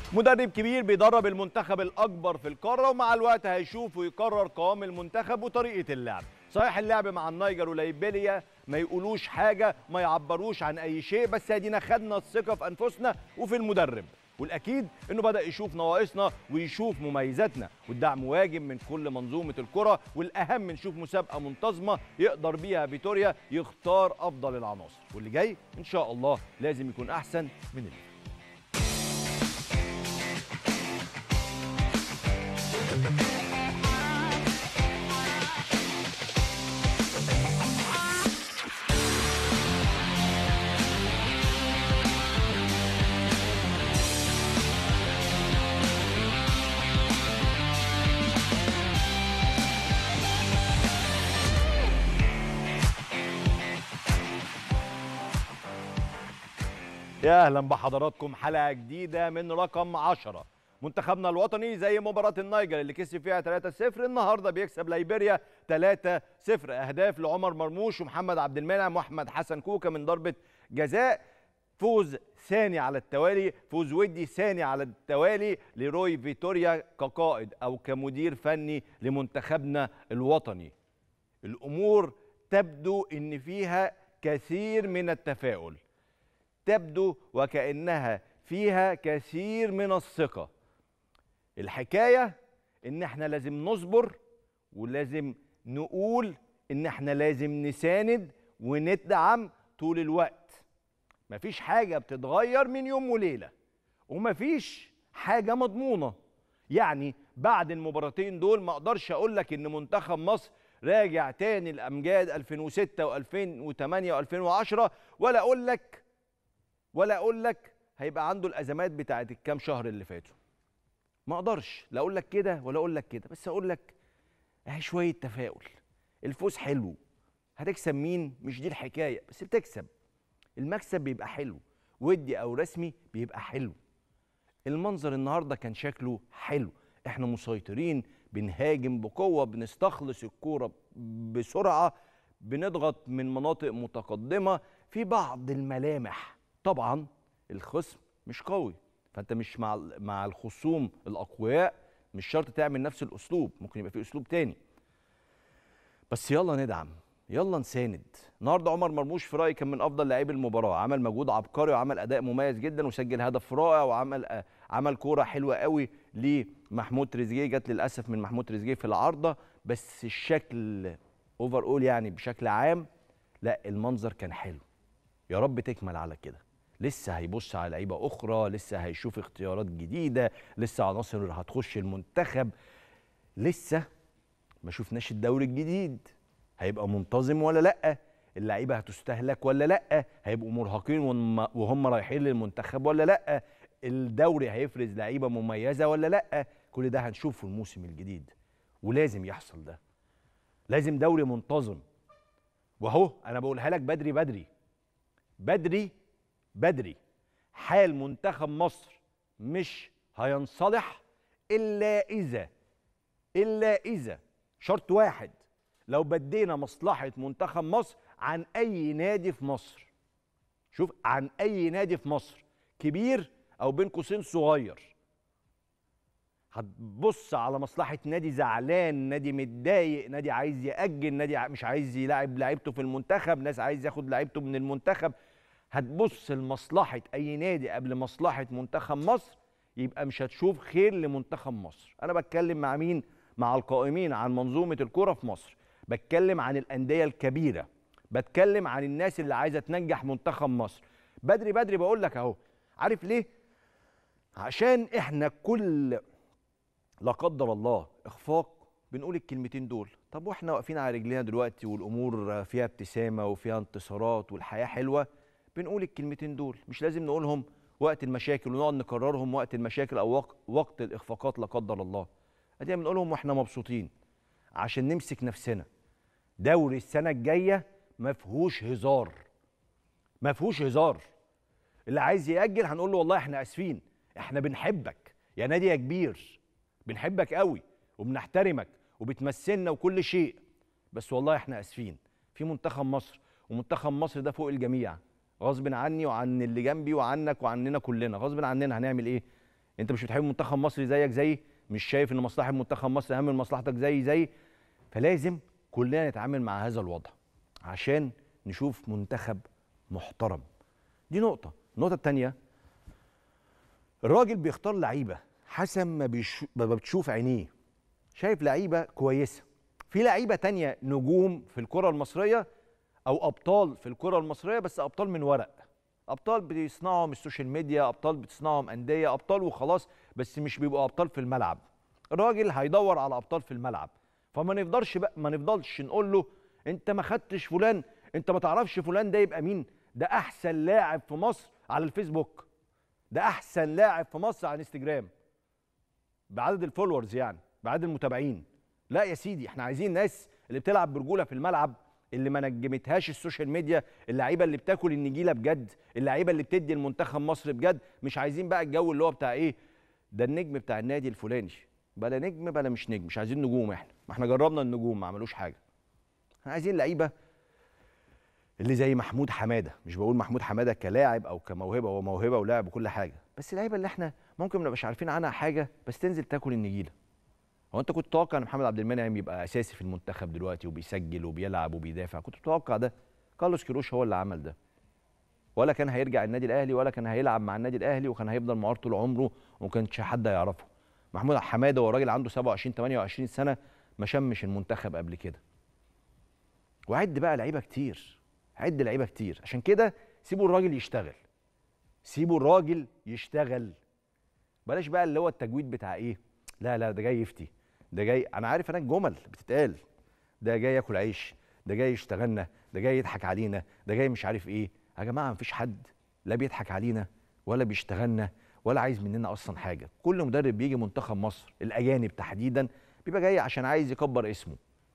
مدرب كبير بيدرب المنتخب الاكبر في القاره ومع الوقت هيشوف ويقرر قوام المنتخب وطريقه اللعب صحيح اللعب مع النيجر وليبيريا ما يقولوش حاجه ما يعبروش عن اي شيء بس ادينا خدنا الثقه في انفسنا وفي المدرب والاكيد انه بدا يشوف نواقصنا ويشوف مميزاتنا والدعم واجب من كل منظومه الكره والاهم نشوف مسابقه منتظمه يقدر بيها فيتوريا يختار افضل العناصر واللي جاي ان شاء الله لازم يكون احسن من اللي فات. يا اهلا بحضراتكم حلقه جديده من رقم 10 منتخبنا الوطني زي مباراه النيجر اللي كسب فيها 3-0 النهارده بيكسب ليبيريا 3-0 اهداف لعمر مرموش ومحمد عبد المنعم واحمد حسن كوكا من ضربه جزاء فوز ثاني على التوالي فوز ودي ثاني على التوالي لروي فيتوريا كقائد او كمدير فني لمنتخبنا الوطني الامور تبدو ان فيها كثير من التفاؤل تبدو وكأنها فيها كثير من الثقة الحكاية إن إحنا لازم نصبر ولازم نقول إن إحنا لازم نساند وندعم طول الوقت مفيش حاجة بتتغير من يوم وليلة ومفيش حاجة مضمونة يعني بعد المباراتين دول ما اقدرش اقول لك ان منتخب مصر راجع تاني الامجاد 2006 و2008 و2010 ولا اقول لك ولا اقول لك هيبقى عنده الازمات بتاعت الكام شهر اللي فاتوا ما اقدرش لا اقول لك كده ولا اقول لك كده بس اقول لك اهي شويه تفاؤل الفوز حلو هتكسب مين مش دي الحكايه بس بتكسب المكسب بيبقى حلو ودي او رسمي بيبقى حلو المنظر النهارده كان شكله حلو احنا مسيطرين بنهاجم بقوه بنستخلص الكوره بسرعه بنضغط من مناطق متقدمه في بعض الملامح طبعا الخصم مش قوي فانت مش مع مع الخصوم الاقوياء مش شرط تعمل نفس الاسلوب ممكن يبقى في اسلوب تاني بس يلا ندعم يلا نساند النهارده عمر مرموش في رايي كان من افضل لاعبي المباراه عمل مجهود عبقري وعمل اداء مميز جدا وسجل هدف رائع وعمل آه عمل كوره حلوه قوي لمحمود تريزيجيه جت للاسف من محمود تريزيجيه في العارضه بس الشكل اوفر اول يعني بشكل عام لا المنظر كان حلو يا رب تكمل على كده لسه هيبص على لعيبه اخرى لسه هيشوف اختيارات جديده لسه عناصر هتخش المنتخب لسه ما شفناش الدوري الجديد هيبقى منتظم ولا لا اللعيبه هتستهلك ولا لا هيبقوا مرهقين وهم رايحين للمنتخب ولا لا الدوري هيفرز لعيبه مميزه ولا لا كل ده هنشوفه الموسم الجديد ولازم يحصل ده لازم دوري منتظم واهو انا بقولها لك بدري بدري بدري بدري حال منتخب مصر مش هينصلح الا اذا الا اذا شرط واحد لو بدينا مصلحه منتخب مصر عن اي نادي في مصر شوف عن اي نادي في مصر كبير او بين قوسين صغير هتبص على مصلحه نادي زعلان نادي متضايق نادي عايز ياجل نادي مش عايز يلاعب لعيبته في المنتخب ناس عايز ياخد لعيبته من المنتخب هتبص لمصلحه اي نادي قبل مصلحه منتخب مصر يبقى مش هتشوف خير لمنتخب مصر انا بتكلم مع مين مع القائمين عن منظومه الكره في مصر بتكلم عن الانديه الكبيره بتكلم عن الناس اللي عايزه تنجح منتخب مصر بدري بدري بقول لك اهو عارف ليه عشان احنا كل لا قدر الله اخفاق بنقول الكلمتين دول طب واحنا واقفين على رجلينا دلوقتي والامور فيها ابتسامه وفيها انتصارات والحياه حلوه بنقول الكلمتين دول مش لازم نقولهم وقت المشاكل ونقعد نكررهم وقت المشاكل او وقت الاخفاقات لا قدر الله ادينا بنقولهم واحنا مبسوطين عشان نمسك نفسنا دوري السنه الجايه ما فيهوش هزار ما فيهوش هزار اللي عايز ياجل هنقول له والله احنا اسفين احنا بنحبك يا نادي يا كبير بنحبك قوي وبنحترمك وبتمثلنا وكل شيء بس والله احنا اسفين في منتخب مصر ومنتخب مصر ده فوق الجميع غصب عني وعن اللي جنبي وعنك وعننا كلنا غصب عننا هنعمل ايه انت مش بتحب منتخب مصر زيك زيي مش شايف ان مصلحه منتخب مصر اهم من مصلحتك زي زي فلازم كلنا نتعامل مع هذا الوضع عشان نشوف منتخب محترم دي نقطه النقطه الثانيه الراجل بيختار لعيبه حسب ما, بيشو... ما بتشوف عينيه شايف لعيبه كويسه في لعيبه تانية نجوم في الكره المصريه او ابطال في الكره المصريه بس ابطال من ورق ابطال بيصنعهم السوشيال ميديا ابطال بتصنعهم انديه ابطال وخلاص بس مش بيبقوا ابطال في الملعب الراجل هيدور على ابطال في الملعب فما نفضلش بقى ما نفضلش نقول له انت ما خدتش فلان انت ما تعرفش فلان ده يبقى مين ده احسن لاعب في مصر على الفيسبوك ده احسن لاعب في مصر على الانستجرام بعدد الفولورز يعني بعدد المتابعين لا يا سيدي احنا عايزين ناس اللي بتلعب برجوله في الملعب اللي ما نجمتهاش السوشيال ميديا اللعيبه اللي بتاكل النجيله بجد اللعيبه اللي بتدي المنتخب مصر بجد مش عايزين بقى الجو اللي هو بتاع ايه ده النجم بتاع النادي الفلاني بلا نجم بلا مش نجم مش عايزين نجوم احنا ما احنا جربنا النجوم ما عملوش حاجه احنا عايزين لعيبه اللي زي محمود حماده مش بقول محمود حماده كلاعب او كموهبه هو موهبه ولاعب وكل حاجه بس اللعيبه اللي احنا ممكن ما نبقاش عارفين عنها حاجه بس تنزل تاكل النجيله هو انت كنت تتوقع ان محمد عبد المنعم يبقى اساسي في المنتخب دلوقتي وبيسجل وبيلعب وبيدافع كنت تتوقع ده كارلوس كيروش هو اللي عمل ده ولا كان هيرجع النادي الاهلي ولا كان هيلعب مع النادي الاهلي وكان هيفضل معار طول عمره وما كانش حد هيعرفه محمود حماده هو راجل عنده 27 28 سنه ما شمش المنتخب قبل كده وعد بقى لعيبه كتير عد لعيبه كتير عشان كده سيبوا الراجل يشتغل سيبوا الراجل يشتغل بلاش بقى اللي هو التجويد بتاع ايه لا لا ده جاي يفتي ده جاي انا عارف انا الجمل بتتقال ده جاي ياكل عيش ده جاي يشتغلنا ده جاي يضحك علينا ده جاي مش عارف ايه يا جماعه مفيش حد لا بيضحك علينا ولا بيشتغلنا ولا عايز مننا اصلا حاجه كل مدرب بيجي منتخب مصر الاجانب تحديدا بيبقى جاي عشان عايز يكبر اسمه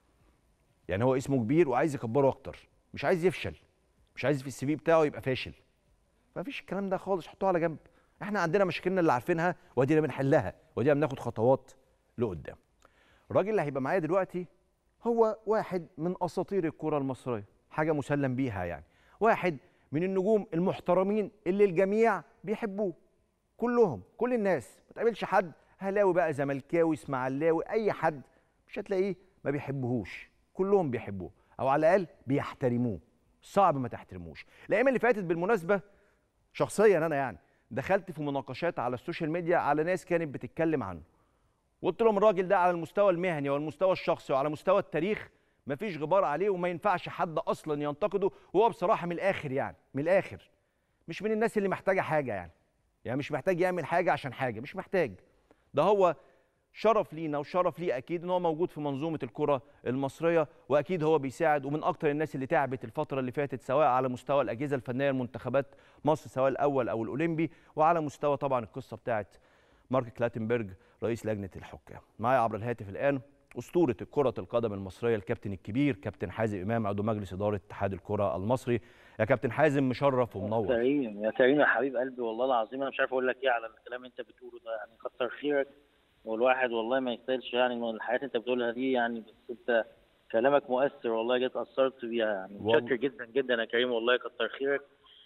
يعني هو اسمه كبير وعايز يكبره اكتر مش عايز يفشل مش عايز في السي في بتاعه يبقى فاشل مفيش الكلام ده خالص حطوه على جنب احنا عندنا مشاكلنا اللي عارفينها وادينا بنحلها وادينا بناخد خطوات لقدام الراجل اللي هيبقى معايا دلوقتي هو واحد من اساطير الكره المصريه حاجه مسلم بيها يعني واحد من النجوم المحترمين اللي الجميع بيحبوه كلهم كل الناس ما تقابلش حد هلاوي بقى زملكاوي اسماعيلاوي اي حد مش هتلاقيه ما بيحبهوش كلهم بيحبوه او على الاقل بيحترموه صعب ما تحترموش الايام اللي فاتت بالمناسبه شخصيا انا يعني دخلت في مناقشات على السوشيال ميديا على ناس كانت بتتكلم عنه وقلت لهم الراجل ده على المستوى المهني والمستوى الشخصي وعلى مستوى التاريخ مفيش غبار عليه وما ينفعش حد اصلا ينتقده وهو بصراحه من الاخر يعني من الاخر مش من الناس اللي محتاجه حاجه يعني يعني مش محتاج يعمل حاجه عشان حاجه مش محتاج ده هو شرف لينا وشرف ليه اكيد ان هو موجود في منظومه الكره المصريه واكيد هو بيساعد ومن اكتر الناس اللي تعبت الفتره اللي فاتت سواء على مستوى الاجهزه الفنيه لمنتخبات مصر سواء الاول او الاولمبي وعلى مستوى طبعا القصه بتاعه مارك كلاتنبرج رئيس لجنه الحكام معايا عبر الهاتف الان اسطوره كره القدم المصريه الكابتن الكبير كابتن حازم امام عضو مجلس اداره اتحاد الكره المصري يا كابتن حازم مشرف ومنور يا كريم يا كريم يا حبيب قلبي والله العظيم انا مش عارف اقول لك ايه على الكلام اللي انت بتقوله ده يعني كتر خيرك والواحد والله ما يستاهلش يعني من الحاجات اللي انت بتقولها دي يعني بس انت كلامك مؤثر والله جيت اثرت بيها يعني والله. متشكر جدا جدا يا كريم والله كتر خيرك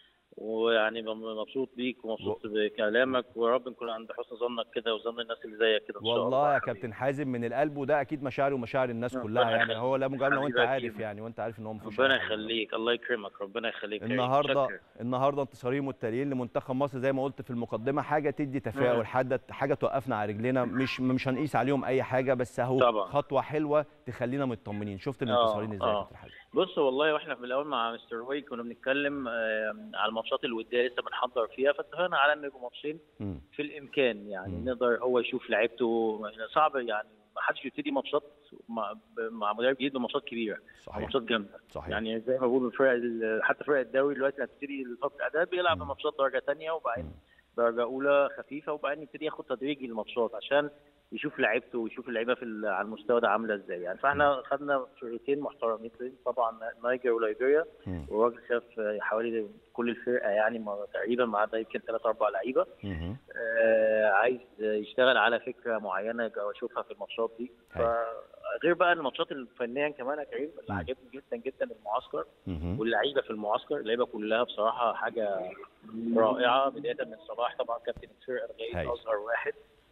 ويعني مبسوط بيك ومبسوط بكلامك ويا رب نكون عند حسن ظنك كده وظن الناس اللي زيك كده ان شاء الله والله يا حبيبي. كابتن حازم من القلب وده اكيد مشاعري ومشاعر الناس ربنا كلها يعني يخليك. هو لا مجامله وانت حبيبي عارف أكيد. يعني وانت عارف ان هو مفيش ربنا أي حاجة. يخليك الله يكرمك ربنا يخليك يا كريم. النهارده متشكر. النهارده انتصارين متتاليين لمنتخب مصر زي ما قلت في المقدمه حاجه تدي تفاؤل مم. حاجه حاجه توقفنا على رجلينا مش مش هنقيس عليهم اي حاجه بس اهو طبعا. خطوه حلوه تخلينا مطمنين شفت الانتصارين ازاي يا آه. كابتن حازم بص والله واحنا في الاول مع مستر روي كنا بنتكلم آه، على الماتشات الوديه لسه بنحضر فيها فاتفقنا على ان يبقوا ماتشين مم. في الامكان يعني مم. نقدر هو يشوف لعيبته صعب يعني ما حدش يبتدي ماتشات مع, مع مدرب جديد بماتشات كبيره أو صحيح ماتشات جامده صحيح يعني زي ما بقول الفرق ال- حتى فرق الدوري دلوقتي هتبتدي الفتره الاعداد بيلعب مم. ماتشات درجه ثانيه وبعدين مم. درجه اولى خفيفه وبعدين يبتدي ياخد تدريجي الماتشات عشان يشوف لعيبته ويشوف اللعيبه في ال- على المستوى ده عامله ازاي يعني فاحنا خدنا فرقتين محترمين طبعا نيجر وليبيريا مم. والراجل شاف حوالي كل الفرقه يعني ما- تقريبا ما عدا يمكن ثلاث اربع لعيبه مم. آه، عايز يشتغل على فكره معينه او اشوفها في الماتشات دي فغير بقى الماتشات الفنيا كمان يا كريم اللي مم. عجبني جدا جدا المعسكر مم. واللعيبه في المعسكر اللعيبه كلها بصراحه حاجه رائعه بدايه من صلاح طبعا كابتن الفرقه هاي. لغايه اصغر واحد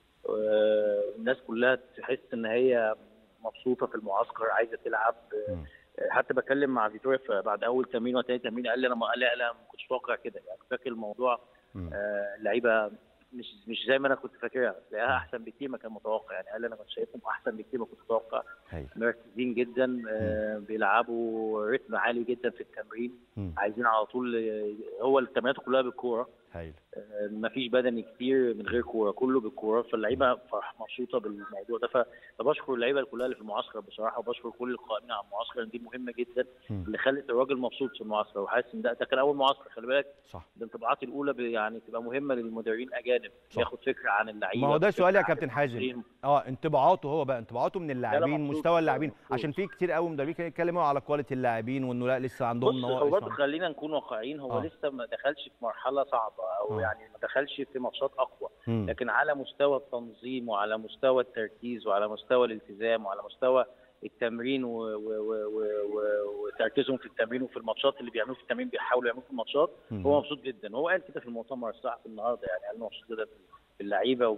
والناس كلها تحس ان هي مبسوطه في المعسكر عايزه تلعب مم. حتى بكلم مع فيتوريا في- بعد اول تمرين وتاني تمرين قال لي انا ما قال لي لا ما كنتش متوقع كده يعني فاكر الموضوع مم. آه، اللعيبه مش مش زي ما انا كنت فاكرها تلاقيها احسن بكتير ما كان متوقع يعني قال لي انا كنت شايفهم احسن بكتير ما كنت متوقع هايل مركزين جدا آه، بيلعبوا رتم عالي جدا في التمرين مم. عايزين على طول آه، هو التمرينات كلها بالكوره هايل آه، مفيش بدني كتير من غير كوره كله بالكوره فاللعيبه فرح مبسوطه بالموضوع ده ف- فبشكر اللعيبه كلها اللي في المعسكر بصراحه وبشكر كل القائمين على المعسكر دي مهمه جدا مم. اللي خلت الراجل مبسوط في المعسكر وحاسس ان ده, ده كان اول معسكر خلي بالك صح الانطباعات الاولى ب- يعني تبقى مهمه للمدربين اجانب صح. ياخد فكره عن اللعيبه ما هو ده فكرة سؤال يا عن كابتن حازم التمرين. اه انطباعاته هو بقى انطباعاته من اللاعبين مبسوط، مستوى اللاعبين مبسوط. عشان في كتير قوي مدربين كانوا يتكلموا على كواليتي اللاعبين وانه لا لسه عندهم بص هو نواقص برضه خلينا نكون واقعيين هو آه. لسه ما دخلش في مرحله صعبه او آه. يعني ما دخلش في ماتشات اقوى مم. لكن على مستوى التنظيم وعلى مستوى التركيز وعلى مستوى الالتزام وعلى مستوى التمرين و- و- و- و- و- وتركيزهم في التمرين وفي الماتشات اللي بيعملوه في التمرين بيحاولوا يعملوه في الماتشات مم. هو مبسوط جدا هو قال كده في المؤتمر الصحفي النهارده يعني قال مبسوط جدا باللعيبه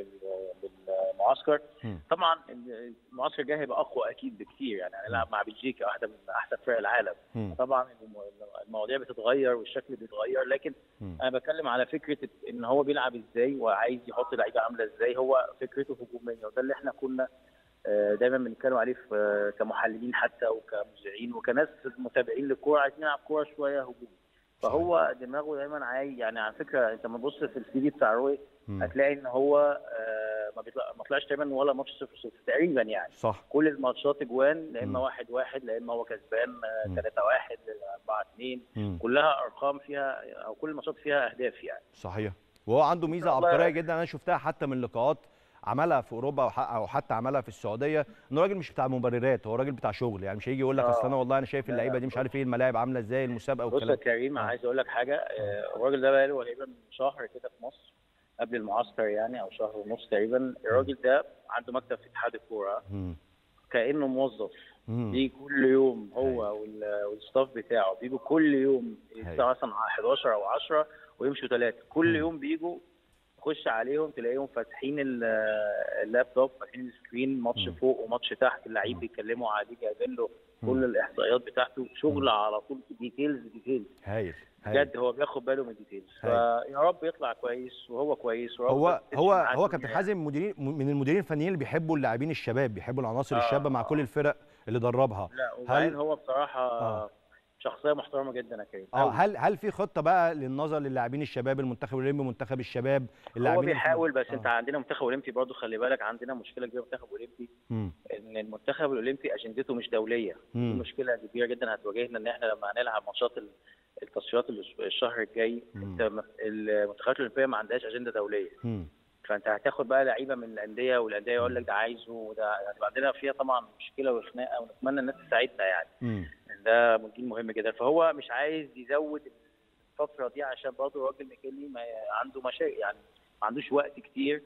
وبالمعسكر مم. طبعا المعسكر الجاي هيبقى اقوى اكيد بكتير يعني هنلعب مع بلجيكا واحده من احسن فرق العالم مم. طبعا الم- المواضيع بتتغير والشكل بيتغير لكن مم. انا بتكلم على فكره ان هو بيلعب ازاي وعايز يحط لعيبه عامله ازاي هو فكرته هجوميه وده اللي احنا كنا آه، دايما بنتكلم عليه في آه، كمحللين حتى وكمذيعين وكناس متابعين للكوره عايزين نلعب كوره شويه هجوم فهو دماغه دايما عايز يعني على فكره انت لما تبص في السي في بتاع روي مم. هتلاقي ان هو آه، ما بيطلع ما طلعش تقريبا ولا ماتش صفر صفر تقريبا يعني صح كل الماتشات اجوان لا مم. اما واحد واحد لا اما هو كسبان مم. 3 1 4 2 مم. كلها ارقام فيها او كل الماتشات فيها اهداف يعني صحيح وهو عنده ميزه والله- عبقريه جدا انا شفتها حتى من لقاءات عملها في اوروبا أو ح- او حتى عملها في السعوديه انه راجل مش بتاع مبررات هو راجل بتاع شغل يعني مش هيجي يقول لك آه. اصل انا والله انا شايف لا، اللعيبه لا، دي مش عارف ايه الملاعب عامله ازاي المسابقه بص يا والكلام كريم آه. عايز اقول لك حاجه آه، الراجل ده بقاله تقريبا شهر كده في مصر قبل المعسكر يعني او شهر ونص تقريبا الراجل ده عنده مكتب في اتحاد الكوره مم. كانه موظف مم. بيجي كل يوم هو وال- والستاف بتاعه بيجوا كل يوم الساعه مثلا 11 او 10 ويمشوا ثلاثه كل مم. يوم بيجوا تخش عليهم تلاقيهم فاتحين ال- اللابتوب فاتحين السكرين ماتش مم. فوق وماتش تحت اللعيب مم. بيتكلموا عليه جايبين له مم. كل الاحصائيات بتاعته شغل على طول ديتيلز ديتيلز هايل هايل بجد هو بياخد باله من الديتيلز هايل. فيا رب يطلع كويس وهو كويس ورب هو تمشي هو معاه هو الدنيا كابتن يعني. حازم مديرين من المديرين الفنيين اللي بيحبوا اللاعبين الشباب بيحبوا العناصر آه، الشابه مع آه. كل الفرق اللي دربها لا وبعدين هل- هو بصراحه آه. شخصيه محترمه جدا يا كريم اه أوي. هل هل في خطه بقى للنظر للاعبين الشباب المنتخب الاولمبي منتخب الشباب هو اللاعبين الف- بيحاول بس آه. انت عندنا منتخب اولمبي برضه خلي بالك عندنا مشكله كبيره في المنتخب الاولمبي مم. ان المنتخب الاولمبي اجندته مش دوليه دي مم. مشكله كبيره جدا هتواجهنا ان احنا لما هنلعب ماتشات ال- التصفيات الأس- الشهر الجاي مم. انت م- المنتخبات الاولمبيه ما عندهاش اجنده دوليه مم. فانت هتاخد بقى لعيبه من الانديه والانديه يقول لك ده عايزه وده هتبقى عندنا فيها طبعا مشكله وخناقه ونتمنى الناس تساعدنا يعني مم. ده جيل مهم جدا فهو مش عايز يزود الفتره دي عشان برضه الراجل ميكيلي ما عنده مشاكل يعني ما عندوش وقت كتير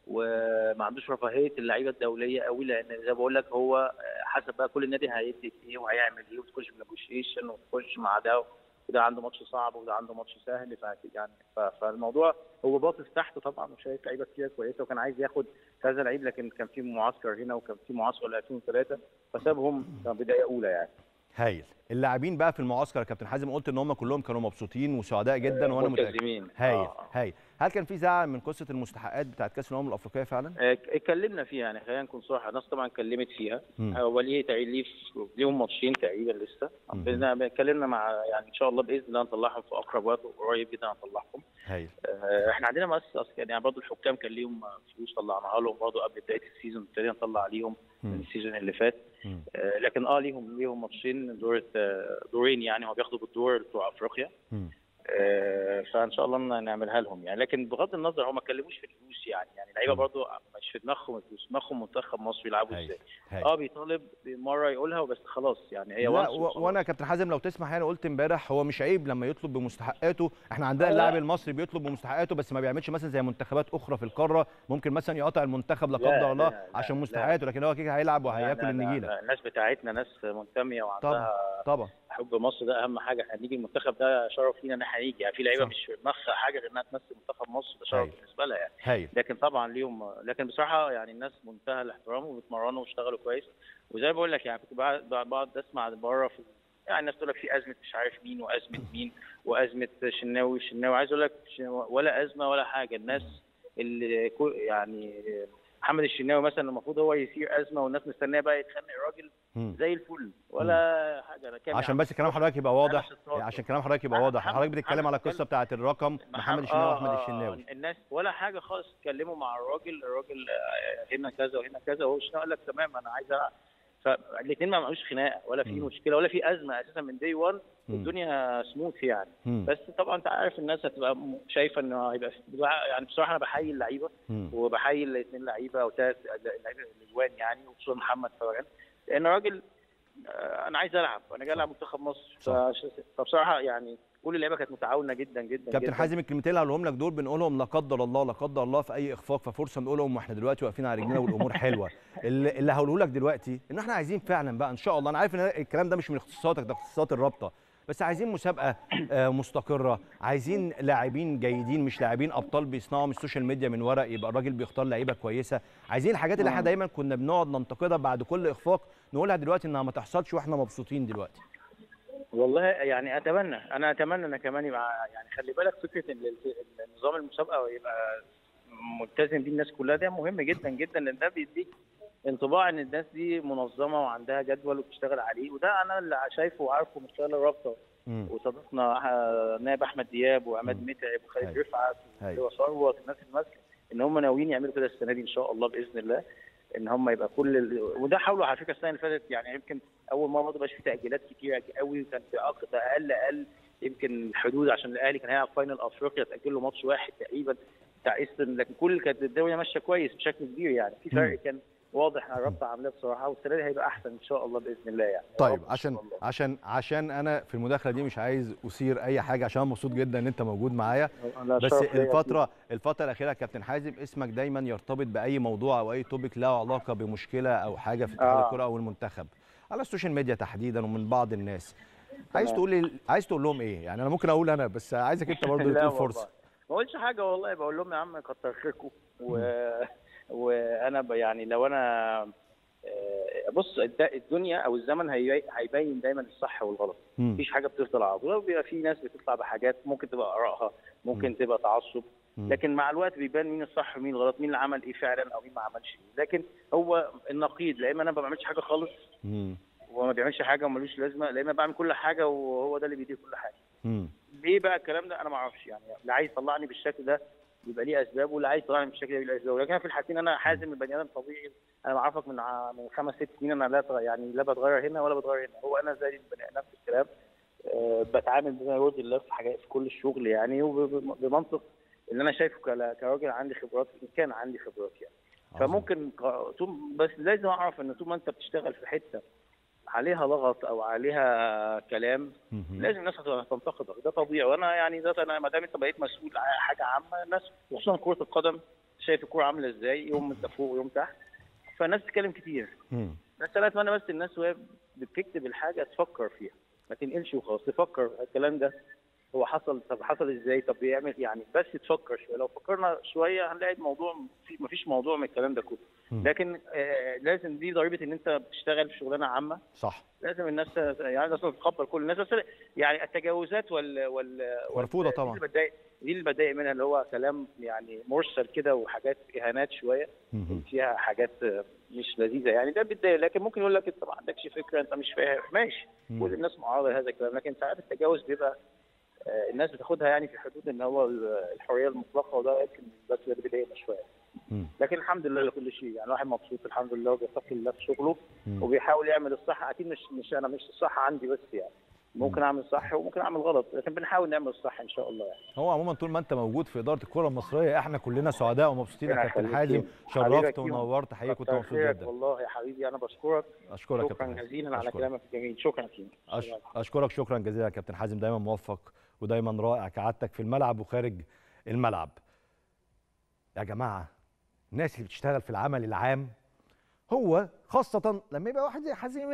وما عندوش رفاهيه اللعيبه الدوليه قوي لان زي ما بقول لك هو حسب بقى كل نادي هيدي ايه وهيعمل ايه وتخش بنيجوشيشن وتخش مع ده وده عنده ماتش صعب وده عنده ماتش سهل ف- يعني ف- فالموضوع هو باصص تحت طبعا وشايف لعيبه كتير كويسه وكان عايز ياخد كذا لعيب لكن كان في معسكر هنا وكان في معسكر 2003 فسابهم كان بدايه اولى يعني هايل اللاعبين بقى في المعسكر يا كابتن حازم قلت ان هم كلهم كانوا مبسوطين وسعداء جدا وانا متاكد ملتزمين هايل آه. هايل هل كان في زعل من قصه المستحقات بتاعت كاس الامم الافريقيه فعلا آه، اتكلمنا فيها يعني خلينا نكون صراحه الناس طبعا اتكلمت فيها مم. هو ليه تقريبا ليه ليهم ماتشين تقريبا لسه مم. بإذن- اتكلمنا مع يعني ان شاء الله باذن الله نطلعهم في اقرب وقت قريب جدا هنطلعهم هايل آه، احنا عندنا مؤسسه اصلا يعني برضه الحكام كان ليهم فلوس طلعناها لهم برضه قبل بدايه السيزون ابتدينا نطلع ليهم من مم. السيزون اللي فات مم. آه، لكن اه ليهم ليهم ماتشين دور آه، دورين يعني هو بياخدوا بالدور بتوع افريقيا مم. آه، فان شاء الله ن- نعملها لهم يعني لكن بغض النظر هم ما اتكلموش في الفلوس يعني يعني اللعيبه مم. برضو مش في دماغهم الفلوس دماغهم منتخب مصر يلعبوا هايل ازاي هايل اه بيطالب مره يقولها وبس خلاص يعني هي لا once و- وخلاص. وانا يا كابتن حازم لو تسمح يعني قلت امبارح هو مش عيب لما يطلب بمستحقاته احنا عندنا لا. اللاعب المصري بيطلب بمستحقاته بس ما بيعملش مثلا زي منتخبات اخرى في القاره ممكن مثلا يقاطع المنتخب لا لا، قدر لا، الله لا، عشان لا. مستحقاته لكن هو كده هيلعب لا، وهياكل لا، لا، النجيله لا، الناس بتاعتنا ناس منتميه طبعا وعندها طبعا حب مصر ده اهم حاجه احنا نيجي المنتخب ده شرف لينا ان احنا نيجي يعني في لعيبه صح. مش في دماغها حاجه غير انها تمثل منتخب مصر ده شرف هايل. بالنسبه لها يعني هايل لكن طبعا ليهم لكن بصراحه يعني الناس منتهى الاحترام وبيتمرنوا واشتغلوا كويس وزي ما بقول لك يعني كنت بقعد بقعد اسمع بره في يعني الناس تقول لك في ازمه مش عارف مين وازمه مين وازمه شناوي شناوي عايز اقول لك شناوي ولا ازمه ولا حاجه الناس اللي كو- يعني محمد الشناوي مثلا المفروض هو يثير ازمه والناس مستنيه بقى يتخانق الراجل مم. زي الفل ولا حاجه انا كان عشان بس كلام حضرتك يبقى واضح أنا شطار. عشان كلام حضرتك يبقى أنا واضح محمد- حضرتك بتتكلم محمد على القصه اتكلم- بتاعه الرقم محمد الشناوي آه، واحمد آه، الشناوي الناس ولا حاجه خالص اتكلموا مع الراجل الراجل آه، هنا كذا وهنا كذا وهو الشناوي قال لك تمام انا عايز العب فالاثنين ما عملوش خناقه ولا في مم. مشكله ولا في ازمه اساسا من دي 1 مم. الدنيا سموث يعني مم. بس طبعا انت عارف الناس هتبقى م- شايفه انه هيبقى في- يعني بصراحه انا بحيي اللعيبه مم. وبحيي الاثنين لعيبه او ثلاث اللعيبه الاجوان يعني وخصوصا محمد فوقان لان راجل آه، انا عايز العب انا جاي العب منتخب مصر صح. فش- فبصراحه يعني كل اللعيبه كانت متعاونه جدا جدا كابتن جدا. حازم الكلمتين اللي هقولهم لك دول بنقولهم لا قدر الله لا قدر الله في اي اخفاق ففرصه نقولهم واحنا دلوقتي واقفين على رجلينا والامور حلوه اللي, اللي هقوله لك دلوقتي ان احنا عايزين فعلا بقى ان شاء الله انا عارف ان الكلام ده مش من اختصاصاتك ده اختصاصات الرابطه بس عايزين مسابقه آه، مستقره عايزين لاعبين جيدين مش لاعبين ابطال بيصنعوا من السوشيال ميديا من ورق يبقى الراجل بيختار لعيبه كويسه عايزين الحاجات اللي احنا مم. دايما كنا بنقعد ننتقدها بعد كل اخفاق نقولها دلوقتي انها ما تحصلش واحنا مبسوطين دلوقتي والله يعني اتمنى انا اتمنى ان كمان يبقى يعني خلي بالك فكره ان ال- ال- نظام المسابقه يبقى ملتزم بيه الناس كلها ده مهم جدا جدا لان ده بيديك انطباع ان الناس دي منظمه وعندها جدول وبتشتغل عليه وده انا اللي شايفه وعارفه من خلال الرابطه مم. وصديقنا آه، نائب احمد دياب وعماد مم. متعب وخالد هاي. رفعت هاي. وثروت الناس اللي ماسكه ان هم ناويين يعملوا كده السنه دي ان شاء الله باذن الله ان هم يبقى كل ال... وده حاولوا على فكره السنه اللي فاتت يعني يمكن اول مره ما تبقاش في تاجيلات كتيره قوي وكان في أق- اقل اقل يمكن الحدود عشان الاهلي كان هيلعب فاينل افريقيا تاجل له ماتش واحد تقريبا بتاع ايسترن لكن كل كانت الدنيا ماشيه كويس بشكل كبير يعني في فرق كان واضح على الرابطه عاملاه بصراحه والسنه دي هيبقى احسن ان شاء الله باذن الله يعني يا طيب رب إن عشان شاء الله. عشان عشان انا في المداخله دي مش عايز اثير اي حاجه عشان أنا مبسوط جدا ان انت موجود معايا أنا بس شرف ليا الفتره الفتره الاخيره يا كابتن حازم اسمك دايما يرتبط باي موضوع او اي توبيك له علاقه بمشكله او حاجه في اتحاد آه. الكره او المنتخب على السوشيال ميديا تحديدا ومن بعض الناس عايز تمام. تقول لي عايز تقول لهم ايه يعني انا ممكن اقول انا بس عايزك انت برضه لا تقول والله. فرصه ما قلتش حاجه والله بقول لهم يا عم كتر خيركم و... وانا ب... يعني لو انا آه، بص الد- الدنيا او الزمن هي... هيبين دايما الصح والغلط مم. مفيش حاجه بتفضل على طول بيبقى في ناس بتطلع بحاجات ممكن تبقى ارائها ممكن تبقى تعصب مم. لكن مع الوقت بيبان مين الصح ومين الغلط مين اللي عمل ايه فعلا او مين ما عملش ايه لكن هو النقيض لا اما انا ما بعملش حاجه خالص مم. وما بيعملش حاجه وملوش لازمه لا اما بعمل كل حاجه وهو ده اللي بيدير كل حاجه مم. ليه بقى الكلام ده انا ما اعرفش يعني اللي عايز يطلعني بالشكل ده يبقى ليه اسباب واللي عايز يطلعني بالشكل ده يبقى ليه اسباب لكن أنا في الحالتين انا حازم البني ادم طبيعي انا بعرفك من ع- من خمس ست سنين انا لا تغ- يعني لا بتغير هنا ولا بتغير هنا هو انا زي البني نفس الكلام أه بتعامل بما يرضي الله في حاجات في كل الشغل يعني وبمنطق اللي انا شايفه كلا- كراجل عندي خبرات ان كان عندي خبرات يعني عظيم. فممكن ق- طول بس لازم اعرف ان طول ما انت بتشتغل في حته عليها لغط او عليها كلام مم. لازم الناس هتنتقدك ده طبيعي وانا يعني ده انا ما دام انت بقيت مسؤول عن حاجه عامه الناس خصوصا كره القدم شايف الكوره عامله ازاي يوم انت فوق ويوم تحت فالناس تتكلم كتير مم. بس انا اتمنى بس الناس وهي بتكتب الحاجه تفكر فيها ما تنقلش وخلاص تفكر الكلام ده هو حصل طب حصل ازاي طب بيعمل يعني بس تفكر شويه لو فكرنا شويه هنلاقي الموضوع ما فيش موضوع من الكلام ده كله مم. لكن آه لازم دي ضريبه ان انت بتشتغل في شغلانه عامه صح لازم الناس يعني لازم تتقبل كل الناس بس يعني التجاوزات وال وال مرفوضة وال- طبعاً. دي اللي بتضايق دي اللي بتضايق منها اللي هو كلام يعني مرسل كده وحاجات اهانات شويه مم. فيها حاجات مش لذيذه يعني ده بتضايق لكن ممكن يقول لك انت ما عندكش فكره انت مش فاهم ماشي مم. كل الناس معارضه لهذا الكلام لكن ساعات التجاوز بيبقى آه، الناس بتاخدها يعني في حدود ان هو الحريه المطلقه وده يمكن بس اللي بيضايقنا شويه مم. لكن الحمد لله لكل شيء يعني الواحد مبسوط الحمد لله وبيتقي الله في شغله مم. وبيحاول يعمل الصح اكيد مش مش انا مش الصح عندي بس يعني ممكن اعمل صح وممكن اعمل غلط لكن بنحاول نعمل الصح ان شاء الله يعني هو عموما طول ما انت موجود في اداره الكره المصريه احنا كلنا سعداء ومبسوطين يا ربنا كابتن يخليك حازم يا حبيبك شرفت يوم. ونورت حقيقي كنت كتر مبسوط خيرك جدا والله يا حبيبي انا بشكرك اشكرك يا شكرا كابتن حازم. جزيلا على أشكرك. كلامك الجميل شكرا كيم أش... اشكرك شكرا جزيلا يا كابتن حازم دايما موفق ودايما رائع كعادتك في الملعب وخارج الملعب يا جماعه الناس اللي بتشتغل في العمل العام هو خاصه لما يبقى واحد زي حازم امام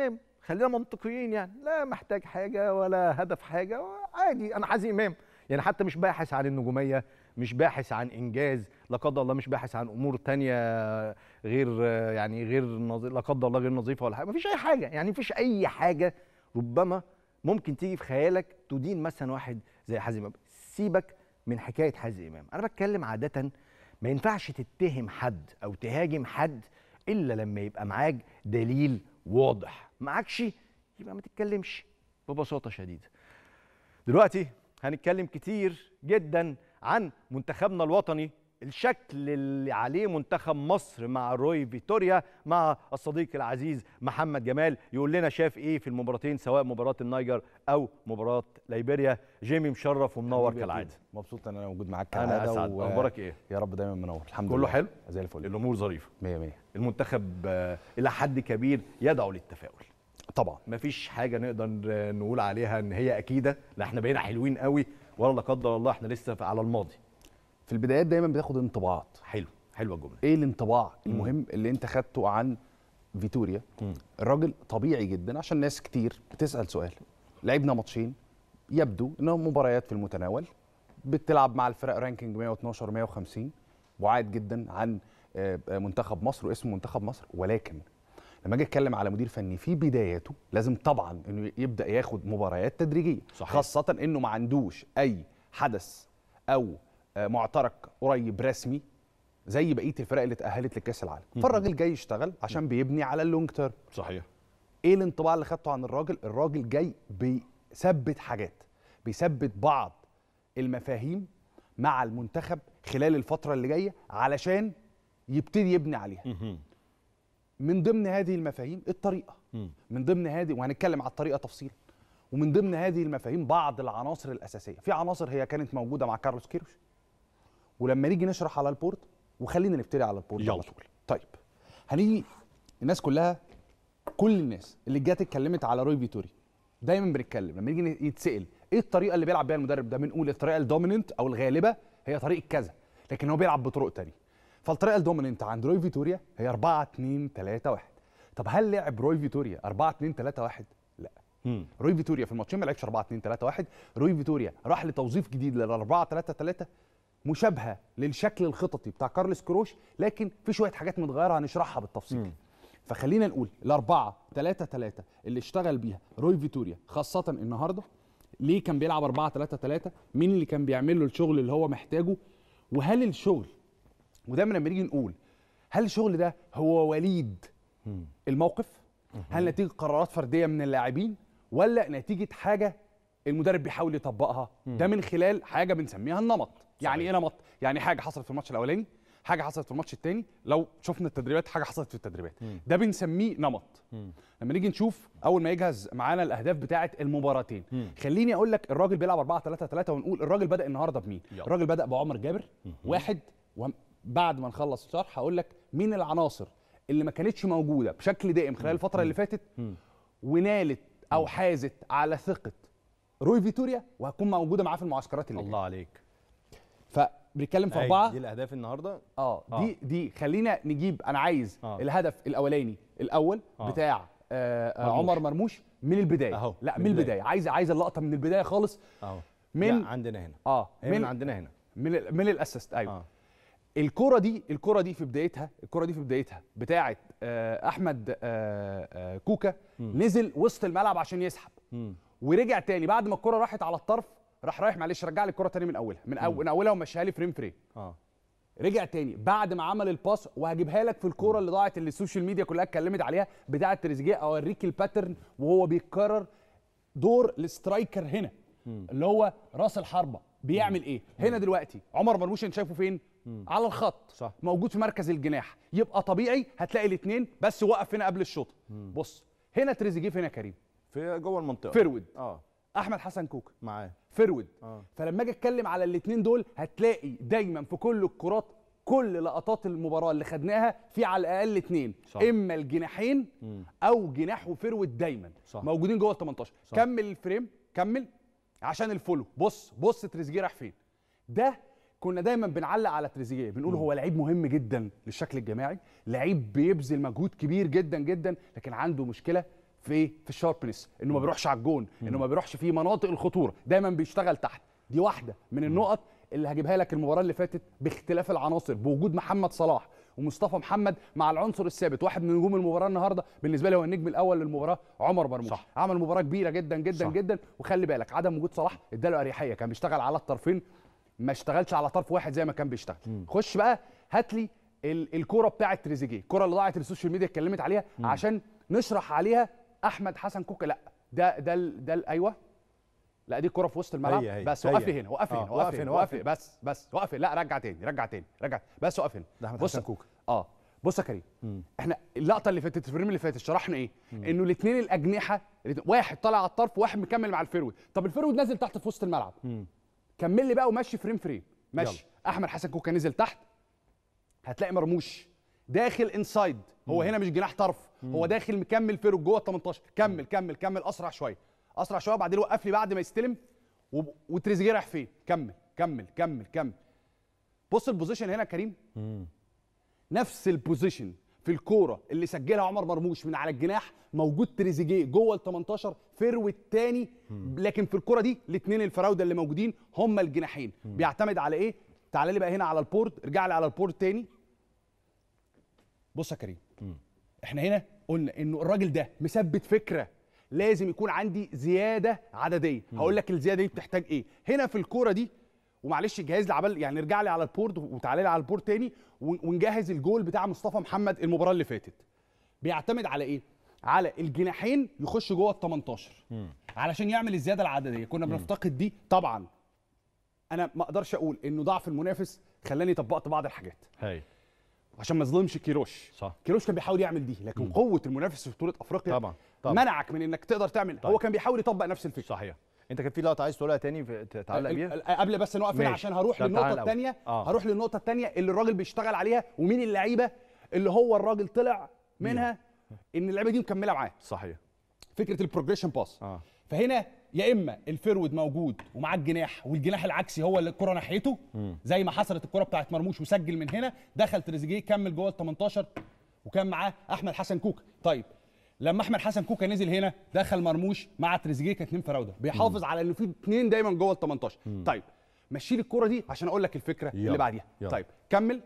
خلينا منطقيين يعني لا محتاج حاجه ولا هدف حاجه عادي انا حازم امام يعني حتى مش باحث عن النجوميه مش باحث عن انجاز لا قدر الله مش باحث عن امور تانية غير يعني غير نظي... لا قدر الله غير نظيفه ولا حاجه مفيش اي حاجه يعني مفيش اي حاجه ربما ممكن تيجي في خيالك تدين مثلا واحد زي حازم امام سيبك من حكايه حازم امام انا بتكلم عاده ما ينفعش تتهم حد او تهاجم حد الا لما يبقى معاك دليل واضح معكش يبقى ما تتكلمش ببساطه شديده دلوقتي هنتكلم كتير جدا عن منتخبنا الوطني الشكل اللي عليه منتخب مصر مع روي فيتوريا مع الصديق العزيز محمد جمال يقول لنا شاف ايه في المباراتين سواء مباراه النيجر او مباراه ليبيريا جيمي مشرف ومنور حبيبي يا كالعاده كيدو. مبسوط ان انا موجود معاك انا كالعاده اسعد و- اخبارك ايه يا رب دايما منور الحمد كله لله حلو؟ زي الفل الامور ظريفه 100 100 المنتخب آه، الى حد كبير يدعو للتفاؤل طبعا مفيش حاجه نقدر آه، نقول عليها ان هي اكيده لا احنا بقينا حلوين قوي ولا لا قدر الله احنا لسه في- على الماضي في البدايات دايما بتاخد انطباعات حلو حلوه الجمله ايه الانطباع المهم اللي انت خدته عن فيتوريا مم. الراجل طبيعي جدا عشان ناس كتير بتسال سؤال لعبنا ماتشين يبدو انهم مباريات في المتناول بتلعب مع الفرق رانكينج 112 150 بعاد جدا عن آه، آه، منتخب مصر واسم منتخب مصر ولكن لما اجي اتكلم على مدير فني في بداياته لازم طبعا انه يبدا ياخد مباريات تدريجيه صحيح. خاصه انه ما عندوش اي حدث او آه، معترك قريب رسمي زي بقيه الفرق اللي اتاهلت لكاس العالم فالراجل جاي يشتغل عشان بيبني على اللونج تيرم صحيح ايه الانطباع اللي خدته عن الراجل الراجل جاي بيثبت حاجات بيثبت بعض المفاهيم مع المنتخب خلال الفتره اللي جايه علشان يبتدي يبني عليها من ضمن هذه المفاهيم الطريقه مم. من ضمن هذه وهنتكلم على الطريقه تفصيلا ومن ضمن هذه المفاهيم بعض العناصر الاساسيه في عناصر هي كانت موجوده مع كارلوس كيروش ولما نيجي نشرح على البورت وخلينا نبتدي على البورت يلا. على طول طيب هنيجي الناس كلها كل الناس اللي جت اتكلمت على روي فيتوري دايما بنتكلم لما يجي يتسال ايه الطريقه اللي بيلعب بيها المدرب ده بنقول الطريقه الدوميننت او الغالبه هي طريقه كذا لكن هو بيلعب بطرق تانية فالطريقه الدوميننت عند روي فيتوريا هي 4 2 3 1 طب هل لعب روي فيتوريا 4 2 3 1 لا مم. روي فيتوريا في الماتشين ما لعبش 4 2 3 1 روي فيتوريا راح لتوظيف جديد لل 4 3 3 مشابهه للشكل الخططي بتاع كارلوس كروش لكن في شويه حاجات متغيره هنشرحها بالتفصيل مم. فخلينا نقول الأربعة ثلاثة ثلاثة اللي اشتغل بيها روي فيتوريا خاصة النهاردة ليه كان بيلعب أربعة ثلاثة ثلاثة مين اللي كان بيعمل له الشغل اللي هو محتاجه وهل الشغل ودايما لما نيجي نقول هل الشغل ده هو وليد الموقف هل نتيجة قرارات فردية من اللاعبين ولا نتيجة حاجة المدرب بيحاول يطبقها ده من خلال حاجة بنسميها النمط يعني ايه نمط يعني حاجة حصلت في الماتش الأولاني حاجة حصلت في الماتش الثاني لو شفنا التدريبات حاجة حصلت في التدريبات ده بنسميه نمط لما نيجي نشوف اول ما يجهز معانا الاهداف بتاعه المباراتين خليني اقول لك الراجل بيلعب 4 3 3 ونقول الراجل بدا النهارده بمين يلا. الراجل بدا بعمر جابر واحد وبعد ما نخلص الشرح هقول لك مين العناصر اللي ما كانتش موجوده بشكل دائم خلال الفتره اللي فاتت ونالت او حازت على ثقه روي فيتوريا وهتكون موجوده معاه في المعسكرات اللي الله عليك فبنتكلم في أي، اربعه دي الاهداف النهارده اه آه. دي دي خلينا نجيب انا عايز آه. الهدف الاولاني الاول آه. بتاع آه آه مرموش. عمر مرموش من البدايه أهو، لا من من البداية. البدايه عايز عايز اللقطه من البدايه خالص اهو من- لا عندنا هنا اه هي من من عندنا هنا من ال- من الاسيست ايوه اه الكرة دي الكرة دي في بدايتها الكرة دي في بدايتها بتاعه آه احمد آه آه كوكا نزل وسط الملعب عشان يسحب مم. ورجع تاني بعد ما الكرة راحت على الطرف راح رايح معلش رجع لي الكرة تاني من اولها من, أول من اولها ومشيها لي فريم فريم اه رجع تاني بعد ما عمل الباس وهجيبها لك في الكوره اللي ضاعت اللي السوشيال ميديا كلها اتكلمت عليها بتاعه تريزيجيه اوريك الباترن وهو بيتكرر دور السترايكر هنا اللي هو راس الحربه بيعمل ايه هنا دلوقتي عمر مرموش انت شايفه فين على الخط صح. موجود في مركز الجناح يبقى طبيعي هتلاقي الاثنين بس وقف هنا قبل الشوط بص هنا تريزيجيه هنا كريم في جوه المنطقه فرود اه احمد حسن كوكا معاه فرود آه. فلما اجي اتكلم على الاثنين دول هتلاقي دايما في كل الكرات كل لقطات المباراه اللي خدناها في على الاقل اثنين صح. اما الجناحين او جناح وفرود دايما صح. موجودين جوه ال 18 صح. كمل الفريم كمل عشان الفولو بص بص تريزيجيه راح فين ده كنا دايما بنعلق على تريزيجيه بنقول هو لعيب مهم جدا للشكل الجماعي لعيب بيبذل مجهود كبير جدا جدا لكن عنده مشكله في ايه في الشاربنس انه ما بيروحش على الجون انه ما بيروحش في مناطق الخطوره دايما بيشتغل تحت دي واحده من النقط اللي هجيبها لك المباراه اللي فاتت باختلاف العناصر بوجود محمد صلاح ومصطفى محمد مع العنصر الثابت واحد من نجوم المباراه النهارده بالنسبه لي هو النجم الاول للمباراه عمر مرموش صح. عمل مباراه كبيره جدا جدا صح. جدا وخلي بالك عدم وجود صلاح اداله اريحيه كان بيشتغل على الطرفين ما اشتغلش على طرف واحد زي ما كان بيشتغل خش بقى هات لي ال- الكوره بتاعه تريزيجيه الكوره اللي ضاعت اللي السوشيال ميديا اتكلمت عليها عشان نشرح عليها احمد حسن كوكا لا ده ده ال- ده ال- ايوه لا دي الكوره في وسط الملعب هي- هي- بس هي. وقف لي هنا وقف لي آه، هنا وقف وقف هنا، هنا وقف وقف هنا بس بس وقف هنا. لا رجع تاني رجع تاني رجع بس وقف هنا ده أحمد بص- حسن كوكا. اه بص يا كريم احنا اللقطه اللي فاتت الفريم اللي فاتت شرحنا ايه انه الاثنين الاجنحه الاتنين- واحد طالع على الطرف وواحد مكمل مع الفيرود طب الفيرود نازل تحت في وسط الملعب كمل لي بقى ومشي فريم فريم ماشي احمد حسن كوكا نزل تحت هتلاقي مرموش داخل انسايد هو هنا مش جناح طرف هو داخل مكمل فيرود جوه ال 18 كمل كمل كمل اسرع شويه اسرع شويه وبعدين وقف لي بعد ما يستلم و- وتريزيجيه رايح فين كمل كمل كمل كمل بص البوزيشن هنا يا كريم نفس البوزيشن في الكوره اللي سجلها عمر مرموش من على الجناح موجود تريزيجيه جوه ال 18 فيرو الثاني لكن في الكوره دي الاثنين الفراوده اللي موجودين هم الجناحين بيعتمد على ايه تعال لي بقى هنا على البورد ارجع لي على البورد تاني بص يا كريم احنا هنا قلنا انه الراجل ده مثبت فكره لازم يكون عندي زياده عدديه هقول لك الزياده دي بتحتاج ايه هنا في الكوره دي ومعلش الجهاز اللي عمل يعني ارجع لي على البورد وتعالى لي على البورد تاني ون- ونجهز الجول بتاع مصطفى محمد المباراه اللي فاتت بيعتمد على ايه على الجناحين يخش جوه ال 18 علشان يعمل الزياده العدديه كنا بنفتقد دي طبعا انا ما اقدرش اقول انه ضعف المنافس خلاني طبقت بعض الحاجات هاي عشان ما اظلمش كيروش صح. كيروش كان بيحاول يعمل دي لكن قوه المنافس في بطوله افريقيا طبعاً، طبعاً. منعك من انك تقدر تعمل طيب. هو كان بيحاول يطبق نفس الفكره صحيح انت كان في لقطه عايز تقولها تاني في- تعلق ال- بيها ال- قبل بس نقف هنا ماشي. عشان هروح طب تعال للنقطه الأول. الثانيه آه. هروح للنقطه الثانيه اللي الراجل بيشتغل عليها ومين اللعيبه اللي هو الراجل طلع منها ان اللعيبه دي مكمله معاه صحيح فكره البروجريشن باس اه فهنا يا اما الفيرود موجود ومعاه الجناح والجناح العكسي هو اللي الكره ناحيته زي ما حصلت الكره بتاعت مرموش وسجل من هنا دخل تريزيجيه كمل جوه ال 18 وكان معاه احمد حسن كوكا طيب لما احمد حسن كوكا نزل هنا دخل مرموش مع تريزيجيه كان اتنين فراوده بيحافظ على انه في اتنين دايما جوه ال 18 طيب مشي لي الكره دي عشان اقول لك الفكره يلا. اللي بعديها يلا. طيب كمل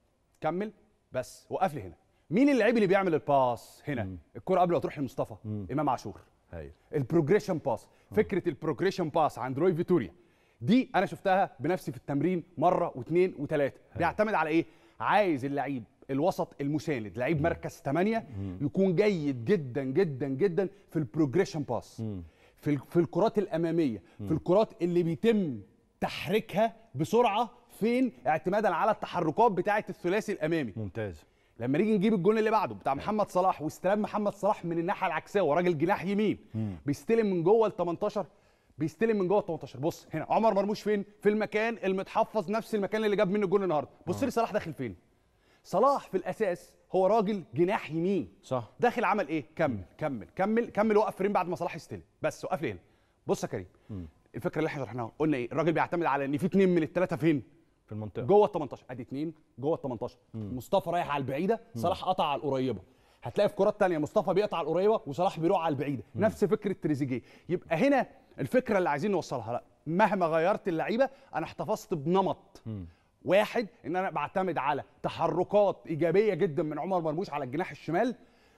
كمل بس وقف لي هنا مين اللعيب اللي بيعمل الباس هنا الكره قبل ما تروح لمصطفى امام عاشور هاي البروجريشن باس فكره البروجريشن باس عند روي فيتوريا دي انا شفتها بنفسي في التمرين مره واثنين وثلاثه بيعتمد على ايه عايز اللعيب الوسط المساند لعيب مركز 8 يكون جيد جدا جدا جدا في البروجريشن باس في ال- في الكرات الاماميه في الكرات اللي بيتم تحريكها بسرعه فين اعتمادا على التحركات بتاعه الثلاثي الامامي ممتاز لما نيجي نجيب الجون اللي بعده بتاع محمد صلاح واستلام محمد صلاح من الناحيه العكسيه وراجل جناح يمين بيستلم من جوه ال 18 بيستلم من جوه ال 18 بص هنا عمر مرموش فين في المكان المتحفظ نفس المكان اللي جاب منه الجون النهارده بص لي صلاح داخل فين صلاح في الاساس هو راجل جناح يمين صح داخل عمل ايه كمل كمل كمل كمل وقف فريم بعد ما صلاح يستلم بس وقف لي هنا بص يا كريم الفكره اللي احنا شرحناها قلنا ايه الراجل بيعتمد على ان في اتنين من الثلاثه فين في المنطقه جوه ال 18 ادي اتنين جوه ال 18 مصطفى رايح على البعيده صلاح قطع على القريبه هتلاقي في كرات تانية مصطفى بيقطع على القريبه وصلاح بيروح على البعيده نفس فكره تريزيجيه يبقى هنا الفكره اللي عايزين نوصلها لا مهما غيرت اللعيبه انا احتفظت بنمط واحد ان انا بعتمد على تحركات ايجابيه جدا من عمر مرموش على الجناح الشمال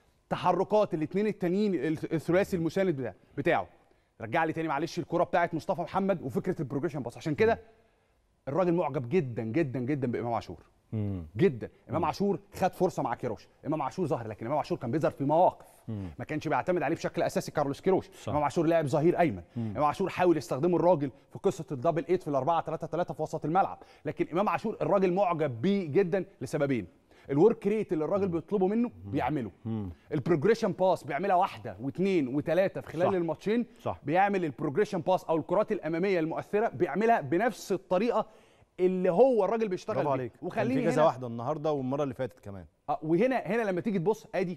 تحركات الاثنين التانيين الثلاثي المساند بتاعه بتاعه رجع لي تاني معلش الكره بتاعت مصطفى محمد وفكره البروجريشن باس عشان كده الراجل معجب جدا جدا جدا بامام عاشور جدا امام عاشور خد فرصه مع كيروش امام عاشور ظهر لكن امام عاشور كان بيظهر في مواقف ما كانش بيعتمد عليه بشكل اساسي كارلوس كيروش صح. امام عاشور لاعب ظهير ايمن امام عاشور حاول يستخدمه الراجل في قصه الدبل ايت في الأربعة 3 3 في وسط الملعب لكن امام عاشور الراجل معجب بيه جدا لسببين الورك ريت اللي الراجل بيطلبه منه بيعمله البروجريشن باس بيعملها واحده واثنين وثلاثه في خلال صح. الماتشين صح. بيعمل البروجريشن باس او الكرات الاماميه المؤثره بيعملها بنفس الطريقه اللي هو الراجل بيشتغل برافو بيها عليك كان وخليني في كذا هنا واحده النهارده والمره اللي فاتت كمان آه، وهنا هنا لما تيجي تبص ادي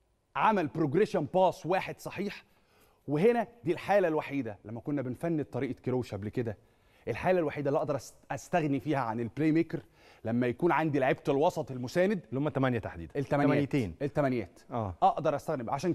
عمل بروجريشن باس واحد صحيح وهنا دي الحاله الوحيده لما كنا بنفند طريقه كيروش قبل كده الحاله الوحيده اللي اقدر أست- استغني فيها عن البلاي ميكر لما يكون عندي لعيبه الوسط المساند اللي هم ثمانيه تحديدا الثمانيات ثمانيتين الثمانيات اه اقدر استغني بيه. عشان كده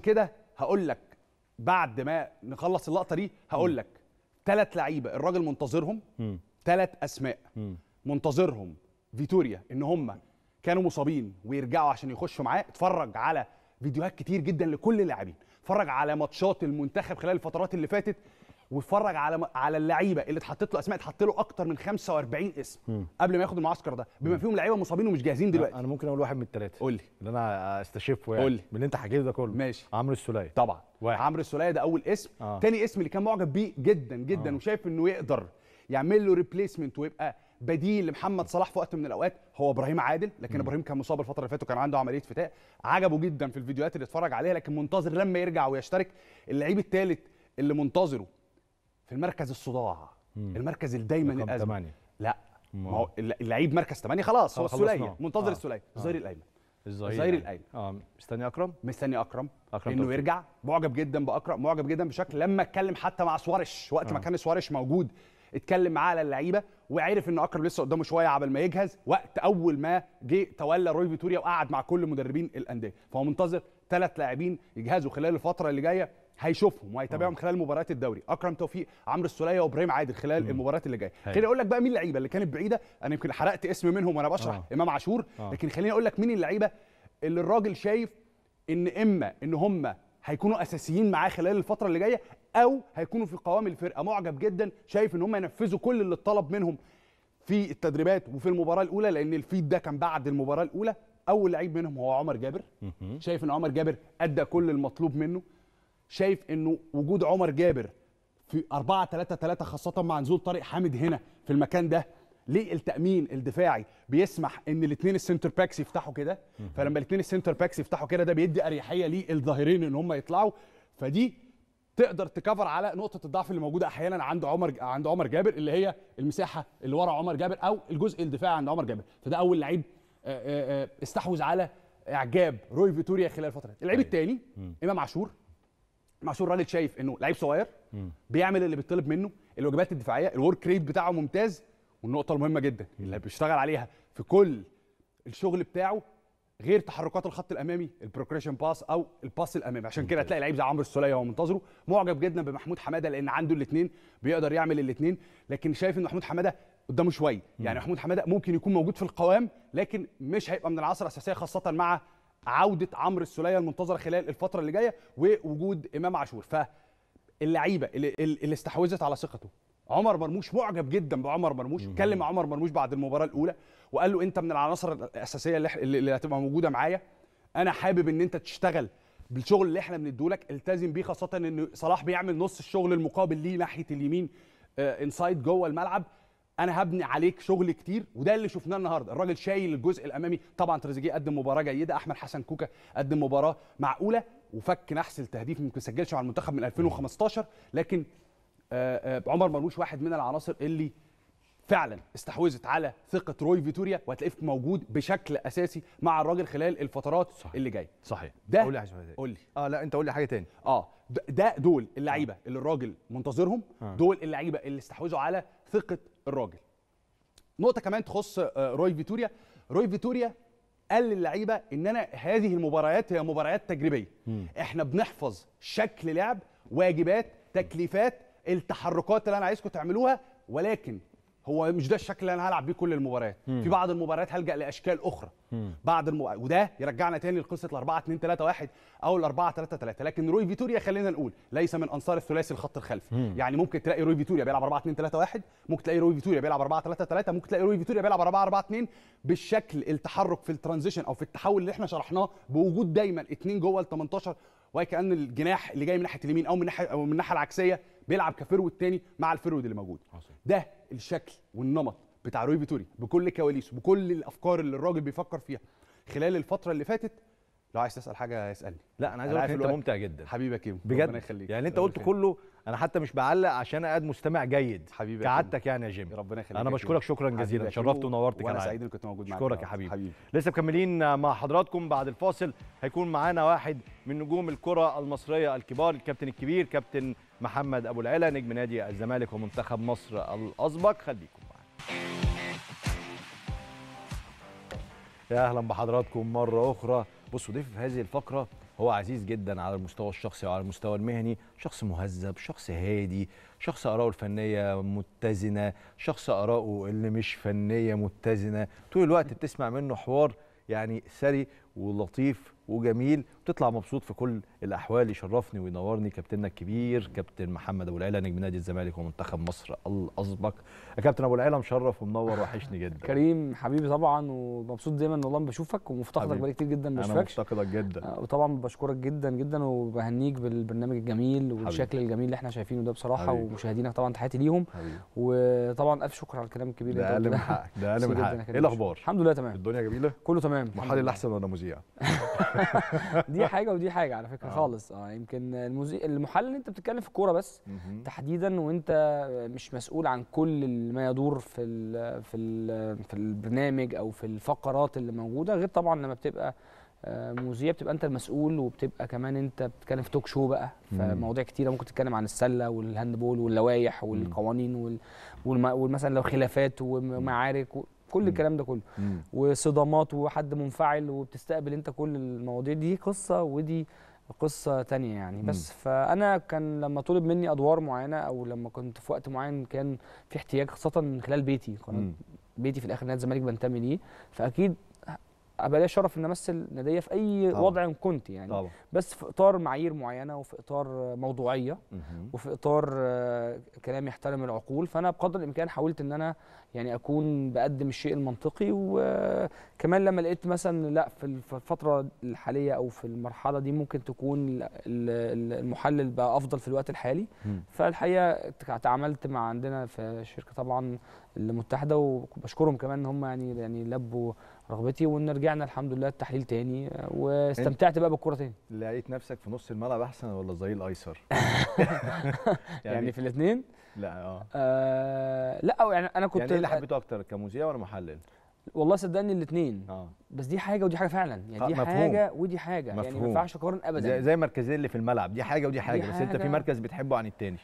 هقول لك بعد ما نخلص اللقطه دي هقول لك ثلاث لعيبه الراجل منتظرهم مم. ثلاث اسماء مم. منتظرهم فيتوريا ان هم كانوا مصابين ويرجعوا عشان يخشوا معاه اتفرج على فيديوهات كتير جدا لكل اللاعبين اتفرج على ماتشات المنتخب خلال الفترات اللي فاتت واتفرج على على اللعيبه اللي اتحطت له اسماء اتحط له اكتر من 45 اسم قبل ما ياخد المعسكر ده بما فيهم لعيبه مصابين ومش جاهزين دلوقتي انا ممكن اقول واحد من الثلاثه قول لي اللي انا استشفه يعني قول لي. من اللي انت حكيته ده كله ماشي. عمرو السوليه طبعا واحد. عمرو السوليه ده اول اسم آه. تاني اسم اللي كان معجب بيه جدا جدا آه. وشايف انه يقدر يعمل له ريبليسمنت ويبقى بديل لمحمد صلاح في وقت من الاوقات هو ابراهيم عادل لكن ابراهيم كان مصاب الفتره اللي فاتت وكان عنده عمليه فتاء عجبه جدا في الفيديوهات اللي اتفرج عليها لكن منتظر لما يرجع ويشترك اللعيب الثالث اللي منتظره في المركز الصداع المركز اللي دايما رقم الازمه ثمانية. لا ما ما هو اللعيب مركز 8 خلاص هو آه، خلصناه. السوليه منتظر آه. السوليه آه. الظهير الايمن الظهير الظهير يعني. الأيمن. اه مستني اكرم مستني اكرم أكرم انه توفيق. يرجع معجب جدا باكرم معجب جدا بشكل لما اتكلم حتى مع سوارش وقت ما كان سوارش موجود اتكلم معاه على اللعيبه وعرف ان اكرم لسه قدامه شويه عبل ما يجهز وقت اول ما جه تولى روي فيتوريا وقعد مع كل مدربين الانديه فهو منتظر ثلاث لاعبين يجهزوا خلال الفتره اللي جايه هيشوفهم وهيتابعهم خلال مباريات الدوري اكرم توفيق عمرو السوليه وابراهيم عادل خلال المباريات اللي جايه هاي. خليني اقول لك بقى مين اللعيبه اللي كانت بعيده انا يمكن حرقت اسم منهم وانا بشرح آه. امام عاشور آه. لكن خليني اقول لك مين اللعيبه اللي الراجل شايف ان اما ان هم هيكونوا اساسيين معاه خلال الفتره اللي جايه او هيكونوا في قوام الفرقه معجب جدا شايف ان هم ينفذوا كل اللي اتطلب منهم في التدريبات وفي المباراه الاولى لان الفيد ده كان بعد المباراه الاولى اول لعيب منهم هو عمر جابر شايف ان عمر جابر ادى كل المطلوب منه شايف انه وجود عمر جابر في 4 3 3 خاصة مع نزول طارق حامد هنا في المكان ده ليه التأمين الدفاعي بيسمح ان الاثنين السنتر باكس يفتحوا كده فلما الاثنين السنتر باكس يفتحوا كده ده بيدي اريحية للظاهرين ان هم يطلعوا فدي تقدر تكفر على نقطة الضعف اللي موجودة احيانا عند عمر عند عمر جابر اللي هي المساحة اللي ورا عمر جابر او الجزء الدفاعي عند عمر جابر فده اول لعيب آه، آه، آه، استحوذ على اعجاب روي فيتوريا خلال الفترة دي. اللعيب أيوة. الثاني امام عاشور معشور راجل شايف انه لعيب صغير بيعمل اللي بيطلب منه الواجبات الدفاعيه الورك ريت بتاعه ممتاز والنقطه المهمه جدا اللي بيشتغل عليها في كل الشغل بتاعه غير تحركات الخط الامامي البروكريشن باس او الباس الامامي عشان كده تلاقي لعيب زي عمرو السوليه هو منتظره معجب جدا بمحمود حماده لان عنده الاثنين بيقدر يعمل الاثنين لكن شايف ان محمود حماده قدامه شويه يعني محمود حماده ممكن يكون موجود في القوام لكن مش هيبقى من العناصر الاساسيه خاصه مع عوده عمرو السوليه المنتظره خلال الفتره اللي جايه ووجود امام عاشور فاللعيبه اللي, اللي استحوذت على ثقته عمر مرموش معجب جدا بعمر مرموش اتكلم مع عمر مرموش بعد المباراه الاولى وقال له انت من العناصر الاساسيه اللي, إح- اللي اللي هتبقى موجوده معايا انا حابب ان انت تشتغل بالشغل اللي احنا بنديهولك التزم بيه خاصه ان صلاح بيعمل نص الشغل المقابل ليه ناحيه اليمين آه انسايد جوه الملعب انا هبني عليك شغل كتير وده اللي شفناه النهارده الراجل شايل الجزء الامامي طبعا تريزيجيه قدم مباراه جيده احمد حسن كوكا قدم مباراه معقوله وفك نحس التهديف يمكن ما سجلش مع المنتخب من 2015 لكن آه، آه، عمر مرموش واحد من العناصر اللي فعلا استحوذت على ثقه روي فيتوريا وهتلاقيه موجود بشكل اساسي مع الراجل خلال الفترات صحيح. اللي جايه صحيح ده قول لي حاجه تاني. قول لي اه لا انت قول لي حاجه تاني اه ده- ده دول اللعيبه اللي الراجل منتظرهم آه. دول اللعيبه اللي استحوذوا على ثقه الراجل نقطه كمان تخص آه، روي فيتوريا روي فيتوريا قال للعيبه ان انا هذه المباريات هي مباريات تجريبيه احنا بنحفظ شكل لعب واجبات تكليفات التحركات اللي انا عايزكم تعملوها ولكن هو مش ده الشكل اللي انا هلعب بيه كل المباريات في بعض المباريات هلجا لاشكال اخرى بعد المو... وده يرجعنا تاني لقصه ال 4 2 3 1 او ال 4 3 3 لكن روي فيتوريا خلينا نقول ليس من انصار الثلاثي الخط الخلفي يعني ممكن تلاقي روي فيتوريا بيلعب 4 2 3 1 ممكن تلاقي روي فيتوريا بيلعب 4 3 3 ممكن تلاقي روي فيتوريا بيلعب 4 4 2 بالشكل التحرك في الترانزيشن او في التحول اللي احنا شرحناه بوجود دايما اثنين جوه ال 18 وكأن الجناح اللي جاي من ناحيه اليمين او من ناحيه او من الناحيه العكسيه بيلعب كفرود تاني مع الفرود اللي موجود ده الشكل والنمط بتاع روي فيتوري بكل كواليسه بكل الافكار اللي الراجل بيفكر فيها خلال الفتره اللي فاتت لو عايز تسال حاجه اسالني لا انا عايز اقول لك عارف إن انت الوقت. ممتع جدا حبيبي يا كيمو بجد ربنا يخليك يعني انت ربنا قلت يخليك. كله انا حتى مش بعلق عشان قاعد مستمع جيد حبيبي يا كعادتك يعني يا جيمي ربنا يخليك انا يا بشكرك كيمو. شكرا حبيبي جزيلا يا شرفت كيمو، ونورت وانا كالعادة. سعيد اني كنت موجود معاك اشكرك يا النهاردة. حبيبي. حبيبي لسه مكملين مع حضراتكم بعد الفاصل هيكون معانا واحد من نجوم الكرة المصرية الكبار الكابتن الكبير كابتن محمد أبو العلا نجم نادي الزمالك ومنتخب مصر الأسبق خليكم معانا يا أهلا بحضراتكم مرة أخرى بصوا ضيف في هذه الفقرة هو عزيز جدا على المستوى الشخصي وعلى المستوى المهني شخص مهذب شخص هادي شخص آراءه الفنية متزنة شخص آراءه اللي مش فنية متزنة طول الوقت بتسمع منه حوار يعني ثري ولطيف وجميل وتطلع مبسوط في كل الاحوال يشرفني وينورني كابتننا الكبير كابتن محمد ابو العيله نجم نادي الزمالك ومنتخب مصر الاسبق يا كابتن ابو العيله مشرف ومنور وحشني جدا كريم حبيبي طبعا ومبسوط دايما والله ما بشوفك ومفتقدك حبيبي. بقالي كتير جدا ما انا بشوفكش مفتقدك جدا آه، وطبعا بشكرك جدا جدا وبهنيك بالبرنامج الجميل والشكل الجميل اللي احنا شايفينه ده بصراحه حبيبي. ومشاهدينك طبعا تحياتي ليهم حبيبي وطبعا الف شكر على الكلام الكبير ده اللي اقل أنت من قلته حقك ده اقل ميرسي من جداً يا حقك كريم. ايه الاخبار الحمد لله تمام الدنيا جميله كله تمام الحمد محلل لله. احسن ولا مذيع دي حاجه ودي حاجه على فكره آه. خالص اه يمكن الموزي... المحلل انت بتتكلم في الكوره بس مهم. تحديدا وانت مش مسؤول عن كل ما يدور في ال في ال في البرنامج او في الفقرات اللي موجوده غير طبعا لما بتبقى آه، مذيع بتبقى انت المسؤول وبتبقى كمان انت بتتكلم في توك شو بقى مم. فمواضيع كتيره ممكن تتكلم عن السله والهاندبول واللوائح والقوانين وال... والم... ومثلا لو خلافات ومعارك و... كل مم. الكلام ده كله مم. وصدامات وحد منفعل وبتستقبل انت كل المواضيع دي قصه ودي قصه تانية يعني بس فانا كان لما طلب مني ادوار معينه او لما كنت في وقت معين كان في احتياج خاصه من خلال بيتي قناه مم. بيتي في الاخر نادي الزمالك بنتمي ليه فاكيد ابقى ليا شرف ان امثل ناديه في اي طبعا. وضع كنت يعني طبعا بس في اطار معايير معينه وفي اطار موضوعيه مهم. وفي اطار آه، كلام يحترم العقول فانا بقدر الامكان حاولت ان انا يعني اكون بقدم الشيء المنطقي وكمان لما لقيت مثلا لا في الف- الفتره الحاليه او في المرحله دي ممكن تكون ال- ال- المحلل بقى افضل في الوقت الحالي مم. فالحقيقه تع- تعاملت مع عندنا في الشركه طبعا المتحده وبشكرهم كمان ان هم يعني يعني لبوا رغبتي وان رجعنا الحمد لله التحليل تاني آه، واستمتعت بقى بالكوره تاني لقيت نفسك في نص الملعب احسن ولا الظهير الايسر يعني, في الاثنين لا اه آه لا يعني انا كنت يعني ايه اللي حبيته اكتر كمذيع ولا محلل والله صدقني الاثنين اه بس دي حاجه ودي حاجه فعلا يعني دي مفهوم. حاجه ودي حاجه يعني ما مفهوم. ينفعش اقارن ابدا زي, زي المركزين اللي في الملعب دي حاجه ودي حاجه بس انت في حاجة. مركز بتحبه عن التاني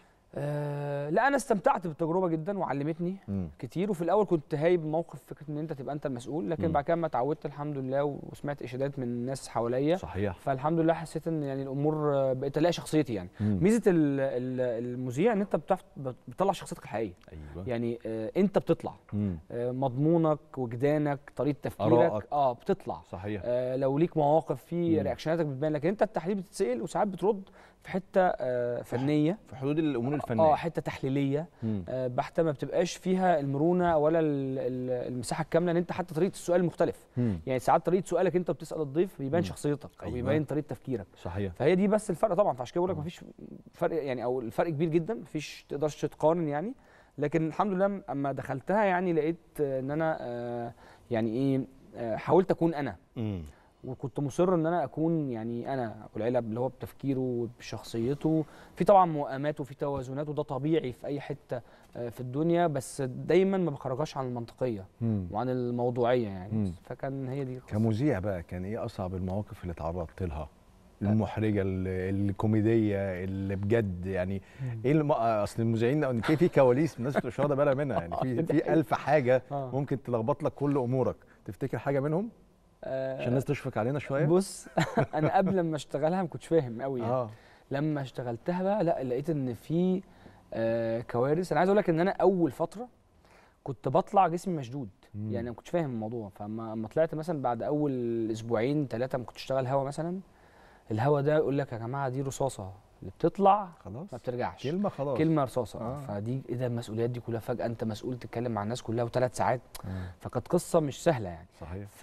آه لا انا استمتعت بالتجربه جدا وعلمتني مم. كتير وفي الاول كنت هايب موقف فكره ان انت تبقى انت المسؤول لكن مم. بعد كده ما اتعودت الحمد لله وسمعت اشادات من ناس حواليا صحيح فالحمد لله حسيت ان يعني الامور آه، بقيت الاقي شخصيتي يعني مم. ميزه ال- ال- المذيع ان انت بتعرف بتطلع شخصيتك الحقيقيه ايوه يعني آه انت بتطلع مم. آه مضمونك وجدانك طريقه تفكيرك آرائك. اه بتطلع صحيح آه لو ليك مواقف في مم. رياكشناتك بتبان لكن انت التحليل بتتسال وساعات بترد في حته آه فنيه في حدود الامور الفنيه اه حته تحليليه مم. آه بحته ما بتبقاش فيها المرونه ولا ال- ال- المساحه الكامله ان انت حتى طريقه السؤال مختلف مم. يعني ساعات طريقه سؤالك انت بتسال الضيف بيبان مم. شخصيتك او أيوة. بيبان طريقه تفكيرك صحيح فهي دي بس الفرق طبعا فعشان كده بقول لك مم. مفيش فرق يعني او الفرق كبير جدا مفيش تقدرش تقارن يعني لكن الحمد لله اما دخلتها يعني لقيت آه، ان انا آه، يعني ايه آه، حاولت اكون انا مم. وكنت مصر ان انا اكون يعني انا ابو العلا اللي هو بتفكيره وبشخصيته في طبعا موائمات وفي توازنات وده طبيعي في اي حته آه، في الدنيا بس دايما ما بخرجهاش عن المنطقيه مم. وعن الموضوعيه يعني مم. فكان هي دي القصة. كمذيع بقى كان ايه اصعب المواقف اللي اتعرضت لها المحرجه ال- الكوميديه اللي بجد يعني ايه الم... اصل المذيعين في في كواليس الناس مش واخده بالها منها يعني في في الف حاجه آه. ممكن تلخبط لك كل امورك تفتكر حاجه منهم آه، عشان الناس تشفق علينا شويه بص انا قبل ما اشتغلها ما كنتش فاهم قوي يعني. اه لما اشتغلتها بقى لا لقيت ان في آه كوارث انا عايز اقول لك ان انا اول فتره كنت بطلع جسمي مشدود مم. يعني ما كنتش فاهم الموضوع فاما اما طلعت مثلا بعد اول اسبوعين ثلاثه ما كنتش اشتغل هوا مثلا الهوا ده يقول لك يا جماعه دي رصاصه اللي بتطلع خلاص ما بترجعش كلمه خلاص كلمه رصاصه آه. آه. فدي ايه ده المسؤوليات دي كلها فجاه انت مسؤول تتكلم مع الناس كلها وثلاث ساعات آه. فكانت قصه مش سهله يعني صحيح ف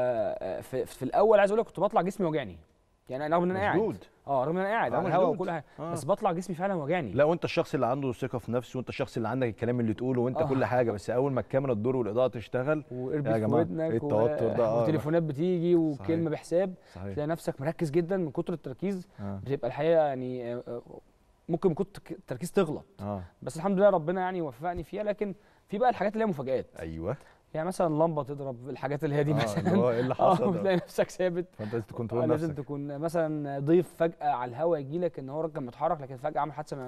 في, في الاول عايز اقول لك كنت بطلع جسمي وجعني يعني رغم ان انا قاعد مشدود اه رغم ان انا قاعد آه، على الهوا مشدود. وكل حاجه آه. بس بطلع جسمي فعلا وجعني لا وانت الشخص اللي عنده ثقه في نفسه وانت الشخص اللي عندك الكلام اللي تقوله وانت آه. كل حاجه بس اول ما الكاميرا تدور والاضاءه تشتغل يا وقربي في جماعة، ودنك إيه التوتر ده؟ آه. وتليفونات بتيجي صحيح. وكلمه بحساب صحيح تلاقي نفسك مركز جدا من كتر التركيز اه بتبقى الحقيقه يعني آه، آه، ممكن من كتر التركيز تغلط اه بس الحمد لله ربنا يعني وفقني فيها لكن في بقى الحاجات اللي هي مفاجآت ايوه يعني مثلا لمبه تضرب الحاجات اللي هي دي آه، مثلا اللي هو ايه اللي اه حصل ده؟ وتلاقي نفسك ثابت فانت لازم آه، تكنترول لازم نفسك تكون مثلا ضيف فجاه على الهوا يجي لك ان هو راجل كان متحرك لكن فجاه عمل حادثه ما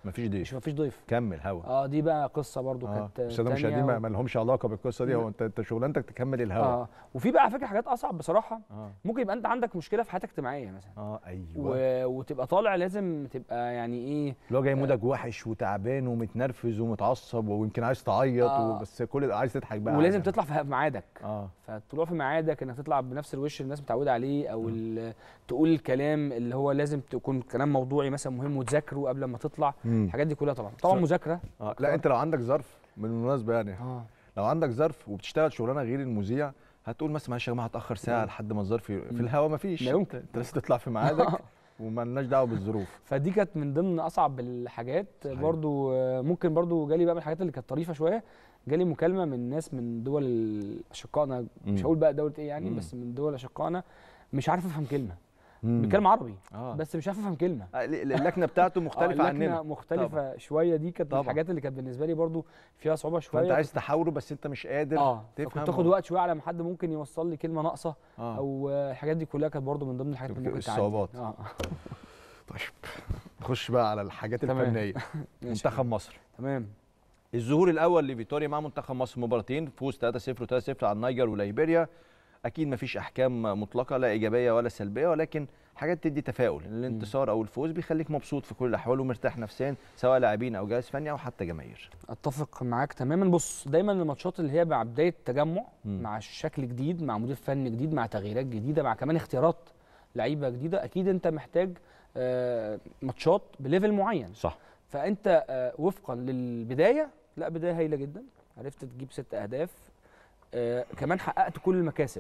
مفيش ضيف مش مفيش ضيف كمل هوا اه دي بقى قصه برضو اه كانت بس ده تانية مشاهدين ما و- ما لهمش علاقه بالقصه دي هو انت انت شغلانتك تكمل الهوا اه وفي بقى على فكره حاجات اصعب بصراحه اه ممكن يبقى انت عندك مشكله في حياتك الاجتماعيه مثلا اه ايوه و... وتبقى طالع لازم تبقى يعني ايه اللي هو جاي مودك وحش وتعبان ومتنرفز ومتعصب ويمكن عايز تعيط آه. بس كل عايز تضحك بقى ولازم عادي. تطلع في ميعادك اه فالطلوع في ميعادك انك تطلع بنفس الوش اللي الناس متعوده عليه او ال- تقول الكلام اللي هو لازم تكون كلام موضوعي مثلا مهم وتذاكره قبل ما تطلع مم. الحاجات دي كلها طبعا طبعا صح. مذاكره اه لا انت لو عندك ظرف بالمناسبه يعني اه لو عندك ظرف وبتشتغل شغلانه غير المذيع هتقول مثلا معلش يا جماعه هتاخر ساعه لحد ما الظرف ي- في الهوا مفيش لا يمكن. انت لازم تطلع في ميعادك ومالناش دعوه بالظروف فدي كانت من ضمن اصعب الحاجات صحيح. برضو آه، ممكن برضو جالي بقى من الحاجات اللي كانت طريفه شويه جالي مكالمه من ناس من دول اشقائنا مش مم. هقول بقى دوله ايه يعني مم. بس من دول اشقائنا مش عارف افهم كلمه مم. بيتكلم عربي اه بس مش عارف افهم كلمه آه، ال- اللكنه بتاعته مختلفه آه، اللكنة عننا مختلفه شويه دي كانت من طبعاً. الحاجات اللي كانت بالنسبه لي برضو فيها صعوبه شويه فانت عايز تحاوره بس انت مش قادر اه تفهم كنت تاخد هو- وقت شويه على ما حد ممكن يوصل لي كلمه ناقصه اه او آه، الحاجات دي كلها كانت برضو من ضمن الحاجات اللي ممكن تعدي الصعوبات. اه طيب نخش بقى على الحاجات تمام. الفنيه ماشي. منتخب مصر تمام الظهور الاول لفيتوريا مع منتخب مصر مباراتين فوز 3-0 و3-0 على النيجر وليبيريا اكيد مفيش احكام مطلقه لا ايجابيه ولا سلبيه ولكن حاجات تدي تفاؤل الانتصار او الفوز بيخليك مبسوط في كل الاحوال ومرتاح نفسيا سواء لاعبين او جهاز فني او حتى جماهير اتفق معاك تماما بص دايما الماتشات اللي هي مع بدايه تجمع مم. مع شكل جديد مع مدير فني جديد مع تغييرات جديده مع كمان اختيارات لعيبه جديده اكيد انت محتاج آه، ماتشات بليفل معين صح فانت آه، وفقا للبدايه لا بدايه هايله جدا عرفت تجيب ست اهداف آه، كمان حققت كل المكاسب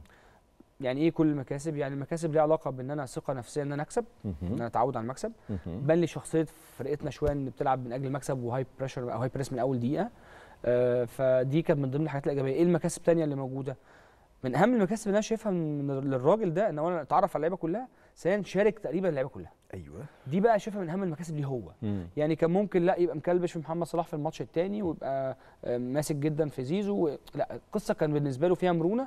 يعني ايه كل المكاسب يعني المكاسب ليها علاقه بان انا ثقه نفسيه ان انا اكسب ان انا اتعود على المكسب بان لي شخصيه فرقتنا شويه ان بتلعب من اجل المكسب وهاي بريشر او هاي بريس من اول دقيقه آه، فدي كانت من ضمن الحاجات الايجابيه ايه المكاسب الثانيه اللي موجوده من اهم المكاسب اللي انا شايفها من للراجل ده ان هو اتعرف على اللعيبه كلها ثانيا شارك تقريبا اللعيبه كلها ايوه دي بقى شايفها من اهم المكاسب ليه هو يعني كان ممكن لا يبقى مكلبش في محمد صلاح في الماتش الثاني ويبقى آه، ماسك جدا في زيزو و... لا القصه كان بالنسبه له فيها مرونه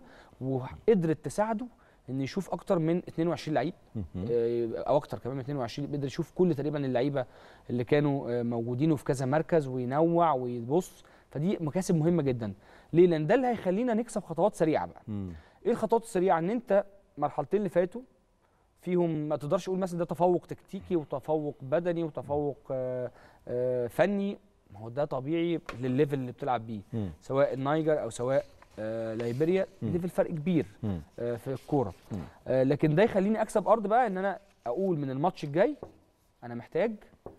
وقدرت تساعده ان يشوف اكتر من 22 لعيب آه، او اكتر كمان من 22 قدر يشوف كل تقريبا اللعيبه اللي كانوا آه، موجودين وفي كذا مركز وينوع ويبص فدي مكاسب مهمه جدا ليه لان ده اللي هيخلينا نكسب خطوات سريعه بقى ايه الخطوات السريعه ان انت مرحلتين اللي فاتوا فيهم ما تقدرش تقول مثلا ده تفوق تكتيكي وتفوق بدني وتفوق آه، آه، فني ما هو ده طبيعي للليفل اللي بتلعب بيه مم. سواء النيجر او سواء آه، ليبيريا مم. ليفل فرق كبير مم. آه، في الكوره مم. آه، لكن ده يخليني اكسب ارض بقى ان انا اقول من الماتش الجاي انا محتاج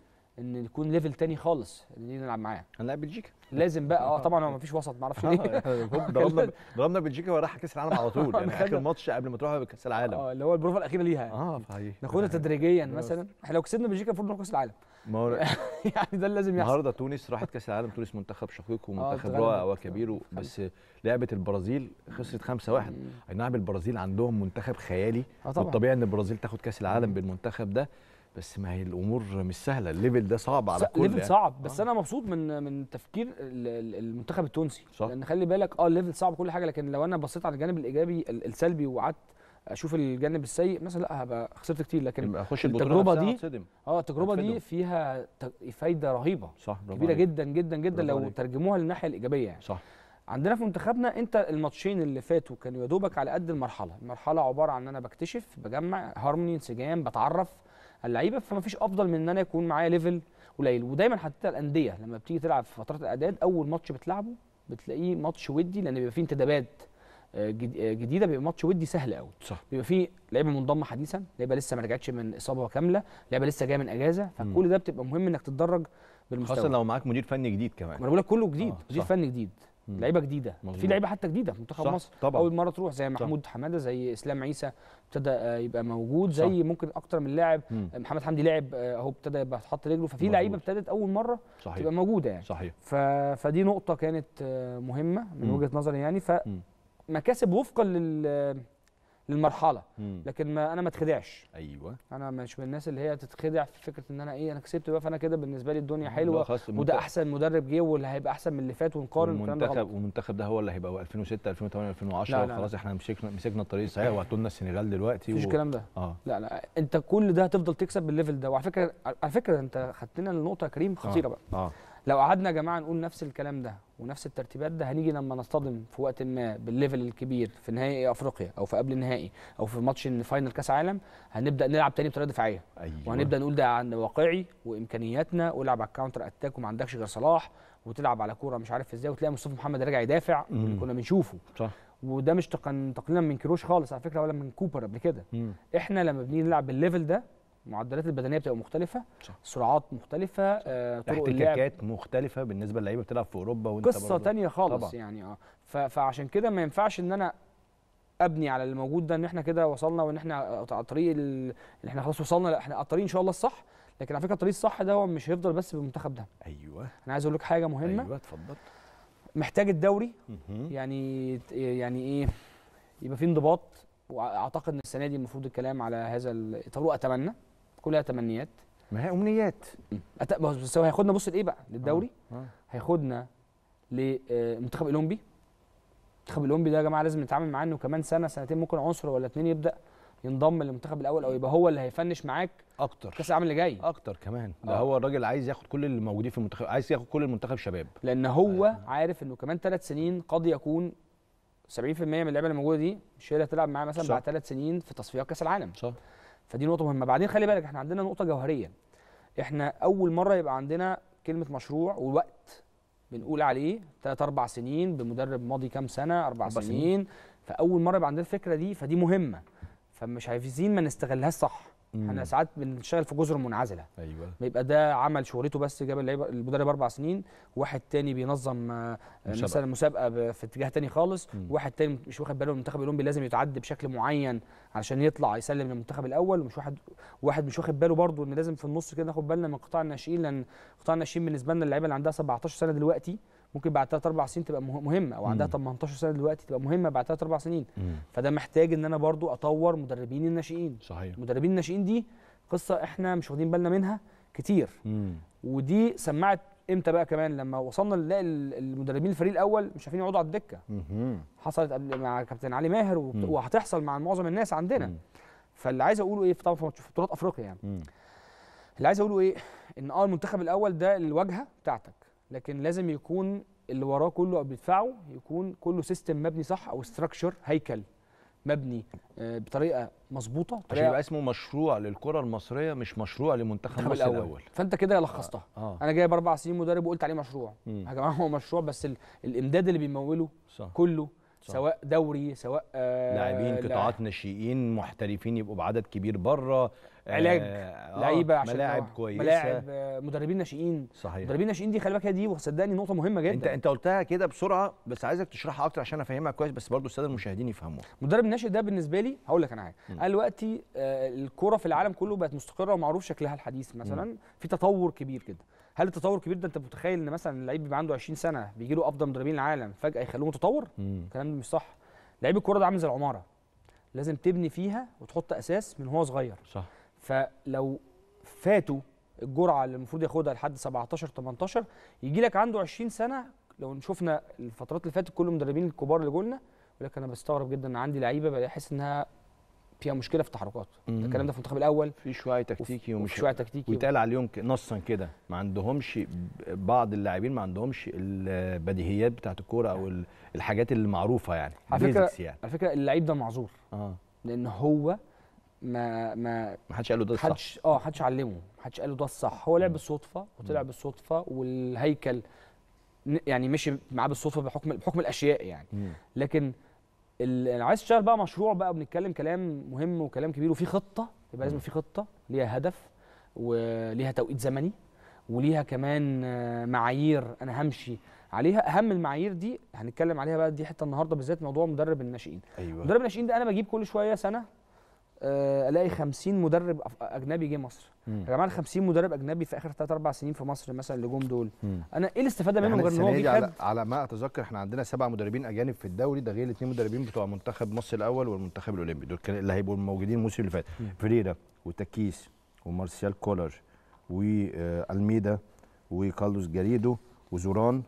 ان يكون ليفل تاني خالص اللي نلعب معاه هنلعب بلجيكا لازم بقى اه طبعا هو مفيش وسط معرفش ليه آه، ضربنا ضربنا بلجيكا وراح كاس العالم على طول يعني خدنا- اخر ماتش قبل ما تروح كاس العالم اه اللي هو البروفه الاخيره ليها اه صحيح ناخدها تدريجيا مثلا احنا لو كسبنا بلجيكا المفروض نروح كاس العالم ما هو يعني ده اللي لازم يحصل النهارده تونس راحت كاس العالم تونس منتخب شقيق ومنتخب اتغلبت. رائع وكبير بس لعبه البرازيل خسرت 5-1 اي نعم البرازيل عندهم منتخب خيالي اه طبعا والطبيعي ان البرازيل تاخد كاس العالم بالمنتخب ده بس ما هي الامور مش سهله الليفل ده صعب على ص- الكل ليفل يعني. صعب بس آه. انا مبسوط من من تفكير ال- ال- المنتخب التونسي صح. لان خلي بالك اه الليفل صعب كل حاجه لكن لو انا بصيت على الجانب الايجابي ال- السلبي وقعدت اشوف الجانب السيء مثلا لا هبقى خسرت كتير لكن يبقى اخش البطوله التجربة نفسها دي هتصدم. اه التجربه هتفيدهم. دي فيها ت- فايده رهيبه صح برافو كبيره عليك. جدا جدا جدا برافو لو عليك. ترجموها للناحيه الايجابيه يعني صح عندنا في منتخبنا انت الماتشين اللي فاتوا كانوا يا دوبك على قد المرحله المرحله عباره عن ان انا بكتشف بجمع هارموني انسجام بتعرف على اللعيبه فما فيش افضل من ان انا يكون معايا ليفل قليل ودايما حتى الانديه لما بتيجي تلعب في فترات الاعداد اول ماتش بتلعبه بتلاقيه ماتش ودي لان بيبقى فيه انتدابات آه، جد- آه، جديده بيبقى ماتش ودي سهل قوي صح بيبقى فيه لعيبه منضمه حديثا لعيبه لسه ما رجعتش من اصابه كامله لعيبه لسه جايه من اجازه فكل ده بتبقى مهم انك تتدرج بالمستوى خاصه لو معاك مدير فني جديد ما كمان انا بقول لك كله جديد آه، مدير صح. فني جديد مم. لعيبه جديده في مظبوط. لعيبه حتى جديده في منتخب صح، مصر طبعا. اول مره تروح زي محمود حماده زي اسلام عيسى ابتدى آه، يبقى موجود صح. زي ممكن اكتر من لاعب مم. آه، محمد حمدي لعب آه، اهو ابتدى يبقى حط رجله ففي مظبوط. لعيبه ابتدت اول مره صحيح تبقى موجوده يعني صحيح ف... فدي نقطه كانت آه، مهمه من مم. وجهه نظري يعني مم. فمكاسب وفقا لل للمرحله مم. لكن ما انا ما اتخدعش ايوه انا مش من الناس اللي هي تتخدع في فكره ان انا ايه انا كسبت بقى فانا كده بالنسبه لي الدنيا لا حلوه خلاص وده المنتخب- احسن مدرب جه واللي هيبقى احسن من اللي فات ونقارن والكلام ده والمنتخب غلط والمنتخب ده هو اللي هيبقى 2006 2008 2010 لا، لا، خلاص احنا مسكنا مسكنا الطريق الصحيح وهاتوا لنا السنغال دلوقتي مفيش و... الكلام ده اه لا لا انت كل ده هتفضل تكسب بالليفل ده وعلى فكره على فكره انت خدتنا لنقطه يا كريم خطيره بقى اه لو قعدنا يا جماعه نقول نفس الكلام ده ونفس الترتيبات ده هنيجي لما نصطدم في وقت ما بالليفل الكبير في نهائي افريقيا او في قبل النهائي او في ماتش فاينل كاس عالم هنبدا نلعب تاني بطريقه دفاعيه ايوه وهنبدا نقول ده عن واقعي وامكانياتنا والعب على الكاونتر اتاك وما عندكش غير صلاح وتلعب على كوره مش عارف ازاي وتلاقي مصطفى محمد راجع يدافع مم. اللي كنا بنشوفه صح وده مش تقن- تقليلا من كيروش خالص على فكره ولا من كوبر قبل كده مم. احنا لما بنيجي نلعب بالليفل ده المعدلات البدنيه بتبقى مختلفه صح. سرعات مختلفه آه، طرق اللعب احتكاكات مختلفه بالنسبه للعيبه بتلعب في اوروبا وانت قصه برضه- تانية خالص طبعاً. يعني اه ف- فعشان كده ما ينفعش ان انا ابني على اللي موجود ده ان احنا كده وصلنا وان احنا على الطريق ال- اللي احنا خلاص وصلنا لا احنا على الطريق ان شاء الله الصح لكن على فكره الطريق الصح ده هو مش هيفضل بس بالمنتخب ده ايوه انا عايز اقول لك حاجه مهمه ايوه اتفضل محتاج الدوري مهم. يعني يعني ايه يبقى في انضباط واعتقد ان السنه دي المفروض الكلام على هذا الاطار واتمنى كلها تمنيات ما هي امنيات أت- بس هو هياخدنا بص لايه بقى للدوري آه. هياخدنا للمنتخب الاولمبي المنتخب الاولمبي ده يا جماعه لازم نتعامل معاه انه كمان سنه سنتين ممكن عنصر ولا اتنين يبدا ينضم للمنتخب الاول او يبقى هو اللي هيفنش معاك اكتر كاس العالم اللي جاي اكتر كمان ده آه. هو الراجل عايز ياخد كل اللي موجودين في المنتخب عايز ياخد كل المنتخب شباب لان هو عارف انه كمان ثلاث سنين قد يكون 70% من اللعيبه اللي موجوده دي مش هي اللي هتلعب معاه مثلا صح. بعد ثلاث سنين في تصفيات كاس العالم صح فدي نقطه مهمه بعدين خلي بالك احنا عندنا نقطه جوهريه احنا اول مره يبقى عندنا كلمه مشروع ووقت بنقول عليه ثلاث اربع سنين بمدرب ماضي كام سنه اربع أربع سنين, سنين. فاول مره يبقى عندنا الفكره دي فدي مهمه فمش عايزين ما نستغلهاش صح مم. احنا ساعات بنشتغل في جزر منعزله ايوه بيبقى ده عمل شغلته بس جاب اللعيبه المدرب اربع سنين واحد تاني بينظم آه، مسابقة. مثلا مسابقه ب- في اتجاه تاني خالص مم. واحد تاني مش واخد باله من المنتخب الاولمبي لازم يتعد بشكل معين علشان يطلع يسلم للمنتخب الاول ومش واحد واحد مش واخد باله برضه ان لازم في النص كده ناخد بالنا من قطاع الناشئين لان قطاع الناشئين بالنسبه لنا اللعيبه اللي عندها 17 سنه دلوقتي ممكن بعد 3 4 سنين تبقى مه- مهمه او عندها مم. 18 سنه دلوقتي تبقى مهمه بعد 3 4 سنين مم. فده محتاج ان انا برضه اطور مدربين الناشئين صحيح مدربين الناشئين دي قصه احنا مش واخدين بالنا منها كتير مم. ودي سمعت امتى بقى كمان لما وصلنا نلاقي ال- المدربين الفريق الاول مش عارفين يقعدوا على الدكه مهم. حصلت قبل مع كابتن علي ماهر وبت- مم. وهتحصل مع معظم الناس عندنا مم. فاللي عايز اقوله ايه في طبعا في في بطولات افريقيا يعني مم. اللي عايز اقوله ايه ان اه المنتخب الاول ده الواجهه بتاعتك لكن لازم يكون اللي وراه كله او بيدفعه يكون كله سيستم مبني صح او ستراكشر هيكل مبني آه، بطريقه مظبوطه عشان بطريقه يبقى اسمه مشروع للكره المصريه مش مشروع لمنتخب المنتخب مصر الاول الاول فانت كده لخصتها اه انا جايب اربع سنين مدرب وقلت عليه مشروع مم. يا جماعه هو مشروع بس ال... الامداد اللي بيموله صح كله صح. سواء دوري سواء آه لاعبين لا- قطاعات ناشئين محترفين يبقوا بعدد كبير بره علاج، آه لعيبه عشان ملاعب آه، كويسه ملاعب آه مدربين ناشئين صحيح مدربين ناشئين دي خلي بالك هي دي وصدقني نقطه مهمه جدا انت انت قلتها كده بسرعه بس عايزك تشرحها اكتر عشان افهمها كويس بس برضو الساده المشاهدين يفهموها المدرب الناشئ ده بالنسبه لي هقول لك انا حاجه مم. انا دلوقتي آه الكوره في العالم كله بقت مستقره ومعروف شكلها الحديث مثلا في تطور كبير كده هل التطور الكبير ده انت متخيل ان مثلا اللعيب بيبقى عنده 20 سنه بيجي له افضل مدربين العالم فجاه يخلوه متطور مم. الكلام ده مش صح لعيب الكوره ده عامل زي العماره لازم تبني فيها وتحط اساس من هو صغير صح فلو فاتوا الجرعه اللي المفروض ياخدها لحد 17 18 يجي لك عنده 20 سنه لو شفنا الفترات اللي فاتت كل المدربين الكبار اللي جولنا يقول لك انا بستغرب جدا ان عندي لعيبه بحس انها فيها مشكله في التحركات ده مم. الكلام ده في المنتخب الاول في شويه تكتيكي وفي ومش شويه تكتيكي ويتقال عليهم ك- نصا كده ما عندهمش ب- بعض اللاعبين ما عندهمش البديهيات بتاعت الكوره او ال- الحاجات المعروفه يعني على فكرة- basics يعني على فكره اللعيب ده معذور اه لان هو ما ما ما حدش قال له ده الصح حدش اه حدش علمه محدش قال له ده الصح هو لعب بالصدفه وطلع بالصدفه والهيكل ن- يعني مشي معاه بالصدفه بحكم بحكم الاشياء يعني مم. لكن ال- انا عايز تشتغل بقى مشروع بقى بنتكلم كلام مهم وكلام كبير وفي خطه يبقى لازم في خطه ليها هدف وليها توقيت زمني وليها كمان آه، معايير انا همشي عليها اهم المعايير دي هنتكلم عليها بقى دي حته النهارده بالذات موضوع مدرب الناشئين ايوه مدرب الناشئين ده انا بجيب كل شويه سنه آه، الاقي 50 مدرب أف- اجنبي جه مصر مم. يا جماعه ال 50 مدرب اجنبي في اخر 3 4 سنين في مصر مثلا اللي جم دول مم. انا ايه الاستفاده منهم احنا غير ان هو السنه دي جه على, خد على ما اتذكر احنا عندنا سبع مدربين اجانب في الدوري ده غير الاثنين مدربين بتوع منتخب مصر الاول والمنتخب الاولمبي دول كان اللي هيبقوا موجودين الموسم اللي فات فريرا وتكيس ومارسيال كولر والميدا وكارلوس جاريدو وزوران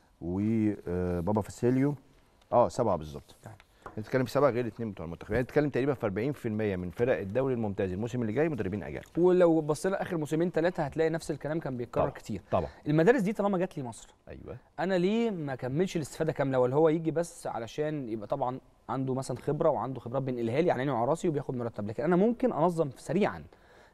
وبابا فاسيليو اه سبعه بالظبط تمام. انت بتتكلم في سبعه غير الاثنين بتوع المنتخب يعني بتتكلم تقريبا في 40% من فرق الدوري الممتاز الموسم اللي جاي مدربين اجانب ولو بصينا اخر موسمين ثلاثه هتلاقي نفس الكلام كان بيتكرر طبعا. كتير طبعا المدارس دي طالما جت لي مصر ايوه انا ليه ما كملش الاستفاده كامله ولا هو يجي بس علشان يبقى طبعا عنده مثلا خبره وعنده خبرات بينقلها لي على عيني وعلى راسي وبياخد مرتب لكن انا ممكن انظم سريعا